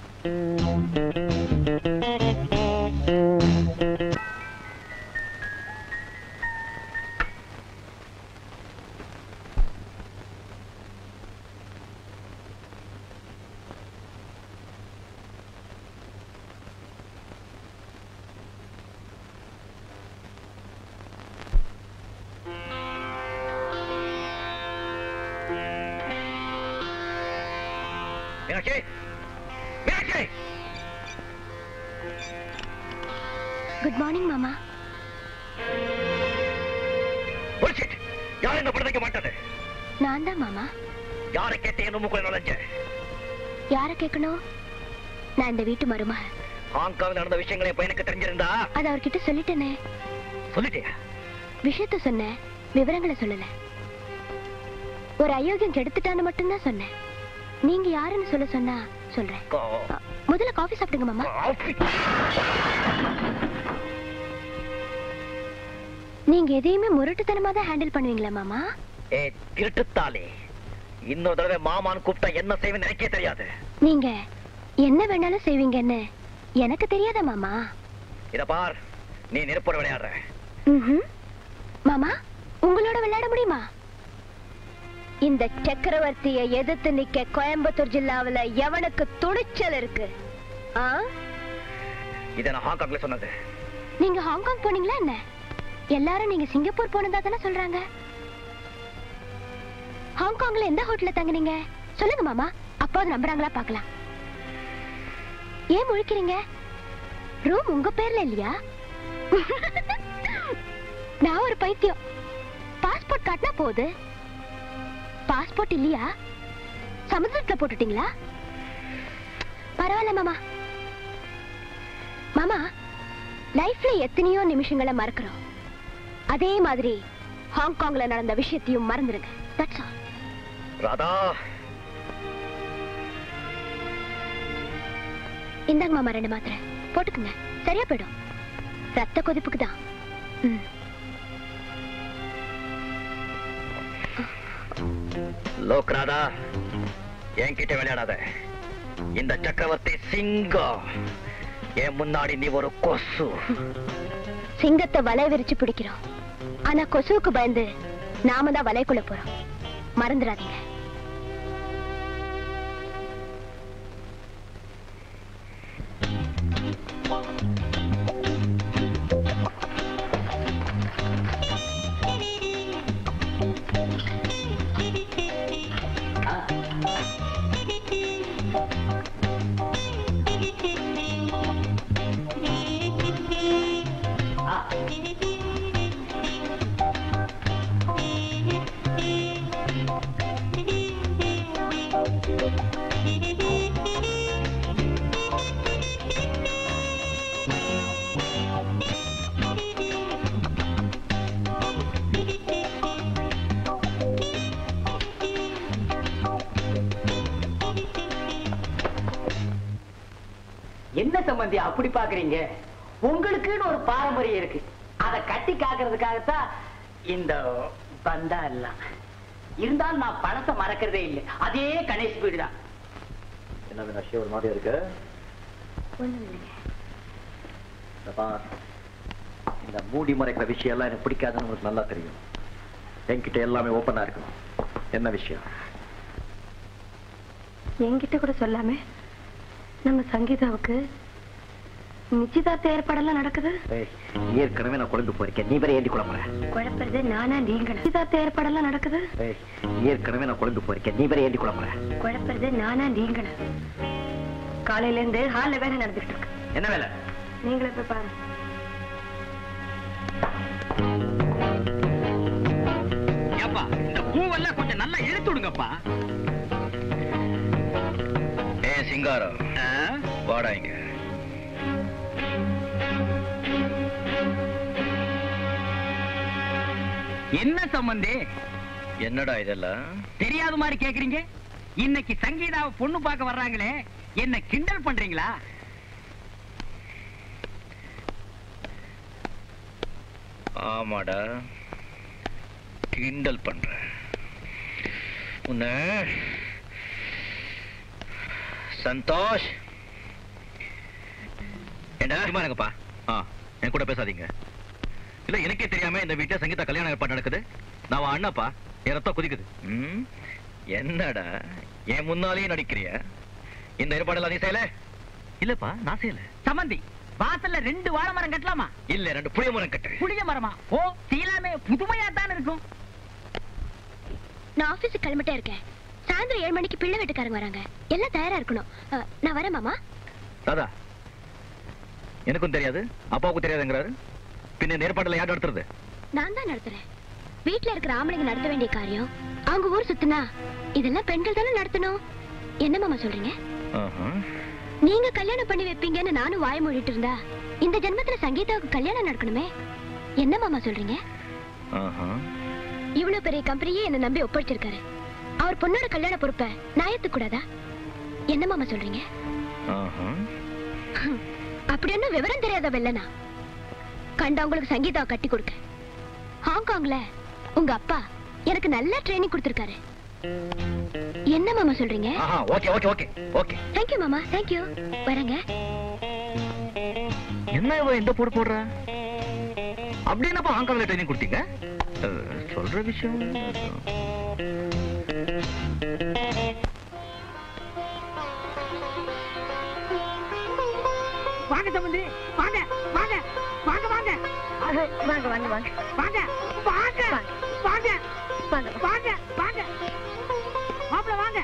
மீனாட்சி மீனாட்சி
குட் மார்னிங் மாமா
புரிச்சிட் யாரும் இந்த படம் வைக்க மாட்டாது
நான் தான் மாமா
யாரை கேட்டு என்ன மூக்குல நுழைஞ்ச
யார கேட்கணும் நான் இந்த வீட்டு மருமக
ஹாங்காங்ல நடந்த விஷயங்களை இப்ப எனக்கு தெரிஞ்சிருந்தா
அது அவர்கிட்ட சொல்லிட்டேனே
சொல்லிட்டியா
விஷயத்த சொன்னேன் விவரங்களை சொல்லல ஒரு அயோக்கியம் கெடுத்துட்டான்னு மட்டும்தான் சொன்னேன் நீங்க யாருன்னு சொல்ல சொன்னா சொல்றேன் அ, முதல்ல காஃபி சாப்பிடுங்க மாமா நீங்க எதையுமே முரட்டுத்தனமா தான் ஹேண்டில் பண்ணுவீங்களா மாமா
ஏ திருட்டுத்தாலே இன்னொரு தடவை மாமான்னு கூப்பிட்டா என்ன செய்வேன்னு எனக்கே தெரியாது
நீங்க என்ன வேணாலும் செய்வீங்கன்னு எனக்கு தெரியாதா மாமா
இத பார் நீ நெருப்போட விளையாடுற
ம்ஹும். மாமா உங்களோட விளையாட முடியுமா இந்த சக்கரவர்த்தியை எதிர்த்து நிக்க கோயம்புத்தூர் ஜில்லாவுல எவனுக்கு துணிச்சல் இருக்கு ஆ
இதை நான் ஹாங்காங்ல சொன்னது
நீங்க ஹாங்காங் போனீங்களா என்ன எல்லாரும் நீங்க சிங்கப்பூர் போனதா தானே சொல்றாங்க ஹாங்காங்ல எந்த ஹோட்டல்ல தங்குனீங்க சொல்லுங்க மாமா அப்பாவது நம்புறாங்களா பார்க்கலாம் ஏன் முழிக்கிறீங்க ரூம் உங்க பேர்ல இல்லையா நான் ஒரு பைத்தியம் பாஸ்போர்ட் காட்டினா போகுது பாஸ்போர்ட் இல்லையா சமுத்திரத்துல போட்டுட்டீங்களா பரவாயில்ல மாமா மாமா லைஃப்ல எத்தனையோ நிமிஷங்களை மறக்கிறோம் அதே மாதிரி ஹாங்காங்ல நடந்த விஷயத்தையும் மறந்துருங்க தட்ஸ் ஆல்
ராதா
இந்தாங்க மாமா ரெண்டு மாத்திரை போட்டுக்குங்க சரியா போயிடும் ரத்த கொதிப்புக்கு தான் ம்.
லோக் ராதா என்கிட்ட விளையாடாத இந்த சக்கரவர்த்தி சிங்கம் என் முன்னாடி நீ ஒரு கொசு
சிங்கத்தை வலை விரிச்சு பிடிக்கிறோம் ஆனா கொசுவுக்கு பயந்து நாம தான் வலைக்குள்ள போறோம் மறந்துடாதீங்க
என்ன சம்பந்தி அப்படி பாக்குறீங்க உங்களுக்குன்னு ஒரு பாரம்பரியம் இருக்கு அதை கட்டி காக்கிறதுக்காகத்தான் இந்த பந்தா எல்லாம் இருந்தாலும் நான் பணத்தை மறக்கிறதே இல்லை அதே கணேஷ் வீடு தான்
என்ன மீனாட்சி ஒரு மாதிரியா இருக்கு இந்த பார், இந்த மூடி மறைக்கிற விஷயம் எல்லாம் எனக்கு பிடிக்காதுன்னு உங்களுக்கு நல்லா தெரியும் என்கிட்ட எல்லாமே ஓப்பனா இருக்கணும் என்ன விஷயம்
என்கிட்ட கூட சொல்லாம நம்ம சங்கீதாவுக்கு நிச்சயதார்த்த ஏற்பாடெல்லாம் நடக்குது
ஏய், ஏற்கனவே நான் குழம்பு போயிருக்கேன் நீ வேற ஏண்டி குழம்புற
குழப்பறது நானா நீங்க நிச்சயதார்த்த ஏற்பாடெல்லாம் நடக்குது
ஏய், ஏற்கனவே நான் குழம்பு போயிருக்கேன் நீ வேற ஏண்டி குழம்புற
குழப்பறது நானா நீங்க காலையில இருந்து ஹால்ல வேலை நடந்துட்டு இருக்கு
என்ன வேலை
நீங்களே போய் பாருங்க
ஏப்பா இந்த பூவெல்லாம் கொஞ்சம் நல்லா இழுத்து விடுங்கப்பா
ஏ சிங்காரம் வாடா இங்க
என்ன சம்பந்தி
என்னடா இதெல்லாம்
தெரியாத மாதிரி கேக்குறீங்க இன்னைக்கு சங்கீதாவை பொண்ணு பார்க்க வர்றாங்களே என்ன கிண்டல் பண்றீங்களா
ஆமாடா கிண்டல் பண்ற உன்ன சந்தோஷ் ஏண்டா சும்மா இருங்கப்பா ஆ என் கூட பேசாதீங்க இல்ல எனக்கே தெரியாம இந்த வீட்டுல சங்கீதா கல்யாணம் ஏற்பாடு நடக்குது நான் அவன் அண்ணாப்பா என் ரத்தம் குதிக்குது ம், என்னடா என் முன்னாலேயே நடிக்கிறிய இந்த ஏற்பாடெல்லாம் நீ செய்யல இல்லப்பா நான் செய்யல
சம்பந்தி வாசல்ல ரெண்டு வாழை மரம் கட்டலாமா
இல்ல ரெண்டு புளிய மரம் கட்டு
புளிய மரமா ஓ சீலாமே புதுமையா தான் இருக்கும்
நான் ஆபீஸுக்கு கிளம்பிட்டே இருக்கேன் சாயந்தரம் ஏழு மணிக்கு பிள்ளை வீட்டுக்காரங்க வராங்க எல்லாம் தயாரா இருக்கணும் அஹ், நான் வரேன் மாமா
தாதா எனக்கும் தெரியாது அப்பாவுக்கும் தெரியாதுங்கிறாரு பின்ன இந்த ஏற்பாடுல யார் நடத்துறது
நான் தான் நடத்துறேன் வீட்ல இருக்கிற ஆம்பளைங்க நடத்த வேண்டிய காரியம் அவங்க ஊர் சுத்துனா இதெல்லாம் பெண்கள் தானே நடத்தணும் என்ன மாமா சொல்றீங்க
ஆஹா.
நீங்க கல்யாணம் பண்ணி வைப்பீங்கன்னு நானும் வாய மூடிட்டு இருந்தா இந்த ஜென்மத்துல சங்கீதாவுக்கு கல்யாணம் நடக்கணுமே என்ன மாமா சொல்றீங்க
ஆஹா.
இவ்வளவு பெரிய கம்பெனியே என்ன நம்பி ஒப்படைச்சிருக்காரு அவர் பொண்ணோட கல்யாண பொறுப்பை நான் ஏத்துக்க கூடாதா என்ன மாமா சொல்றீங்க
ஆஹா.
அப்படி ஒண்ணும் விவரம் தெரியாத வெள்ளனா கண்டவங்களுக்கு சங்கீதாவை கட்டி கொடுக்க ஹாங்காங்ல உங்க அப்பா எனக்கு நல்ல ட்ரைனிங் கொடுத்திருக்காரு என்ன மாமா சொல்றீங்க
ஆஹா, okay okay okay okay
thank you மாமா தேங்க்யூ வரேங்க
என்ன இவ இந்த போடு போடுறா அப்படி என்னப்பா ஹாங்காங்ல ட்ரைனிங் கொடுத்தீங்க அஹ், சொல்ற விஷயம்
சம்பந்தி வாங்க வாங்க வாங்க வாங்க
வாங்க வாங்க வாங்க
வாங்க வாங்க வாங்க
வாங்க
வாங்க வாங்க மாப்பிள வாங்க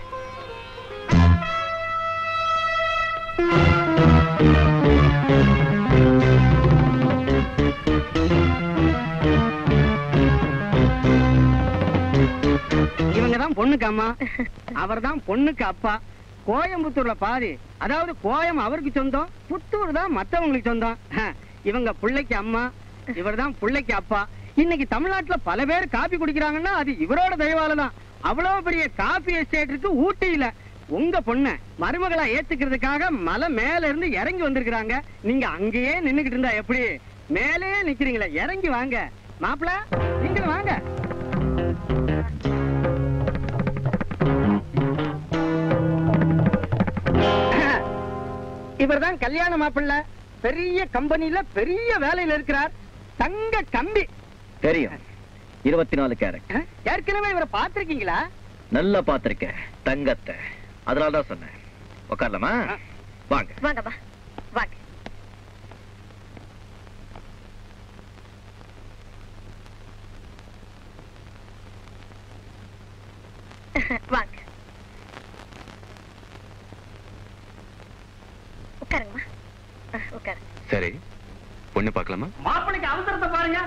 இவங்க தான் பொண்ணுக்கு அம்மா அவர் தான் பொண்ணுக்கு அப்பா கோயம்புத்தூர்ல பாதி அதாவது கோயம் அவருக்கு சொந்தம் புத்தூர் தான் மத்தவங்களுக்கு சொந்தம் ஹ, இவங்க பிள்ளைக்கு அம்மா இவர் தான் பிள்ளைக்கு அப்பா இன்னைக்கு தமிழ்நாட்டுல பல பேர் காபி குடிக்கிறாங்கன்னா அது இவரோட தயவால தான் அவ்வளவு பெரிய காபி எஸ்டேட் இருக்கு ஊட்டியில உங்க பொண்ண மருமகளா ஏத்துக்கிறதுக்காக மலை மேல இருந்து இறங்கி வந்திருக்கிறாங்க நீங்க அங்கேயே நின்னுகிட்டு இருந்தா எப்படி மேலேயே நிக்கிறீங்களே இறங்கி வாங்க மாப்பிள நீங்களும் வாங்க இவர்தான் கல்யாண மாப்பிள்ள பெரிய கம்பெனில பெரிய வேலையில இருக்கிறார் தங்க கம்பி
தெரியும் இருபத்தி நாலு கேரட்
ஏற்கனவே இவரை பார்த்திருக்கீங்களா
நல்லா பார்த்திருக்கேன் தங்கத்தை அதனால தான் சொன்னேன் உட்காரலாமா வாங்க
வாங்க வா வாங்க வாங்க உட்காருங்கம்மா ஆ, உட்காருங்க
சரி பொண்ணு பார்க்கலாமா
மாப்பிளைக்கு அவசரத்தை பாருங்க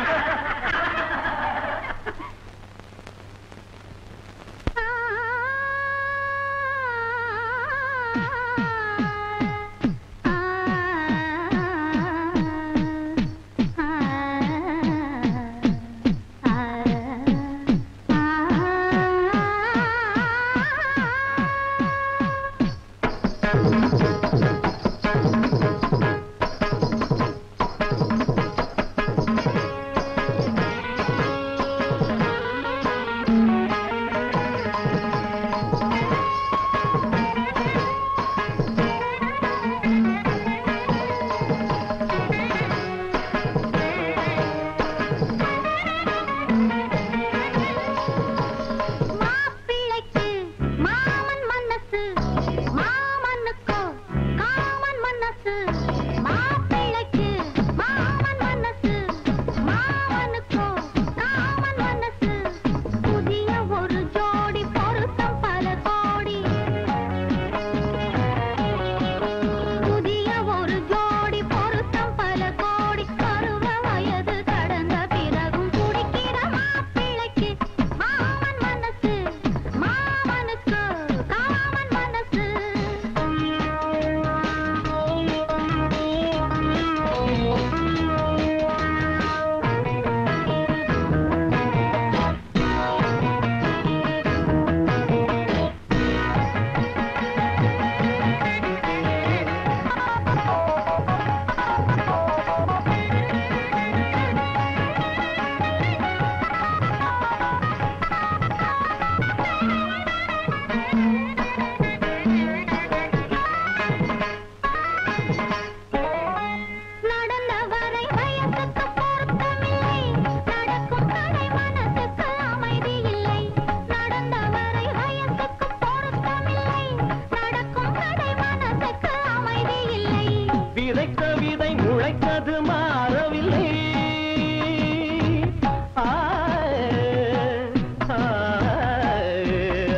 மாப்பிள்ளைக்கு மாமன் மனசு மாமனுக்கோ காமன் மனசு மாப்பிள்ளைக்கு மாமன் மனசு மாமனுக்கோ காமன் மனசு புதிய ஒரு ஜோடி பொருத்தம் பல கோடி புதிய ஒரு ஜோடி பொருத்தம் பல கோடி பருவ வயது கடந்த பிறகும் குடிக்கிற மாப்பிள்ளைக்கு மாமன் மனசு மாமனுக்கு காமன் மனசு நடந்த வரை வயசுக்கு பொருத்தமில்லை நடக்கும் கடை மனசுக்கு அமைதி இல்லை நடந்த வரை வயசுக்கு பொருத்தமில்லை நடக்கும் கடை மனசுக்கு அமைதி இல்லை
விதைத்த விதை முளைத்தது மாறவில்லை ஆய், ஆய்,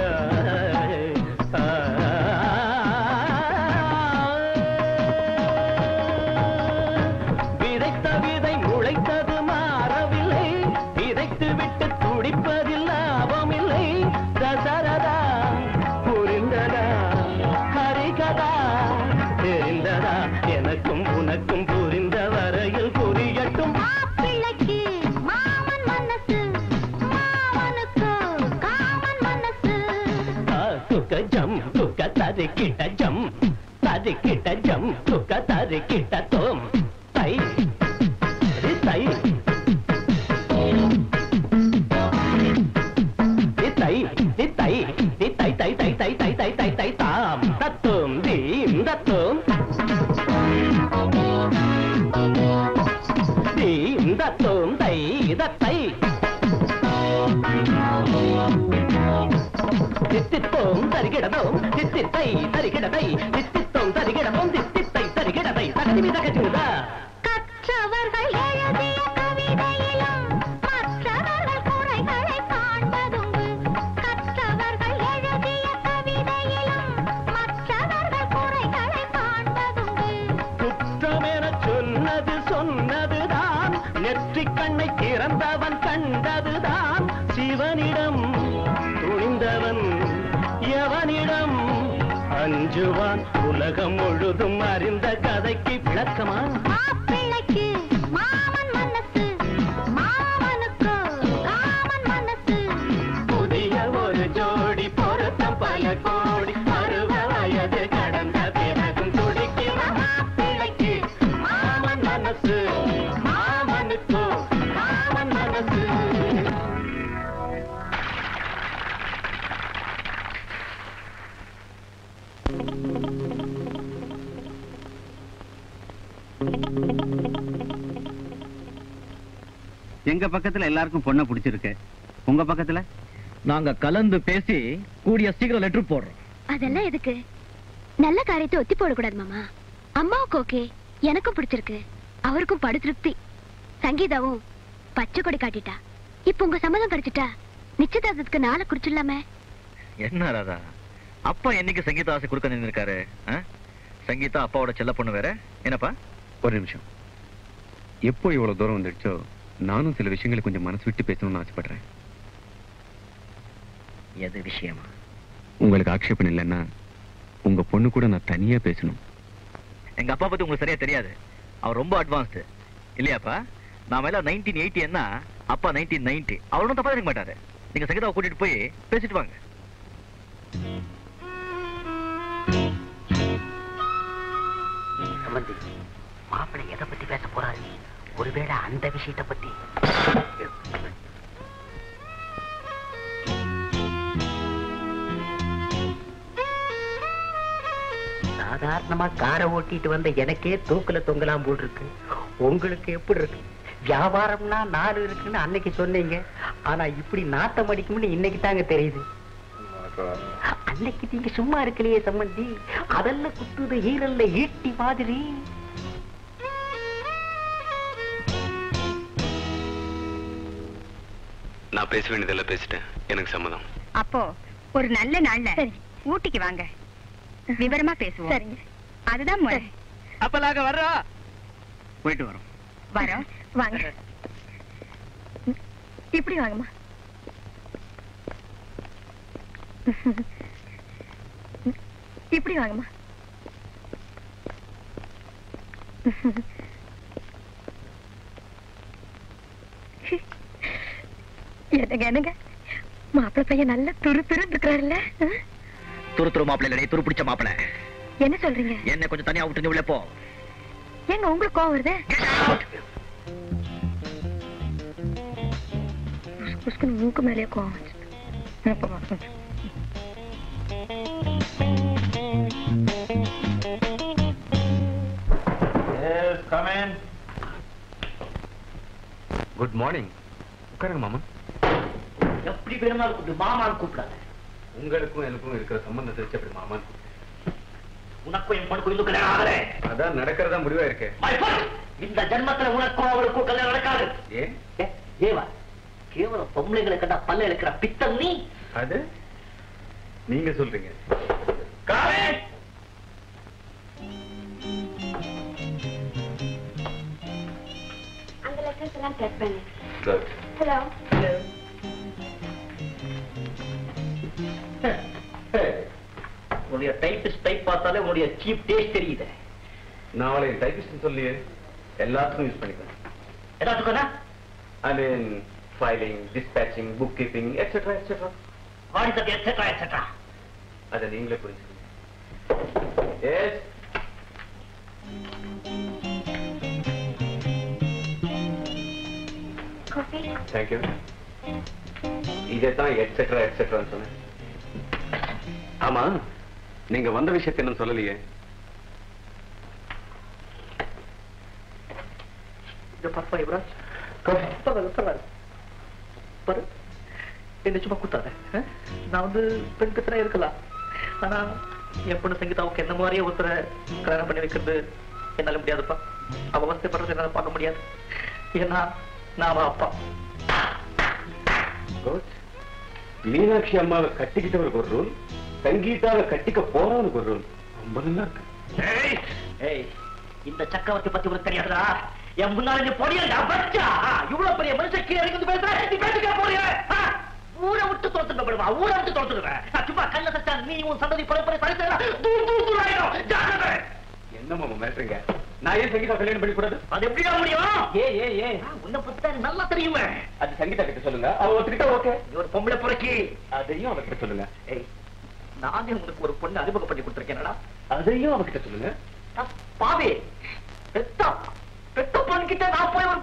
ஆய். விதைத்த விதை முளைத்தது மாறவில்லை விதைத்து விட்டு துடிப்பதில் லாபமில்லை தசரதா புரிந்ததா ஹரிகதா தெரிந்ததா எனக்கும் உனக்கும் புரிந்த வரையில் புரியட்டும்
மாப்பிள்ளைக்கு மாமன் மனசு மாமனுக்கு காமன் மனசு
ஆ, துக்க ஜம் துக்க தது கிட்ட ஜம் தது கிட்ட ஜம் துக்க தது கிட்ட தோம் தை ரி தை ரி தை ரி தை ரி தை தை தை தை தை தை தை தை தாம் தத்தும் தீம் தத்தும் தீம் தத்தும் தை தத்தை தித்தித்தோம் தருகிடதோம் தித்தித்தை தருகிடதை தித்தித்தோம் தருகிடதோம் தித்தித்தை
தரிகிடதை தகதி தகச்சுதா
கற்றவர்கள் எழுதிய கவிதையிலும் மற்றவர்கள் குறைகளை காண்பதுண்டு கற்றவர்கள் எழுதிய கவிதையிலும் மற்றவர்கள் குறைகளை காண்பதுண்டு
குற்றமென சொன்னது சொன்னதுதான் நெற்றிக் கண்ணை திறந்தவன் கண்டதுதான் சிவனிடம் துணிந்தவன் எவனிடம் அஞ்சுவான் உலகம் முழுதும் அறிந்த கதைக்கு விளக்கமா
மாப்பிள்ளைக்கு மாமன் மனசு மாமனுக்கு காமன் மனசு
புதிய ஒரு ஜோடி பொருத்தம் பல கோடி பருவ வயது கடந்த பிறகும் துடிக்கிற மாப்பிள்ளைக்கு மாமன் மனசு மாமனுக்கு காமன் மனசு
எங்க பக்கத்துல எல்லாருக்கும் பொண்ணை பிடிச்சிருக்கு உங்க பக்கத்துல
நாங்க கலந்து பேசி கூடிய சீக்கிரம் லெட்டர் போடுறோம்
அதெல்லாம் எதுக்கு நல்ல காரியத்தை ஒத்தி போடக்கூடாது மாமா அம்மாவுக்கு ஓகே எனக்கும் பிடிச்சிருக்கு அவருக்கும் படு திருப்தி சங்கீதாவும் பச்சை கொடி காட்டிட்டா இப்ப உங்க சம்மதம் கிடைச்சிட்டா நிச்சயதார்த்தத்துக்கு நாளை குறிச்சிடலாமே
என்ன ராதா அப்பா என்னைக்கு சங்கீதா ஆசை கொடுக்க நின்றுருக்காரு சங்கீதா அப்பாவோட செல்ல பொண்ணு வேற என்னப்பா
ஒரு நிமிஷம் எப்போ இவ்வளவு தூரம் வந்துடுச்சோ நானும் சில விஷயங்களை கொஞ்சம் மனசு விட்டு பேசணும்னு ஆசைப்படுறேன்
எது விஷயமா
உங்களுக்கு ஆட்சேபம் இல்லைன்னா உங்க பொண்ணு கூட நான் தனியா பேசணும்
எங்க அப்பா பத்தி உங்களுக்கு சரியா தெரியாது அவர் ரொம்ப அட்வான்ஸ்டு இல்லையாப்பா நாம எல்லாம் நைன்டீன் எயிட்டி என்ன அப்பா நைன்டீன் நைன்டி அவர் ஒன்றும் தப்பா இருக்க மாட்டாரு நீங்க சங்கீதாவை கூட்டிட்டு போய் பேசிட்டு வாங்க
சம்பந்தி மாப்பிள்ளை எதை பத்தி பேச போறாரு ஒருவேளை அந்த விஷயத்தை பத்தி சாதாரணமா காரை ஓட்டிட்டு வந்த எனக்கே தூக்குல தொங்கலாம் போல் இருக்கு உங்களுக்கு எப்படி இருக்கு வியாபாரம்னா நாலு இருக்குன்னு அன்னைக்கு சொன்னீங்க ஆனா இப்படி நாட்டம் அடிக்கும்னு இன்னைக்கு தாங்க தெரியுது அன்னைக்கு நீங்க சும்மா இருக்கலையே சம்பந்தி அதெல்லாம் குத்துது ஈரல்ல ஈட்டி மாதிரி
நான் பேச வேண்டியதெல்லாம் பேசிட்டேன் எனக்கு சம்மதம்
அப்போ ஒரு நல்ல நாள்ல ஊட்டிக்கு வாங்க விவரமா பேசுவோம் சரிங்க அதுதான் முறை
அப்ப நாங்க வர்றோம் போயிட்டு வரோம்
வரோம் வாங்க இப்படி வாங்கம்மா இப்படி வாங்கம்மா என்னங்க என்னங்க மாப்பிள்ளை பையன் நல்ல துரு துரு இருக்கிறாருல்ல ஆ?
துரு துரு மாப்பிள்ளை இல்லடி துரு பிடிச்ச மாப்பிள்ளை
என்ன சொல்றீங்க
என்ன கொஞ்சம் தனியா விட்டு நீ உள்ள போ
ஏங்க உங்களுக்கு கோவம் வருது புஸ்குன்னு மூக்கு மேலேயே கோவம் வந்துச்சு. அப்ப வா, கொஞ்சம்.
குட் மார்னிங் உட்காருங்க மாமா
எப்படி வேணுமாலும் கூப்பிடு மாமான்னு கூப்பிடாத
உங்களுக்கும் எனக்கும் இருக்கிற சம்பந்தத்தை வச்சு அப்படி மாமான்
உனக்கும் என் பொண்ணுக்கும் இன்னும் கல்யாணம் ஆகல
அதான் நடக்கிறதா முடிவா இருக்கு
My friend, இந்த ஜென்மத்துல உனக்கும் அவளுக்கும் கல்யாணம் நடக்காது
ஏன்
ஏ, ஏவா கேவலம் பொம்பளைங்களை கண்டா பல்ல இருக்கிற பித்தம் நீ
அது நீங்க சொல்றீங்க
அந்த லெட்டர்ஸ் எல்லாம் செக் பண்ணு
Good.
ஹலோ
உன்னுடைய டைப்பிஸ்ட் டைப் பார்த்தாலே உன்னுடைய சீப் டேஸ்ட் தெரியுது
நான் அவளை டைபிஸ்ட் சொல்லியே எல்லாத்துக்கும் யூஸ் பண்ணிக்கிறேன்
எல்லாத்துக்கும்
I mean filing dispatching book keeping etcetera etcetera
வாடி தட்டி எக்ஸெட்ரா எக்ஸெட்ரா
அதை நீங்களே புரிஞ்சுக்கணும் எஸ்
காஃபி
தேங்க்யூ இதே தான் எட்ஸெட்ரா எட்ஸெட்ரான்னு சொன்னேன் ஆமா நீங்க வந்த விஷயத்தை இன்னும் சொல்லலையே
இந்த பாப்பா யுவராஜ் பரவாயில்ல பரவாயில்ல பாரு என்ன சும்மா குத்தாத ஆ? நான் வந்து பெண் கத்தனா இருக்கலாம் ஆனா என் பொண்ணு சங்கீதாவுக்கு என்ன மாதிரியே ஒருத்தரை கல்யாணம் பண்ணி வைக்கிறது
என்னால முடியாதுப்பா அவ அவஸ்தைப்படுறது என்னால பார்க்க முடியாது ஏன்னா நான் அவ அப்பா
கோச் மீனாட்சி அம்மாவை கட்டிக்கிட்டவருக்கு ஒரு ரூல் சங்கீதாவை கட்டிக்க போறவனுக்கு ஒரு ரூல் ரொம்ப நல்லா இருக்கு
ஏய், ஏய் இந்த சக்கரவர்த்தி பத்தி உனக்கு தெரியாதுடா என் முன்னால நீ பொடியா பச்சா இவ்வளவு பெரிய மனுஷன் கீழே இறங்கி வந்து பேசுற நீ பேசுக்க போறிய ஊரை விட்டு தோத்துட்டு போடுவா ஊரை விட்டு தோத்துடுவேன் நான் சும்மா கல்ல தச்சா நீ உன் சந்ததி பரம்பரை சரித்திர தூர் தூர் தூர் ஆயிடும் ஜாக்கிரதை
என்னம்மா மிரட்டுறீங்க நான் ஏன் சங்கீதா கல்யாணம் பண்ணி கூடாது
அது எப்படிடா முடியும் ஏ ஏ ஏ உன்னை பத்தி தான் எனக்கு நல்லா தெரியுமே
அது சங்கீதா கிட்ட சொல்லுங்க அவ ஒத்துக்கிட்டா ஓகே
நீ ஒரு பொம்பளை புறக்கி
அதையும் அவகிட்ட சொல்லுங்க
ஏய் நானே உனக்கு ஒரு பொண்ணு அறிமுகம் பண்ணி கொடுத்துருக்கேன்டா
அதையும் அவகிட்ட சொல்லுங்க
பாவி பெத்த பெத்த பொண்ணு கிட்ட நான் போய் ஒரு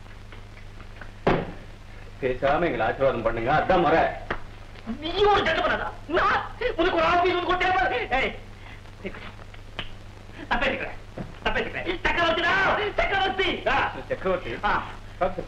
பேசாம எங்களை ஆசீர்வாதம் பண்ணுங்க அதான் முறை
நீ ஒரு ஜென்டமனா நான் உனக்கு ஒரு ஆபீஸ் உனக்கு ஒரு டேபிள் ஏய் நான் பேசிக்கிறேன் நான் பேசிக்கிறேன் சக்கரவர்த்திடா சக்கரவர்த்தி ஆ.
சக்கரவர்த்தி
ஆ.
பார்த்து.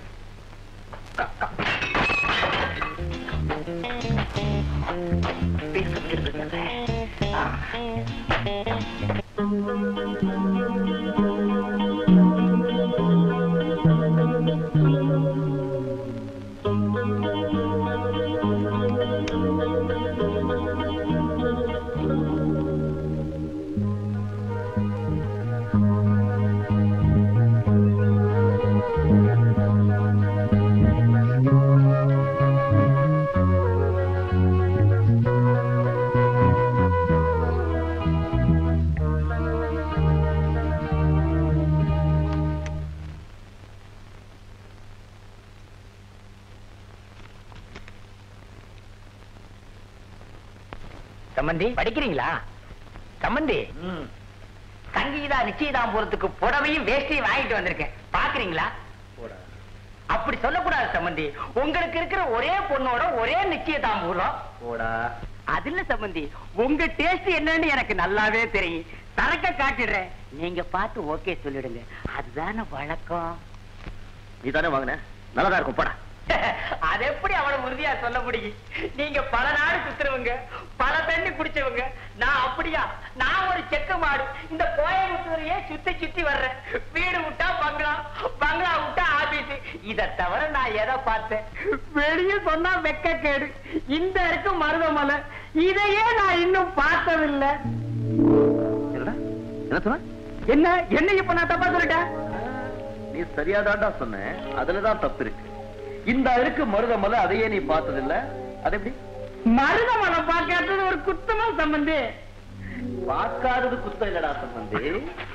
சம்மந்தி படிக்கிறீங்களா சம்மந்தி சங்கீதா நிச்சயதாம்பூரத்துக்கு புடவையும் வேஷ்டியும் வாங்கிட்டு வந்திருக்கேன் பாக்குறீங்களா அப்படி சொல்லக்கூடாது சம்பந்தி உங்களுக்கு இருக்கிற ஒரே பொண்ணோட ஒரே நிச்சயதாம்பூரம்
போடா
அது இல்ல சம்பந்தி உங்க டேஸ்ட் என்னன்னு எனக்கு நல்லாவே தெரியும் தரக்க காட்டிடுறேன் நீங்க பார்த்து ஓகே சொல்லிடுங்க அதுதானே வழக்கம்
நீ தானே வாங்கின நல்லதா இருக்கும் போடா
அது எப்படி அவ்வளவு உறுதியா சொல்ல முடியும் நீங்க பல நாடு சுத்துறவங்க பல தண்ணி குடிச்சவங்க நான் அப்படியா நான் ஒரு செக்க மாடு இந்த கோயம்புத்தூரையே சுத்தி சுத்தி வர்றேன் வீடு விட்டா பங்களா பங்களா விட்டா ஆபீஸ் இத தவிர நான் எதை பார்த்தேன் வெளியே சொன்னா வெக்க கேடு இந்த இருக்கு மருதமலை இதையே நான் இன்னும் பார்த்ததில்லை
என்னடா என்ன சொன்ன
என்ன என்ன இப்ப நான் தப்பா சொல்லிட்டேன்
நீ சரியாதான்டா சொன்ன அதுலதான் தப்பு இருக்கு இந்த இருக்கு மருதமலை அதையே நீ பார்த்ததில்ல அது எப்படி
மருதமலை பார்க்காதது ஒரு குத்தமா சம்பந்தி
பார்க்காதது குத்தம் இல்லடா சம்பந்தி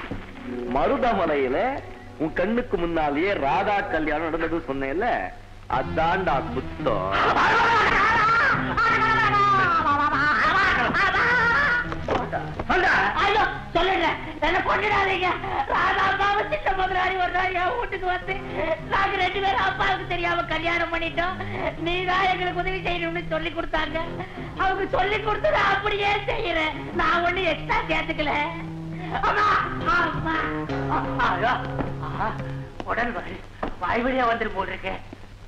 மருதமலையில உன் கண்ணுக்கு முன்னாலேயே ராதா கல்யாணம் நடந்தது சொன்னேன்ல அதான்டா குத்தம்
ஐயோ சொல்லுங்க என்ன கொண்டுடாதீங்க ராதா அப்பாவை சின்ன முதலாளி ஒரு நாள் என் வீட்டுக்கு வந்து நாங்க ரெண்டு பேரும் அப்பாவுக்கு தெரியாம கல்யாணம் பண்ணிட்டோம் நீதான் எங்களுக்கு உதவி செய்யணும்னு சொல்லி கொடுத்தாங்க அவங்க சொல்லி கொடுத்ததை அப்படியே செய்யறேன் நான் ஒண்ணு எக்ஸ்ட்ரா சேர்த்துக்கல அம்மா அம்மா ஐயோ ஆஹா, உடல் வலி வாய் வழியா வந்துரு போல் இருக்கேன்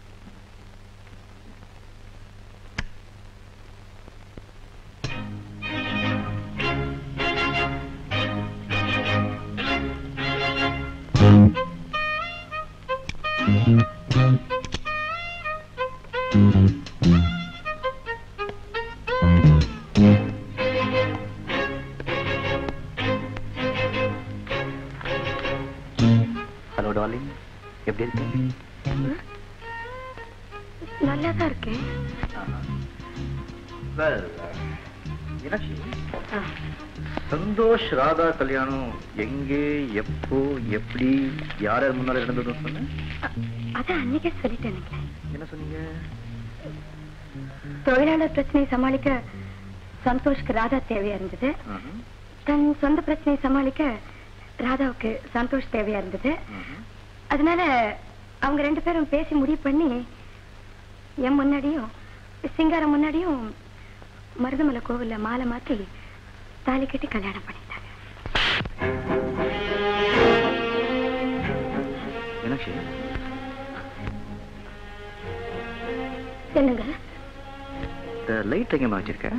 ஹலோ டார்லிங் எப்படி இருக்கு
நல்லா தான் இருக்கேன்
வெல் மீனாட்சி சந்தோஷ் ராதா கல்யாணம் எங்கே எப்போ எப்படி யார் யார் முன்னால நடந்ததுன்னு சொன்ன
அதான் அன்னைக்கே சொல்லிட்டேன்
என்ன சொன்னீங்க
தொழிலாளர் பிரச்சனையை சமாளிக்க சந்தோஷ்க்கு ராதா தேவையா இருந்தது
ம்ஹும்.
தன் சொந்த பிரச்சனையை சமாளிக்க ராதாவுக்கு சந்தோஷ் தேவையா இருந்தது அதனால அவங்க ரெண்டு பேரும் பேசி முடிவு பண்ணி என் முன்னாடியும் சிங்காரம் முன்னாடியும் மருதமலை கோவில்ல மாலை மாத்தி தாலி கட்டி கல்யாணம் பண்ணிட்டாங்க
மீனாட்சி
என்னங்க
இந்த லைட் எங்கேம்மா வச்சிருக்க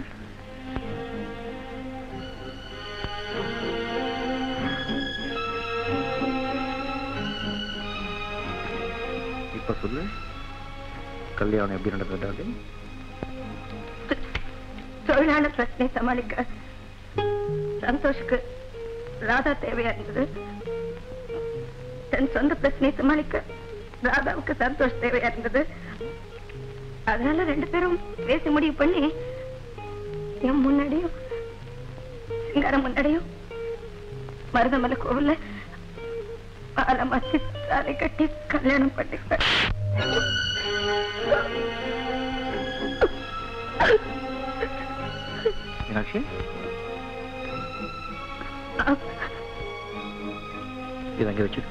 சொல்லு கல்யாணம் எப்படி நடந்தது
தொழிலாளர் பிரச்சனை சமாளிக்க சந்தோஷ்க்கு ராதா தேவையா இருந்தது தன் சொந்த பிரச்சனை சமாளிக்க ராதாவுக்கு சந்தோஷ் தேவையா இருந்தது அதனால ரெண்டு பேரும் பேசி முடிவு பண்ணி என் முன்னாடியும் சிங்காரம் முன்னாடியும் மருதமலை கோவில்ல மாலை மாத்தி தாலி கட்டி கல்யாணம் பண்ணிப்பேன்
மீனாட்சி இது அங்கே வச்சு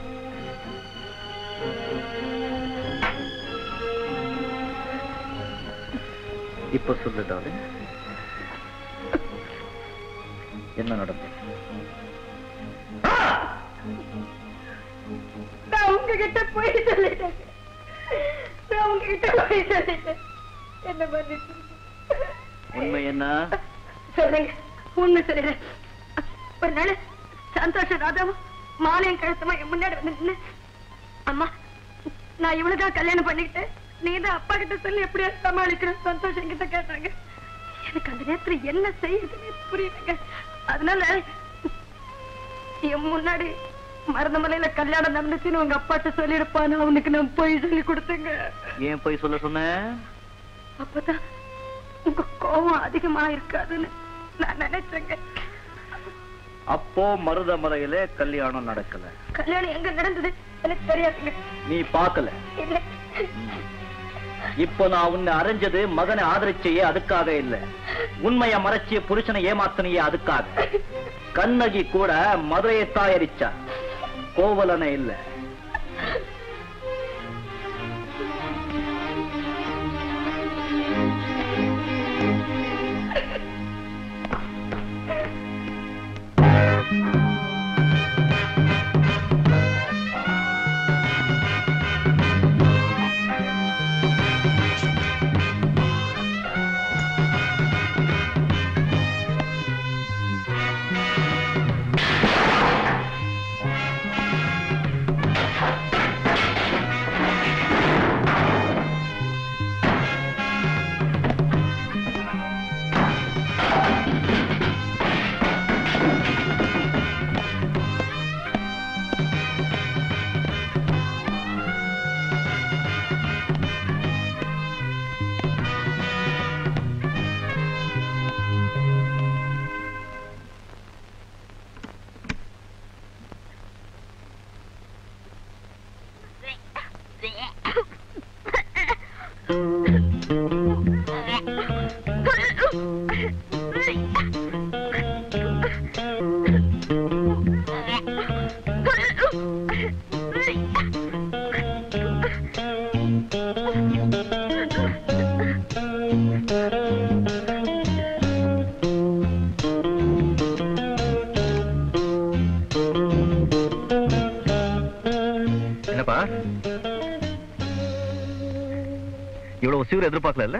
இப்ப சொல்லு டார்லிங் என்ன நடந்தது
நான் உங்ககிட்ட போய் சொல்லிட்டேன் நான் உங்ககிட்ட போய் சொல்லிட்டேன் என்ன மன்னிச்சு
உண்மை என்ன
சொல்லுங்க உண்மை சொல்லுறேன் ஒரு நாள் சந்தோஷ ராதாவும் மாலையும் கழுத்தமா என் முன்னாடி வந்து நின்னு அம்மா நான் இவ்வளவுதான் கல்யாணம் பண்ணிக்கிட்டேன் நீ தான் அப்பா கிட்ட சொல்லி எப்படியா சமாளிக்கிறேன் சந்தோஷம் என்கிட்ட கேட்டாங்க எனக்கு அந்த நேரத்துல என்ன செய்யுதுன்னு புரியலங்க அதனால என் முன்னாடி மருந்தமலையில கல்யாணம் நடந்துச்சுன்னு உங்க அப்பாட்ட சொல்லிருப்பான்னு அவனுக்கு நான் போய் சொல்லி கொடுத்தேங்க
ஏன் போய் சொல்ல சொன்ன
அப்பதான் உங்க கோபம் அதிகமா இருக்காதுன்னு நான் நினைச்சேங்க
அப்போ மருதமலையில கல்யாணம் நடக்கல
கல்யாணம் எங்க நடந்தது எனக்கு தெரியாதுங்க
நீ பார்க்கல
இல்ல
இப்போ நான் உன்னை அரைஞ்சது மகனை ஆதரிச்சையே அதுக்காக இல்ல உண்மைய மறைச்சிய புருஷனை ஏமாத்தனையே அதுக்காக கண்ணகி கூட மதுரையை தாயரிச்சா கோவலனை இல்ல என்னப்பா இவ்வளவு சீக்கிரம் எதிர்பார்க்கல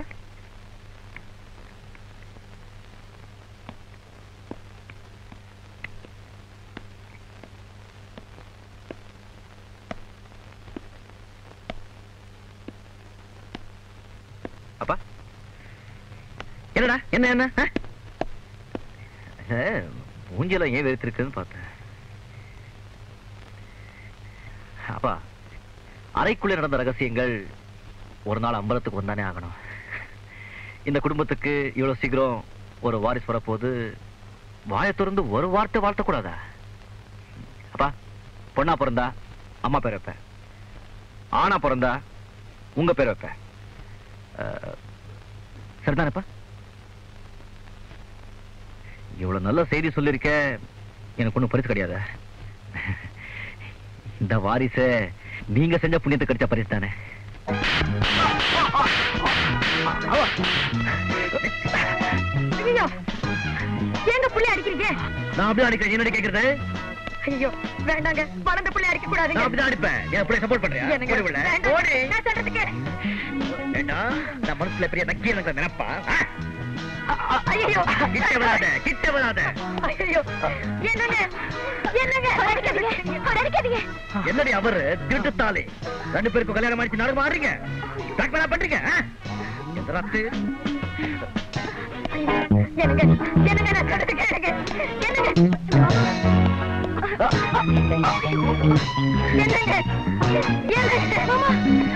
அப்பா என்னடா என்ன என்ன ஆ? ஆ, மூஞ்சில ஏன் வெறுத்திருக்குன்னு பார்த்தேன் அப்பா அறைக்குள்ளே நடந்த ரகசியங்கள் ஒரு நாள் அம்பலத்துக்கு வந்தானே ஆகணும் இந்த குடும்பத்துக்கு இவ்வளவு சீக்கிரம் ஒரு வாரிசு வரப்போது வாயை திறந்து ஒரு வார்த்தை வாழ்த்தக்கூடாதா அப்பா பொண்ணா பிறந்தா அம்மா பேர் வைப்பேன் ஆணா பிறந்தா உங்க பேர் வைப்பேன் அஹ், சரிதானேப்பா இவ்வளவு நல்ல செய்தி சொல்லிருக்க எனக்கு ஒண்ணும் பரிசு கிடையாது இந்த வாரிச நீங்க செஞ்ச புண்ணியத்தை கிடைச்ச பரிசு தானே
ஐயோ ஏங்க புள்ளி அடிக்கிறீங்க
நான் அப்படியே அடிக்கிறேன் என்னடி கேக்குறது
ஐயோ வேண்டாங்க வளர்ந்த புள்ளி அடிக்க
நான்
கூடாதுங்க
அப்படிதான் அடிப்பேன் என் பிள்ளை சப்போர்ட் பண்றியா
எனக்கு
ஓடி உள்ள.
வேண்டாங்க.
ஓடி
நான் சொல்றதுக்கு
ஏண்டா நான் மனசுல பெரிய நக்கி எனக்கு நினைப்பா ஆ?
ஐயோ
கிட்ட வராத கிட்ட வராத
ஐயோ என்னங்க என்னங்க
அடிக்காதீங்க
என்னடி அவரு திருட்டுத்தாலே ரெண்டு பேருக்கும் கல்யாணம் ஆயிடுச்சு நாடகம் ஆடுறீங்க பிளாக்மெயிலா பண்றீங்க ஆ? இந்த ராத்து
என்னங்க என்னங்க நான் சொல்றது கேளுங்க என்னங்க என்னங்க என்னங்க மாமா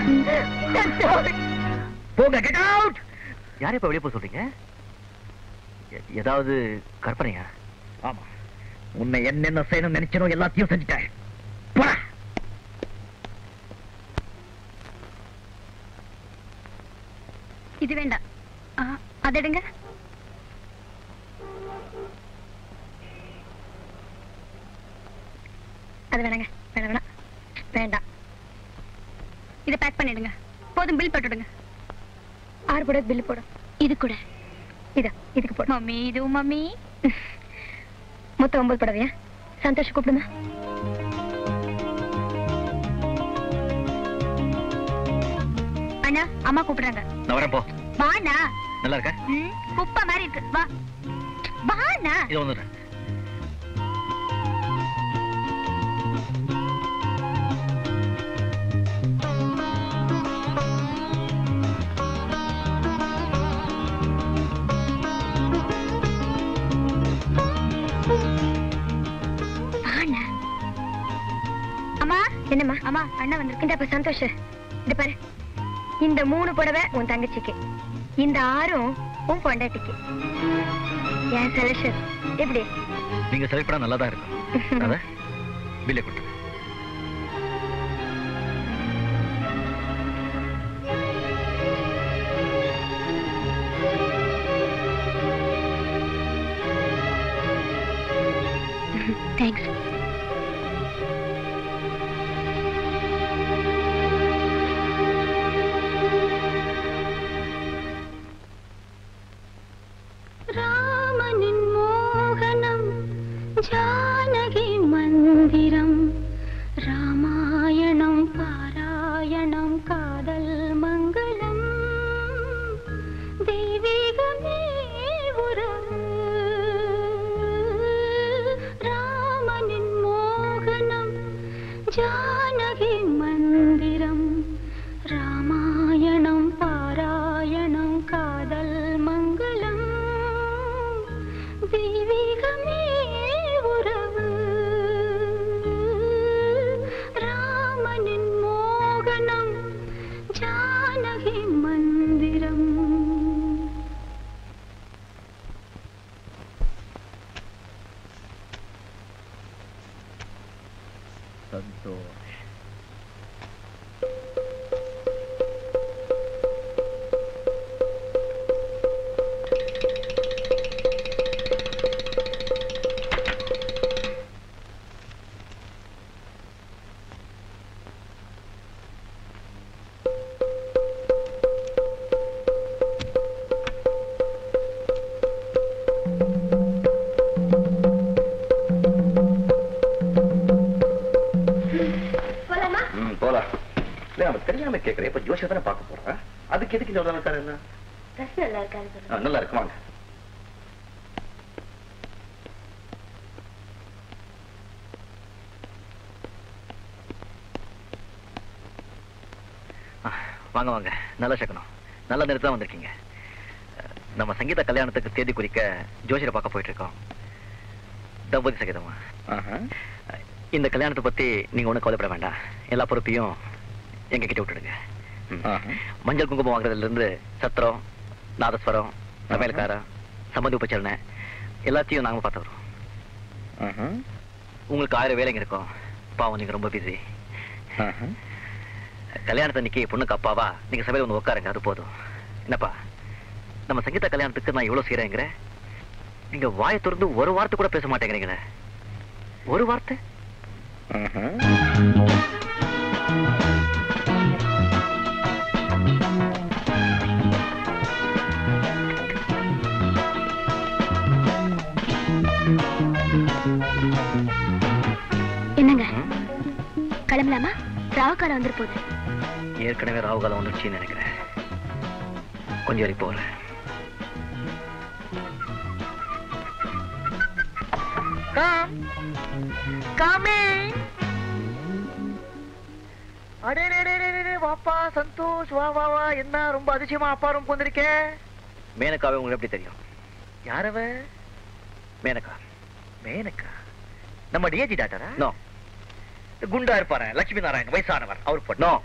போங்க கெட் அவுட் யாரை இப்ப வெளியே போக சொல்றீங்க எ- ஏதாவது கற்பனையா ஆமா உன்னை என்னென்ன செய்யணும் நினைச்சனோ எல்லாத்தையும் செஞ்சுட்டேன் போடா
இது வேண்டாம் ஆ, அது எடுங்க அது வேணாங்க வேணாம் வேணாம் வேண்டாம் இதை பேக் பண்ணிடுங்க போதும் பில் போட்டுடுங்க ஆறு போட பில் போடும்
இது கூட
இதா இதுக்கு போடு மம்மி இது மம்மி மொத்தம் ஒன்பது புடவையா சந்தோஷ் கூப்பிடுமா அண்ணா அம்மா கூப்பிடுறாங்க
நான் வரேன் போ
வாண்ணா
நல்லா இருக்க
ம், குப்பை மாதிரி இருக்கு வா வாண்ணா
இது வந்துடுறேன்
வாண்ணா அம்மா என்னம்மா அம்மா அண்ணா வந்திருக்கு இந்த சந்தோஷ் இது பாரு இந்த மூணு புடவை உன் தங்கச்சிக்கு இந்த ஆறும் உன் பொண்டாட்டிக்கு என் செலக்ஷன் எப்படி
நீங்க செலக்ட் பண்ணா நல்லா தான் இருக்கும் அத பில்லை கொடுத்து
தேங்க்ஸ்
ராமனின் மோகனம் ஜானகி மந்திரம் ராமாயணம் பாராயணம் காதல் மங்களம் தெய்வீகமே உறவு ராமனின் மோகனம் ஜானகி மந்திரம் ராமாயணம் பாராயணம் காதல் மங்களம் தெய்வீகமே உறவு ராமனின் மோகனம் ஜானகி மந்திரம்
சந்தோஷ்
போலாமா
ம் போலாம் இல்ல நம்ம தெரியாம கேட்கறேன் இப்ப ஜோசியை தானே பார்க்க போறோம் அதுக்கு எதுக்கு இந்த உடனே என்ன
ட்ரெஸ் நல்லா இருக்கான்னு சொல்லுங்க
ஆ, நல்லா இருக்கு வாங்க ஆ, வாங்க வாங்க நல்ல சக்கனம் நல்ல நேரத்துல தான் வந்திருக்கீங்க அஹ், நம்ம சங்கீத கல்யாணத்துக்கு தேதி குறிக்க ஜோசியரை பார்க்க போயிட்டு இருக்கோம் தம்பதி சங்கீதமா அஹ், இந்த கல்யாணத்தை பத்தி நீங்க ஒண்ணும் கவலைப்பட வேண்டாம் எல்லா பொறுப்பையும் எங்க கிட்ட விட்டுடுங்க ம். மஞ்சள் குங்குமம் வாங்குறதுல இருந்து சத்திரம் நாதஸ்வரம் சமையல்காரன் சம்மதி உபச்சரணை எல்லாத்தையும் நாங்க பார்த்துக்கிறோம் உங்களுக்கு ஆயிரம் வேலைங்க இருக்கும் பாவம் நீங்க ரொம்ப பிஸி கல்யாணத்தன்னைக்கு பொண்ணுக்கு அப்பாவா நீங்க சபையில வந்து உட்காருங்க அது போதும் என்னப்பா நம்ம சங்கீதா கல்யாணத்துக்கு நான் இவ்வளவு செய்யறேங்கிற நீங்க வாயை திறந்து ஒரு வார்த்தை கூட பேச மாட்டேங்கிறீங்களே ஒரு வார்த்தை
என்னங்க கிளம்பலாமா ராவக்காரம் வந்துரு போகுது
ஏற்கனவே ராவு காலம் வந்துடுச்சுன்னு நினைக்கிறேன் கொஞ்சம் வரைக்கும் போகிறேன்
கம் கமிங் அடே டே டே, டே, டே, டே, வாப்பா சந்தோஷ் வா வா வா என்ன ரொம்ப அதிசயமா அப்பா ரொம்ப வந்திருக்கே
மேனகாவை உங்களுக்கு எப்படி தெரியும்
யாரவ
மேனகா மேனகா நம்ம டிஏஜி டாக்டரா நோ குண்டா இருப்பாரு லட்சுமி நாராயண் வயசானவர் அவர் பொண்ணு நோ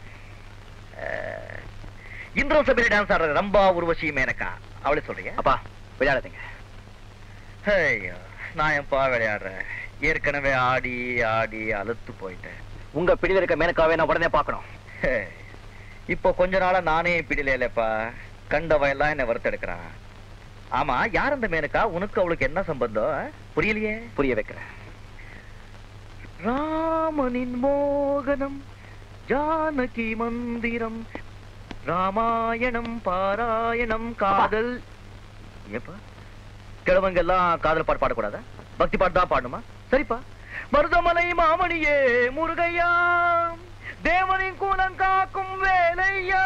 இந்திர சபையில டான்ஸ் ஆடுற ரம்பா உருவசி மேனகா அவளே சொல்றீங்க அப்பா விளையாடாதீங்க ஐயோ நான் எப்பா விளையாடுறேன் ஏற்கனவே ஆடி ஆடி அழுத்து போயிட்டேன் உங்க பிடியில் இருக்க மேனகாவை நான் உடனே பார்க்கணும் இப்போ கொஞ்ச நாளா நானே பிடியில இல்லப்பா கண்டவெல்லாம் என்ன வறுத்தெடுக்கிறான் ஆமா யார் அந்த மேனகா உனக்கு அவளுக்கு என்ன சம்பந்தம் ஆ? புரியலையே புரிய வைக்கிறேன் ராமனின் மோகனம் ஜானகி மந்திரம் ராமாயணம் பாராயணம் காதல் ஏப்பா கிழவங்க எல்லாம் காதல் பாட்டு பாடக்கூடாதா பக்தி பாட்டு தான் பாடணுமா சரிப்பா மருதமலை மாமணியே முருகையா தேவனின் கூலம் காக்கும் வேலையா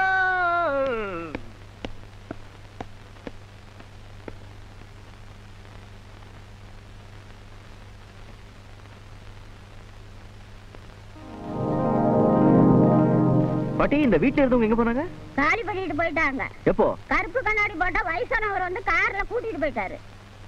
பாட்டி இந்த வீட்டுல இருந்தவங்க எங்க போனாங்க
காலி பண்ணிட்டு போயிட்டாங்க
எப்போ
கருப்பு கண்ணாடி போட்டா வயசானவர் வந்து கார்ல கூட்டிட்டு போயிட்டாரு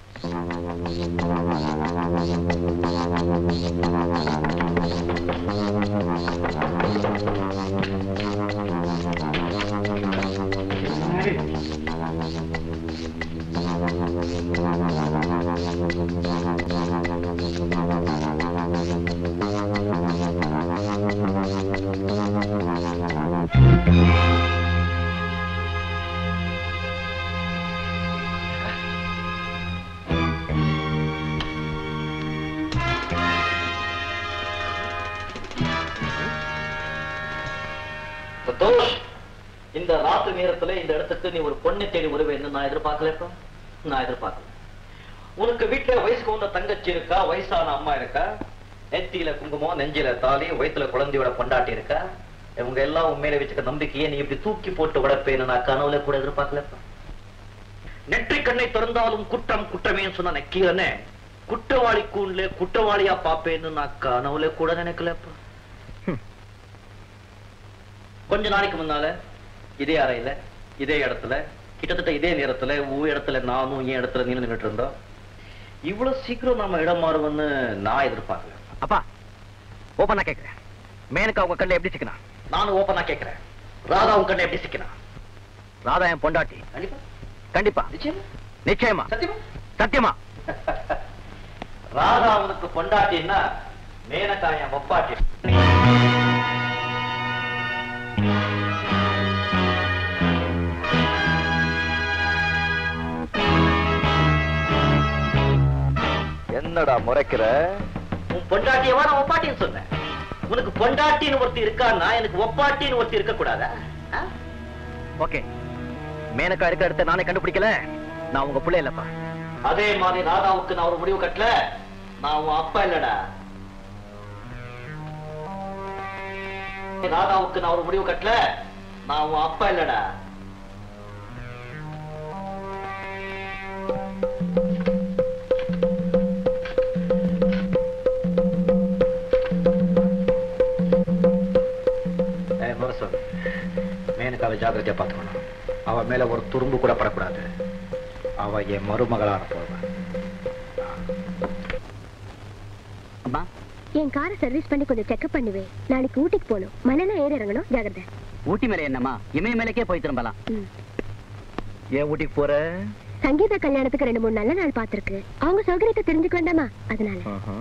சந்தோஷ் இந்த ராத்திரி நேரத்துல இந்த இடத்துக்கு நீ ஒரு பொண்ணை தேடி வருவேன்னு நான் எதிர்பார்க்கலப்பா நான் எதிர்பார்க்கல உனக்கு வீட்டுல வயசுக்கு வந்த தங்கச்சி இருக்கா வயசான அம்மா இருக்கா நெத்தியில குங்குமம் நெஞ்சில தாலி வயித்துல குழந்தையோட பொண்டாட்டி இருக்கா இவங்க எல்லாம் உன் மேல வச்சுக்க நம்பிக்கையை நீ இப்படி தூக்கி போட்டு உடப்பேன்னு நான் கனவுல கூட எதிர்பார்க்கலப்பா நெற்றி கண்ணை திறந்தாலும் குற்றம் குற்றமே சொன்ன நக்கீரனே குற்றவாளி கூண்ல குற்றவாளியா பாப்பேன்னு நான் கனவுல கூட நினைக்கலப்பா கொஞ்ச நாளைக்கு முன்னால இதே அறையில இதே இடத்துல கிட்டத்தட்ட இதே நேரத்துல ஊ இடத்துல நானும் என் இடத்துல நீ நின்னுட்டு இருந்தோம் இவ்வளவு சீக்கிரம் நாம இடம் மாறுவோம்னு நான் எதிர்பார்க்கல அப்பா ஓப்பனா கேக்குறேன் மேனுக்கு அவங்க கண்ணில் எப்படி சிக்கனா நானும் ஓப்பனா கேக்குறேன் ராதா உங்க கண்ணில் எப்படி சிக்கனா ராதா என் பொண்டாட்டி கண்டிப்பா கண்டிப்பா நிச்சயமா நிச்சயமா சத்தியமா சத்தியமா ராதா உனக்கு பொண்டாட்டின்னா மேனகா என் ஒப்பாட்டி என்னடா முறைக்கிற உன் பொண்டாட்டியவா நான் ஒப்பாட்டின்னு சொன்னேன் உனக்கு பொண்டாட்டின்னு ஒருத்தி இருக்கான்னா எனக்கு ஒப்பாட்டின்னு ஒருத்தி இருக்க கூடாதா ஓகே மேனக்கா இருக்க இடத்த நானே கண்டுபிடிக்கல நான் உங்க பிள்ளை இல்லப்பா அதே மாதிரி ராதாவுக்கு நான் ஒரு முடிவு கட்டல நான் உன் அப்பா இல்லடா ராதாவுக்கு நான் ஒரு முடிவு கட்டல நான் உன் அப்பா இல்லடா ஏய், முரசு, மேனகாவை ஜாக்கிரதையா பார்த்துக்கணும் அவ மேல ஒரு துரும்பு கூட படக்கூடாது அவ என் மருமகளா இருப்பவ
அம்மா என் காரை சர்வீஸ் பண்ணி கொஞ்சம் செக்அப் பண்ணுவேன் நாளைக்கு ஊட்டிக்கு போகணும் மலையில ஏறி இறங்கணும் ஜாகிரதை
ஊட்டி மேல என்னம்மா இமயமலைக்கே போய் திரும்பலாம்
ஏன் ஊட்டிக்கு போற
சங்கீதா கல்யாணத்துக்கு ரெண்டு மூணு நல்ல நாள் பார்த்திருக்கு அவங்க சௌகரியத்தை தெரிஞ்சுக்க வேண்டாமா அதனால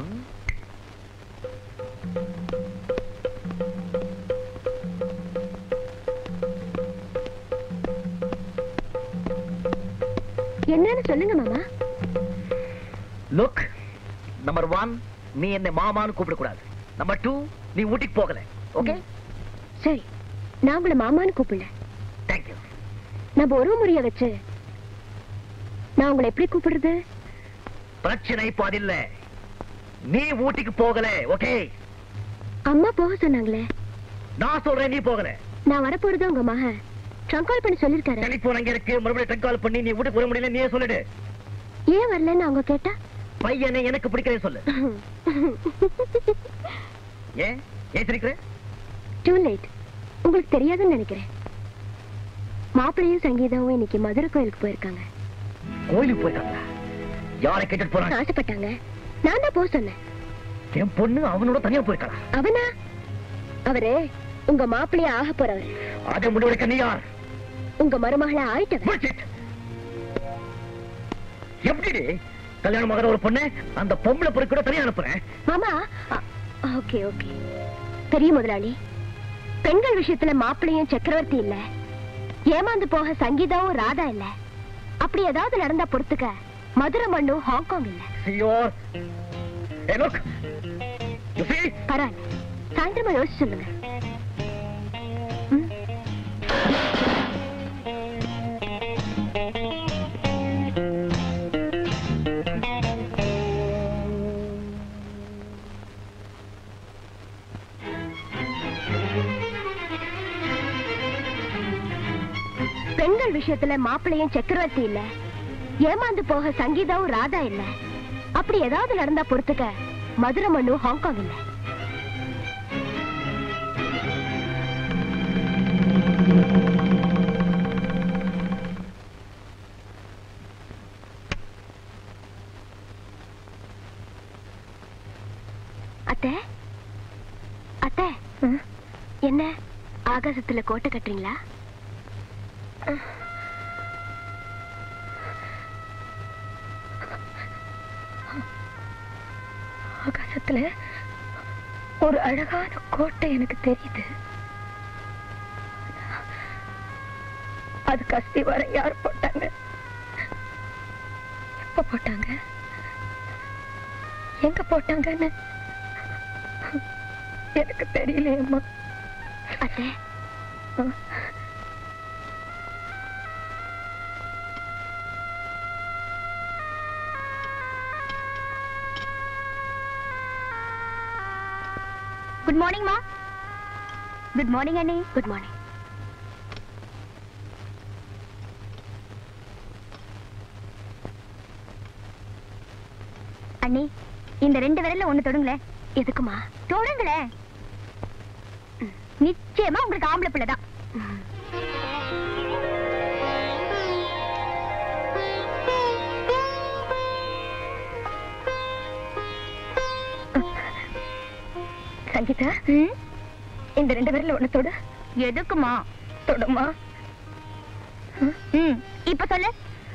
என்னன்னு சொல்லுங்க மாமா
லுக் நம்பர் ஒன் நீ என்னை மாமான்னு கூப்பிடக்கூடாது நம்பர் டூ நீ ஊட்டிக்கு போகல ஓகே
சரி நான் உங்களை மாமான்னு கூப்பிடல
தேங்க்யூ
நம்ம ஒரு முறைய வச்சு நான் உங்களை எப்படி கூப்பிடுறது
பிரச்சனை இப்போ அது இல்ல நீ ஊட்டிக்கு போகல ஓகே
அம்மா போக சொன்னாங்களே
நான் சொல்றேன் நீ போகல
நான் வரப்போறது உங்க மகன் ட்ரங்க் கால் பண்ணி சொல்லிருக்காரு
டெலிபோன் அங்க இருக்கு மறுபடியும் ட்ரங்க் கால் பண்ணி நீ வீட்டுக்கு வர முடியல நீயே சொல்லிடு
ஏன் வரலன்னு அவங்க கேட்டா
பையனை எனக்கு பிடிக்கிறேன் சொல்லு ஏன் ஏன் சிரிக்கிற
டூ லேட் உங்களுக்கு தெரியாதுன்னு நினைக்கிறேன் மாப்பிள்ளையும் சங்கீதாவும் இன்னைக்கு மதுரை கோயிலுக்கு போயிருக்காங்க
கோயிலுக்கு போயிருக்காங்களா யாரை கேட்டுட்டு போறாங்க
ஆசைப்பட்டாங்க நான் தான் போக சொன்னேன்
என் பொண்ணு அவனோட தனியா போயிருக்காளா
அவனா அவரு உங்க மாப்பிள்ளைய ஆக போறவர்
அதை முடிவெடுக்க நீ யார்
உங்க மருமகள ஆயிட்டவர்
எப்படி கல்யாணம் ஆகிற ஒரு பொண்ணு அந்த பொம்பளை பொறுக்கு கூட தனியா அனுப்புறேன்
மாமா ஓகே ஓகே பெரிய முதலாளி பெண்கள் விஷயத்துல மாப்பிள்ளையும் சக்கரவர்த்தி இல்ல ஏமாந்து போக சங்கீதாவும் ராதா இல்ல அப்படி ஏதாவது நடந்தா பொறுத்துக்க மதுரை மண்ணும் ஹாங்காங் இல்ல
சியோர் ஏ லுக் யூ see
பரவாயில்ல சாயந்தரமா யோசிச்சு சொல்லுங்க பெண்கள் விஷயத்துல மாப்பிள்ளையும் சக்கரவர்த்தி இல்ல ஏமாந்து போக சங்கீதாவும் ராதா இல்ல அப்படி ஏதாவது நடந்தா பொறுத்துக்க மதுரை மண்ணும் ஹாங்காங் இல்ல அத்தை அத்தை என்ன ஆகாசத்துல கோட்டை கட்டுறீங்களா
ஆகாசத்துல ஒரு அழகான கோட்டை எனக்கு தெரியுது அது கஸ்தி வர யார் போட்டாங்க எப்ப போட்டாங்க எங்க போட்டாங்கன்னு எனக்கு தெரியலையம்மா
அத்தை குட் மார்னிங் மா குட் மார்னிங் அண்ணி குட் மார்னிங் அண்ணி இந்த ரெண்டு விரல்ல ஒண்ணு தொடுங்களேன் எதுக்குமா தொடுங்களேன் ம், நிச்சயமா உங்களுக்கு ஆம்பளை பிள்ளைதான்
சங்கீதா இந்த ரெண்டு பேர்ல ஒண்ணு தொடு
எதுக்குமா
தொடுமா
ம் இப்ப சொல்லு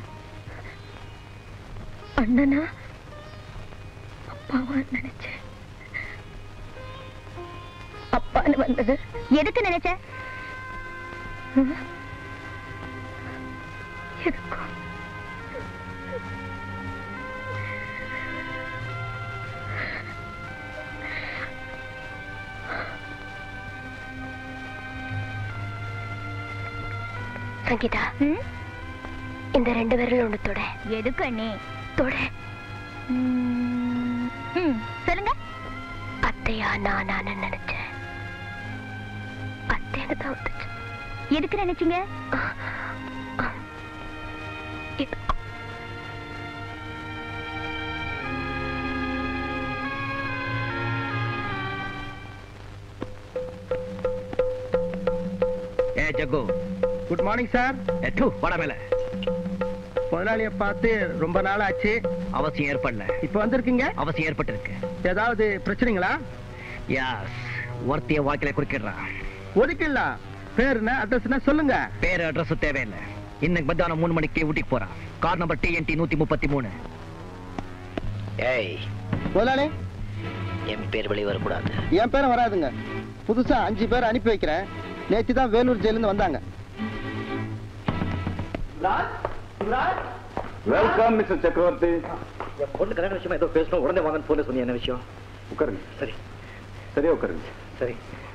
அண்ணனா அப்பாவா நினைச்சேன் அப்பான்னு வந்தது
எதுக்கு நினைச்ச
எதுக்கும்
சங்கீதா இந்த ரெண்டு விரல் ஒண்ணு தொட எதுக்கு அண்ணி தொட ம், சொல்லுங்க அத்தையா நான் நான் நினைச்சேன் அத்தைன்னு தான் வந்துச்சு எதுக்கு நினைச்சீங்க இது-
ஏ ஜக்கு
குட் மார்னிங் சார்
எட்டு வாடா மேல
முதலாளிய பார்த்து ரொம்ப நாள் ஆச்சு
அவசியம் ஏற்படல
இப்ப வந்திருக்கீங்க
அவசியம் ஏற்பட்டிருக்கு
ஏதாவது பிரச்சனைங்களா
யாஸ் ஒருத்திய வாழ்க்கையில குறுக்கிடுறான்
ஒதுக்கிடலாம் பேர் என்ன அட்ரஸ் என்ன சொல்லுங்க
பேரு அட்ரஸ் தேவையில்லை இன்னைக்கு மத்தியானம் மூணு மணிக்கு ஊட்டிக்கு போறான் கார் நம்பர் டிஎன்டி நூத்தி முப்பத்தி மூணு
ஏய்
முதலாளி
என் பேர் வெளியே வரக்கூடாது
என் பேரும் வராதுங்க புதுசா அஞ்சு பேர் அனுப்பி வைக்கிறேன் நேத்து தான் வேலூர் ஜெயிலிருந்து வந்தாங்க
வெல்கம் மிஸ்டர் சக்கரவர்த்தி
என் பொண்ணு கல்யாண விஷயமா ஏதோ பேசணும் உடனே வாங்கன்னு போன சொன்னீங்க என்ன விஷயம்
உட்காருங்க
சரி
சரியா உட்காருங்க
சரி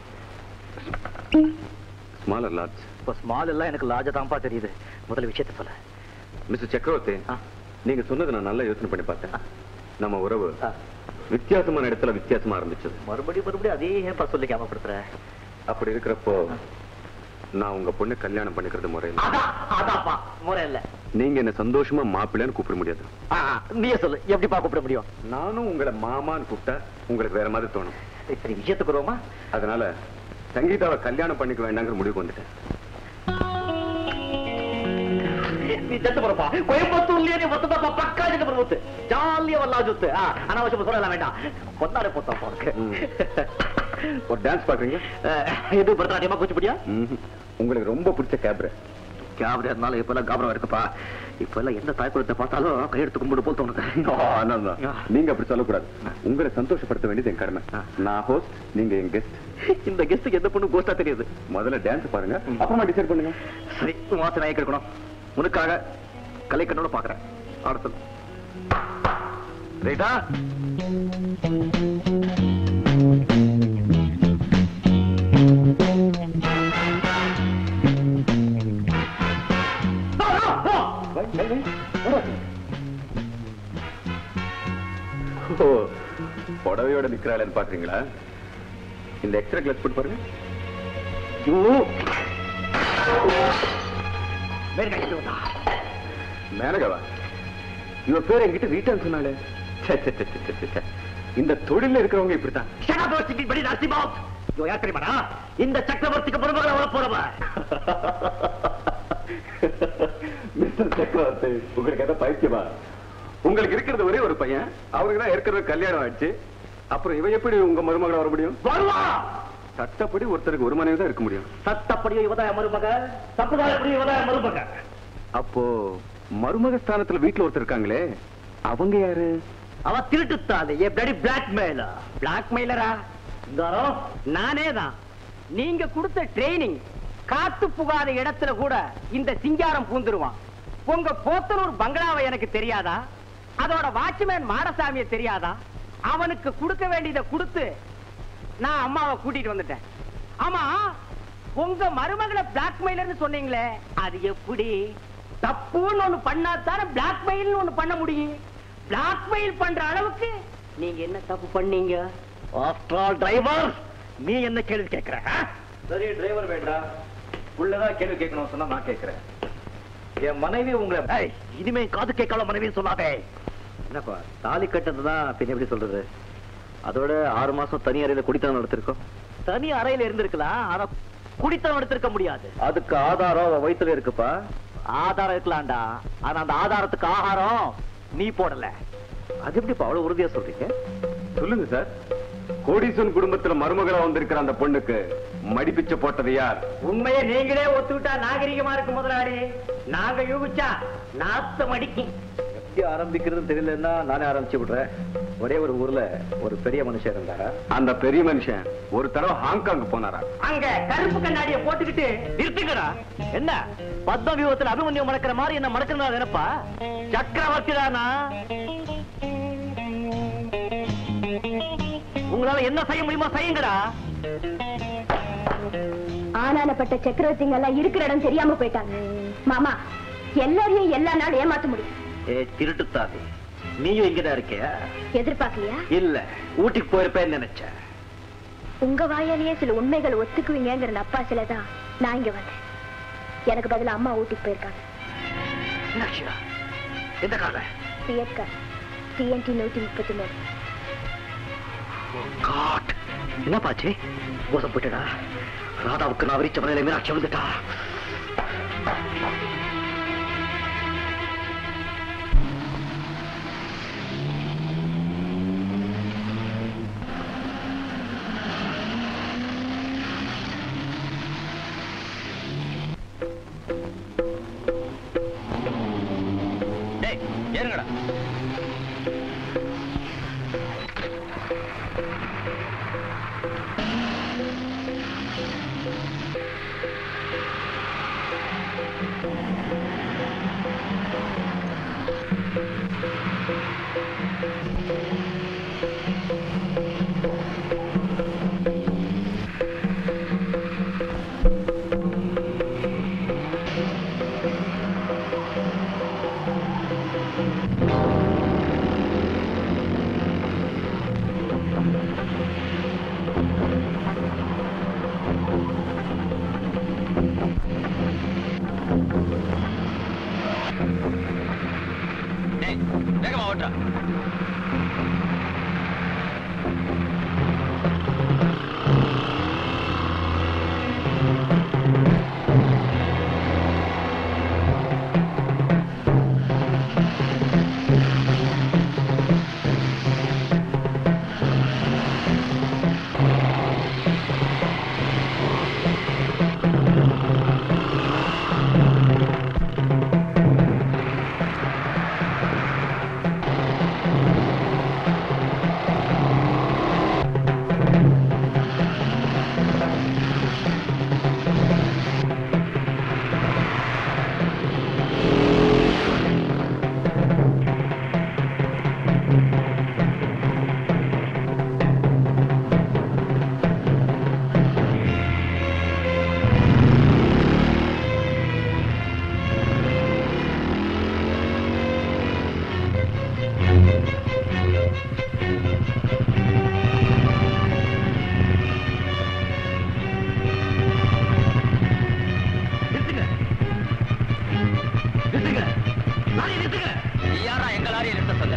ஸ்மாலர் லார்ஜ்
இப்போ ஸ்மால் எல்லாம் எனக்கு லார்ஜா தான்ப்பா தெரியுது முதல்ல விஷயத்த சொல்ல
மிஸ்டர் சக்கரவர்த்தி நீங்க சொன்னது நான் நல்லா யோசனை பண்ணி பார்த்தேன் நம்ம உறவு வித்தியாசமான இடத்துல வித்தியாசமா ஆரம்பிச்சது
மறுபடியும் மறுபடியும் அதே ஏன்ப்பா சொல்லி ஞாபகப்படுத்துற
அப்படி இருக்கிறப்போ நான் உங்க பொண்ணு கல்யாணம் பண்ணிக்கிறது முறையில்
அதான் அதான்ப்பா முறை இல்ல
நீங்க என்ன சந்தோஷமா மாப்பிள்ளைன்னு கூப்பிட முடியாது
நீயே சொல்லு எப்படிப்பா கூப்பிட முடியும்
நானும் உங்களை மாமான்னு கூப்பிட்டா உங்களுக்கு வேற மாதிரி தோணும்
சரி விஷயத்துக்கு வருவோமா
அதனால சங்கீதாவை கல்யாணம் பண்ணிக்க வேண்டாங்கிற முடிவுக்கு வந்துட்டேன்
நீ செத்து போறப்பா கோயம்புத்தூர்லயே நீ ஒத்துப்பா பக்கா செத்து போற ஜாலியா வரலாம் சுத்து ஆ, அனாவசியமா சொல்லலாம் வேண்டாம் கொண்டாட போத்தா போறக்கு
ஒரு டான்ஸ் பாக்குறீங்க
இது பரதநாட்டியமா குச்சிப்படியா
உங்களுக்கு ரொம்ப பிடிச்ச கேப்ரே
கேபரா இருந்தாலும் இப்ப எல்லாம் காபரம் இருக்குப்பா இப்ப எல்லாம் எந்த தாய்க்குளத்தை பார்த்தாலும் கையெடுத்து கும்பிடு போல் தோணுது
ஆனந்தம் நீங்க அப்படி சொல்லக்கூடாது உங்களை சந்தோஷப்படுத்த வேண்டியது என் கடமை நான் ஹோஸ்ட் நீங்க என் கெஸ்ட்
இந்த கெஸ்ட்டுக்கு எந்த பொண்ணு கோஸ்டா தெரியுது
முதல்ல டான்ஸ் பாருங்க அப்புறமா டிசைட் பண்ணுங்க
சரி மாசம் நாய்க்கு இருக்கணும் உனக்காக கலைக்கண்ணோட பாக்குறேன் அடுத்தது ரைட்டா
ஓ புடவையோட நிக்கிறாளேன்னு பாக்குறீங்களா இந்த எக்ஸ்ட்ரா கிளாஸ் போட்டு பாருங்க மேனகவா இவ பேர் என்கிட்ட ரீட்டர்ன் சொன்னாலே ச்சே, ச்சே, ச்சே, ச்சே, ச்சே, ச்சே. இந்த தொழில இருக்கிறவங்க இப்படித்தான்
படி நரசிம்மாவ் ஐயோ, யார் தெரியுமாடா இந்த சக்கரவர்த்திக்கு மருமகளை வர போறவன்
மிஸ்டர் சக்கரவர்த்தி உங்களுக்கு எதாவது பைத்தியமா உங்களுக்கு இருக்கிறது ஒரே ஒரு பையன் அவருக்கு தான் ஏற்கனவே கல்யாணம் ஆயிடுச்சு அப்புறம் இவ எப்படி உங்க மருமகளை வர முடியும்
வருவா
சட்டப்படி ஒருத்தருக்கு ஒரு மனைவி தான் இருக்க முடியும்
சட்டப்படியோ இவதான் மருமக சம்பிரதாயப்படியோ இவதான் மருமக
அப்போ மருமக ஸ்தானத்துல வீட்டுல ஒருத்தர் இருக்காங்களே அவங்க யாரு
அவ திருட்டுத்தாளு ஏ பிளடி பிளாக்மெயிலர் பிளாக்மெயிலரா இந்தாரோ நானே தான் நீங்க கொடுத்த ட்ரைனிங் காத்து புகாத இடத்துல கூட இந்த சிங்காரம் பூந்துருவான் உங்க போத்தனூர் பங்களாவை எனக்கு தெரியாதா அதோட வாட்ச்மேன் மாடசாமியை தெரியாதா அவனுக்கு கொடுக்க வேண்டியதை கொடுத்து நான் அம்மாவை கூட்டிட்டு வந்துட்டேன் ஆமா உங்க மருமகளை பிளாக்மெயிலர்னு சொன்னீங்களே அது எப்படி தப்புன்னு ஒண்ணு பண்ணா தானே பிளாக்மெயில் ஒண்ணு பண்ண முடியும் பிளாக்மெயில் பண்ற அளவுக்கு நீங்க என்ன தப்பு பண்ணீங்க
ஆஃப்டர் ஆல் டிரைவர் நீ என்ன கேள்வி கேட்கிற ஆ?
சரி டிரைவர் வேண்டாம் உள்ளதான் கேள்வி கேட்கணும் சொன்னா நான் கேட்கிறேன் என் மனைவி உங்களை
ஏய், இனிமே காது கேட்காத மனைவின்னு சொல்லாதே
என்னப்பா தாலி கட்டது தான் பின்ன எப்படி சொல்றது அதோட ஆறு மாசம் தனி அறையில குடித்தனம் நடத்திருக்கோம்
தனி அறையில இருந்திருக்கலாம் ஆனா குடித்தனம் எடுத்திருக்க முடியாது
அதுக்கு ஆதாரம் அவ வயித்துல இருக்குப்பா
ஆதாரம் இருக்கலாம்டா ஆனா அந்த ஆதாரத்துக்கு ஆகாரம் நீ போடல
அது எப்படிப்பா அவ்வளவு உறுதியா சொல்றீங்க
சொல்லுங்க சார் கோடீஸ்வரன் குடும்பத்துல மருமகளா வந்திருக்கிற அந்த பொண்ணுக்கு மடிப்பிச்ச போட்டது யார்
உண்மையை நீங்களே ஒத்துக்கிட்டா நாகரிகமா இருக்கு முதலாளி நாங்க யூகிச்சா நாத்தம் அடிக்கும்
எப்படி ஆரம்பிக்கிறதுன்னு தெரியலன்னா நானே ஆரம்பிச்சு விடுறேன் ஒரே ஒரு ஊர்ல ஒரு பெரிய மனுஷன் இருந்தாரா
அந்த பெரிய மனுஷன் ஒரு தடவை ஹாங்காங் போனாரா
அங்க கருப்பு கண்ணாடிய போட்டுக்கிட்டு
நிறுத்துங்கடா என்ன பத்ம வியூகத்துல அபிமன்யு மடக்கிற மாதிரி என்ன மடக்கிறதா நினைப்பா சக்கரவர்த்தி தானா உங்களால என்ன செய்ய முடியுமா செய்யுங்கடா
ஆனானப்பட்ட சக்கரவர்த்திங்க எல்லாம் இருக்கிற இடம் தெரியாம போயிட்டாங்க மாமா எல்லாரையும் எல்லா நாள் ஏமாத்த முடியும்
ஏ திருட்டுத்தாதி நீயும் இங்கதான் இருக்கியா
எதிர்பார்க்கலையா
இல்ல ஊட்டிக்கு போயிருப்பேன்னு நினைச்சேன்
உங்க வாயாலேயே சில உண்மைகள் ஒத்துக்குவீங்கிற நப்பாசில தான் நான் இங்க வந்தேன் எனக்கு பதிலா அம்மா ஊட்டிக்கு போயிருக்காங்க
மீனாட்சியா எந்த கால
பிஎட் கார் டிஎன்டி நூத்தி முப்பத்தி மூணு
காட் என்ன பாச்சு மோசம் போயிட்டடா ராதாவுக்கு நான் விரிச்ச மலையில மீனாட்சி வந்துட்டா
டேய் ஏறுங்கடா
ஓட்டுறா யாரா எங்க லாரியை நிறுத்த சொல்ல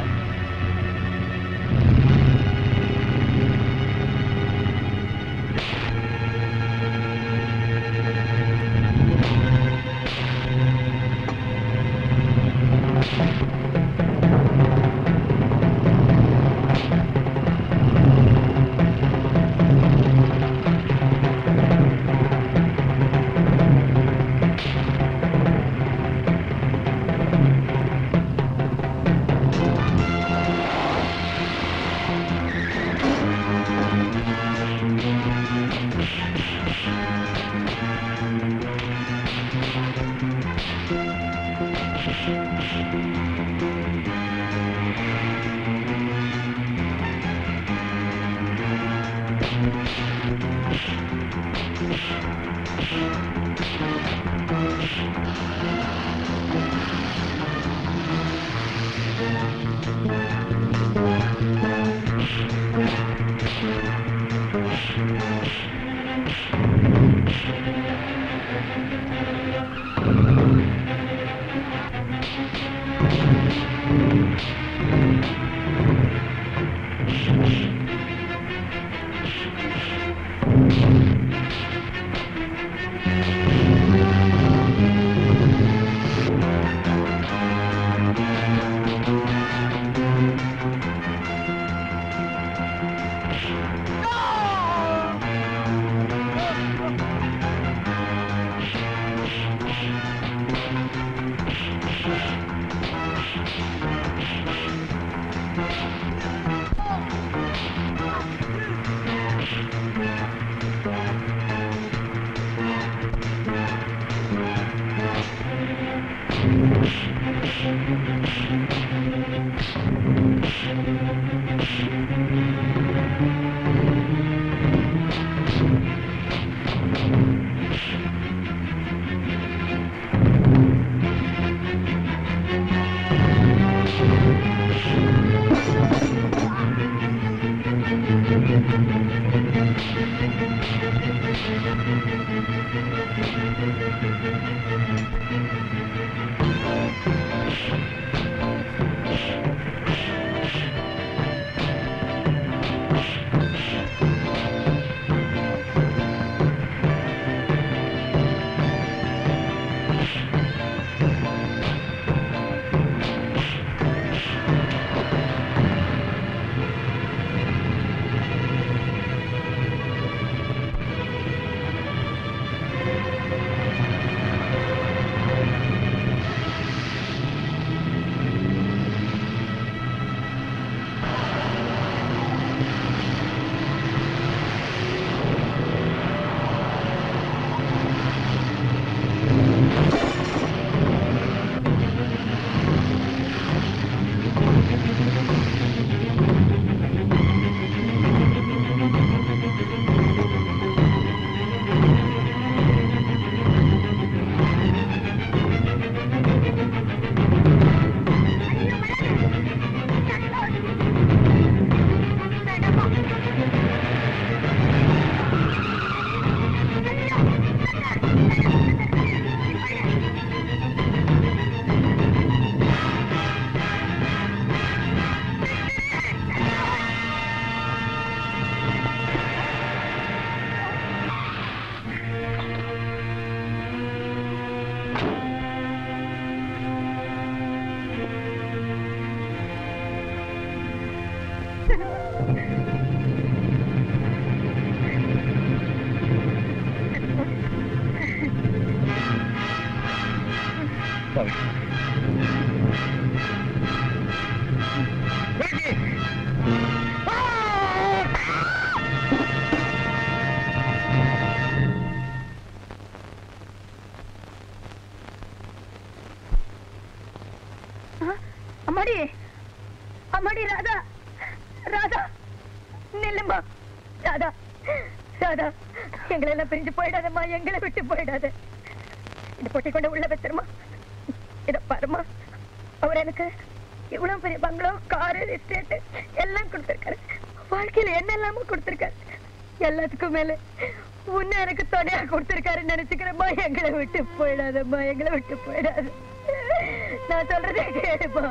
அம்மாடி அம்மாடி ராதா ராதா நில்லுமா ராதா ராதா எங்களை எல்லாம் பிரிஞ்சு போயிடாதம்மா எங்களை விட்டு போயிடாத இந்த பொட்டி கொண்டு உள்ள வச்சிருமா இத பாருமா அவர் எனக்கு இவ்வளவு பெரிய பங்களோ காரு எஸ்டேட் எல்லாம் கொடுத்திருக்காரு வாழ்க்கையில என்னெல்லாமோ கொடுத்திருக்காரு எல்லாத்துக்கும் மேல உன்னை எனக்கு துணையா கொடுத்திருக்காருன்னு நினைச்சுக்கிறேம்மா எங்களை விட்டு போயிடாதம்மா எங்களை விட்டு போயிடாத நான் சொல்றதே கேளுப்பா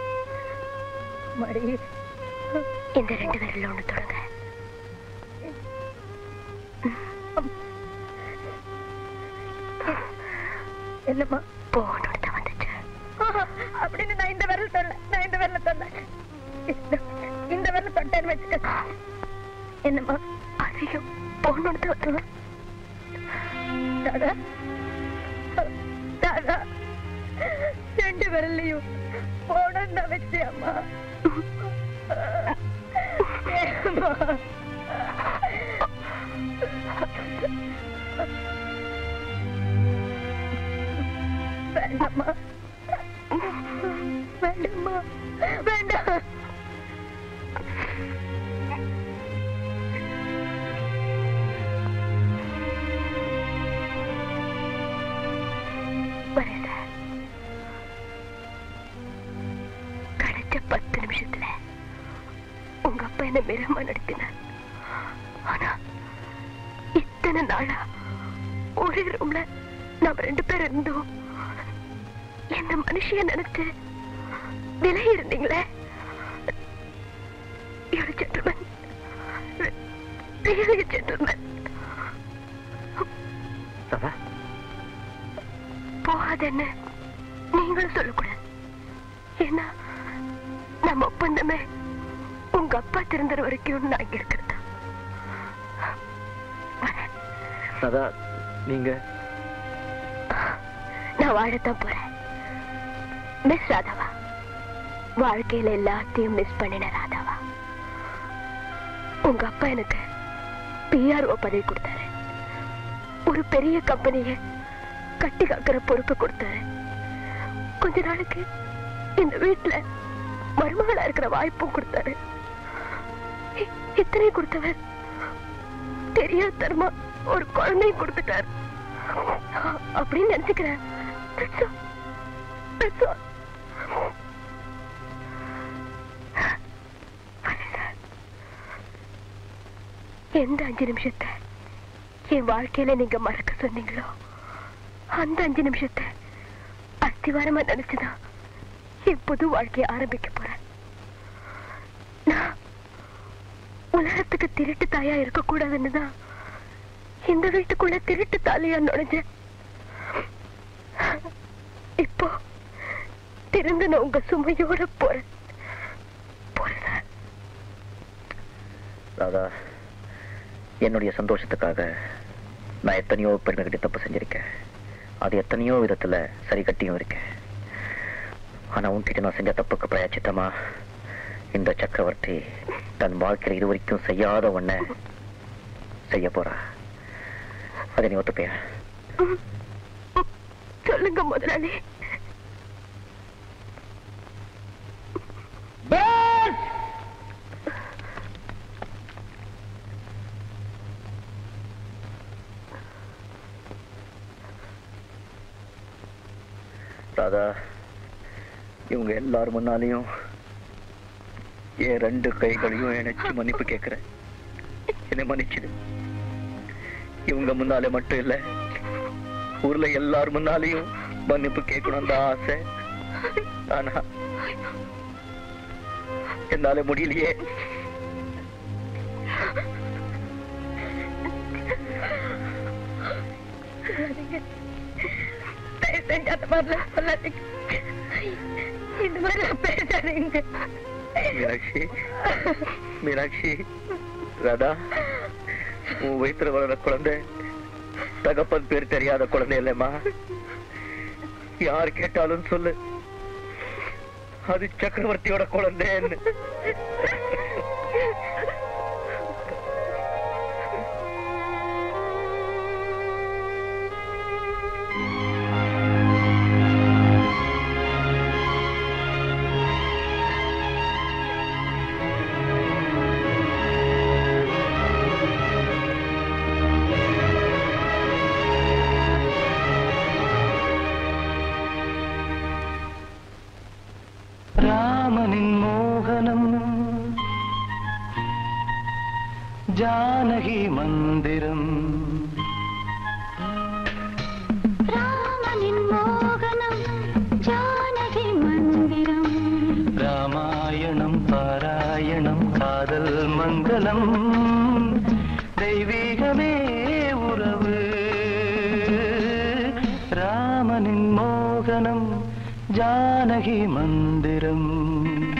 மடி இந்த ரெண்டு பேர்ல ஒண்ணு தொடங்க என்னம்மா போனோட வந்துச்சு அப்படின்னு நான் இந்த விரல் தொல்ல நான் இந்த விரல தொல்ல இந்த விரல தொட்டேன்னு வச்சுக்க என்னம்மா அதிகம் போனோட வந்து தாதா தாதா ரெண்டு விரல்லையும் போனோன்னு வச்சு அம்மா ஏம்மா? வேண்டாம்மா வேண்டாம்மா வேண்டாம் வரேன் கிடைச்ச பத்து நிமிஷத்துல உங்க அப்பா என்ன மிரமா நடத்தினார் ஆனா இத்தனை நாளா ஒரே ரூம்ல நாம ரெண்டு பேரும் இருந்தோம் என்ன மனுஷிய நினைச்சு விலகி இருந்தீங்களே You're a gentleman. Re- Really a gentleman.
Radha
போகாதன்னு நீங்களும் சொல்லக்கூடாது ஏன்னா நம்ம ஒப்பந்தமே உங்க அப்பா திருந்துற வரைக்கும் நான் இங்க இருக்கிறது
ராதா நீங்க
நான் வாழத்தான் போறேன் மிஸ் ராதாவா வாழ்க்கையில எல்லாத்தையும் மிஸ் பண்ணின ராதாவா உங்க அப்பா எனக்கு பிஆர்ஓ பதவி கொடுத்தாரு ஒரு பெரிய கம்பெனிய கட்டி காக்கிற பொறுப்பு கொடுத்தாரு கொஞ்ச நாளைக்கு இந்த வீட்டுல மருமகளா இருக்கிற வாய்ப்பும் கொடுத்தாரு இ- இத்தனை கொடுத்தவர் தெரியாதனமா ஒரு குழந்தையும் கொடுத்துட்டாரு அப்படின்னு நினைச்சுக்கிறேன் That's all. That's all. எந்த அஞ்சு நிமிஷத்தை என் வாழ்க்கையில நீங்க மறக்க சொன்னீங்களோ அந்த அஞ்சு நிமிஷத்தை அஸ்திவாரமா நினைச்சுதான் என் புது வாழ்க்கையை ஆரம்பிக்க போறேன் நான் உலகத்துக்கு திருட்டு தாயா இருக்க கூடாதுன்னு தான் இந்த வீட்டுக்குள்ள திருட்டு தாலியா நுழைஞ்சேன் இப்போ திருந்தின உங்க சுமையோட போறேன்
ராதா என்னுடைய சந்தோஷத்துக்காக நான் எத்தனையோ பெண்கள்கிட்ட தப்பு செஞ்சிருக்கேன் அது எத்தனையோ விதத்துல சரி கட்டியும் இருக்கேன் ஆனா உன்கிட்ட நான் செஞ்ச தப்புக்கு பிரயாச்சித்தமா இந்த சக்கரவர்த்தி தன் வாழ்க்கையில இது வரைக்கும் செய்யாத ஒண்ண செய்ய போறா அதை நீ ஒத்துப்பையா
சொல்லுங்க முதலாளி
ராதா இவங்க எல்லாரும் முன்னாலையும் என் ரெண்டு கைகளையும் இணைச்சு மன்னிப்பு கேட்கிறேன் என்னை மன்னிச்சிடு இவங்க முன்னாலே மட்டும் இல்ல ஊர்ல எல்லார் முன்னாலையும் மன்னிப்பு கேட்கணும் தான் ஆசை ஆனா என்னால முடியலையே
சொல்லாதீங்க தயவு செஞ்சு அந்த மாதிரிலாம் சொல்லாதீங்க இந்த மாதிரிலாம் பேசாதீங்க
மீனாட்சி மீனாட்சி ராதா உன் வயிற்றுல வளர குழந்தை தகப்பன் பேர் தெரியாத குழந்தை இல்லைம்மா யார் கேட்டாலும் சொல்லு அது சக்கரவர்த்தியோட குழந்தைன்னு
ராமனின் மோகனம் ஜானகி மந்திரம்
ராமனின் மோகனம் ஜானகி மந்திரம்
ராமாயணம் பாராயணம் காதல் மங்களம் தெய்வீகமே உறவு ராமனின் மோகனம் ஜானகி மந்திரம்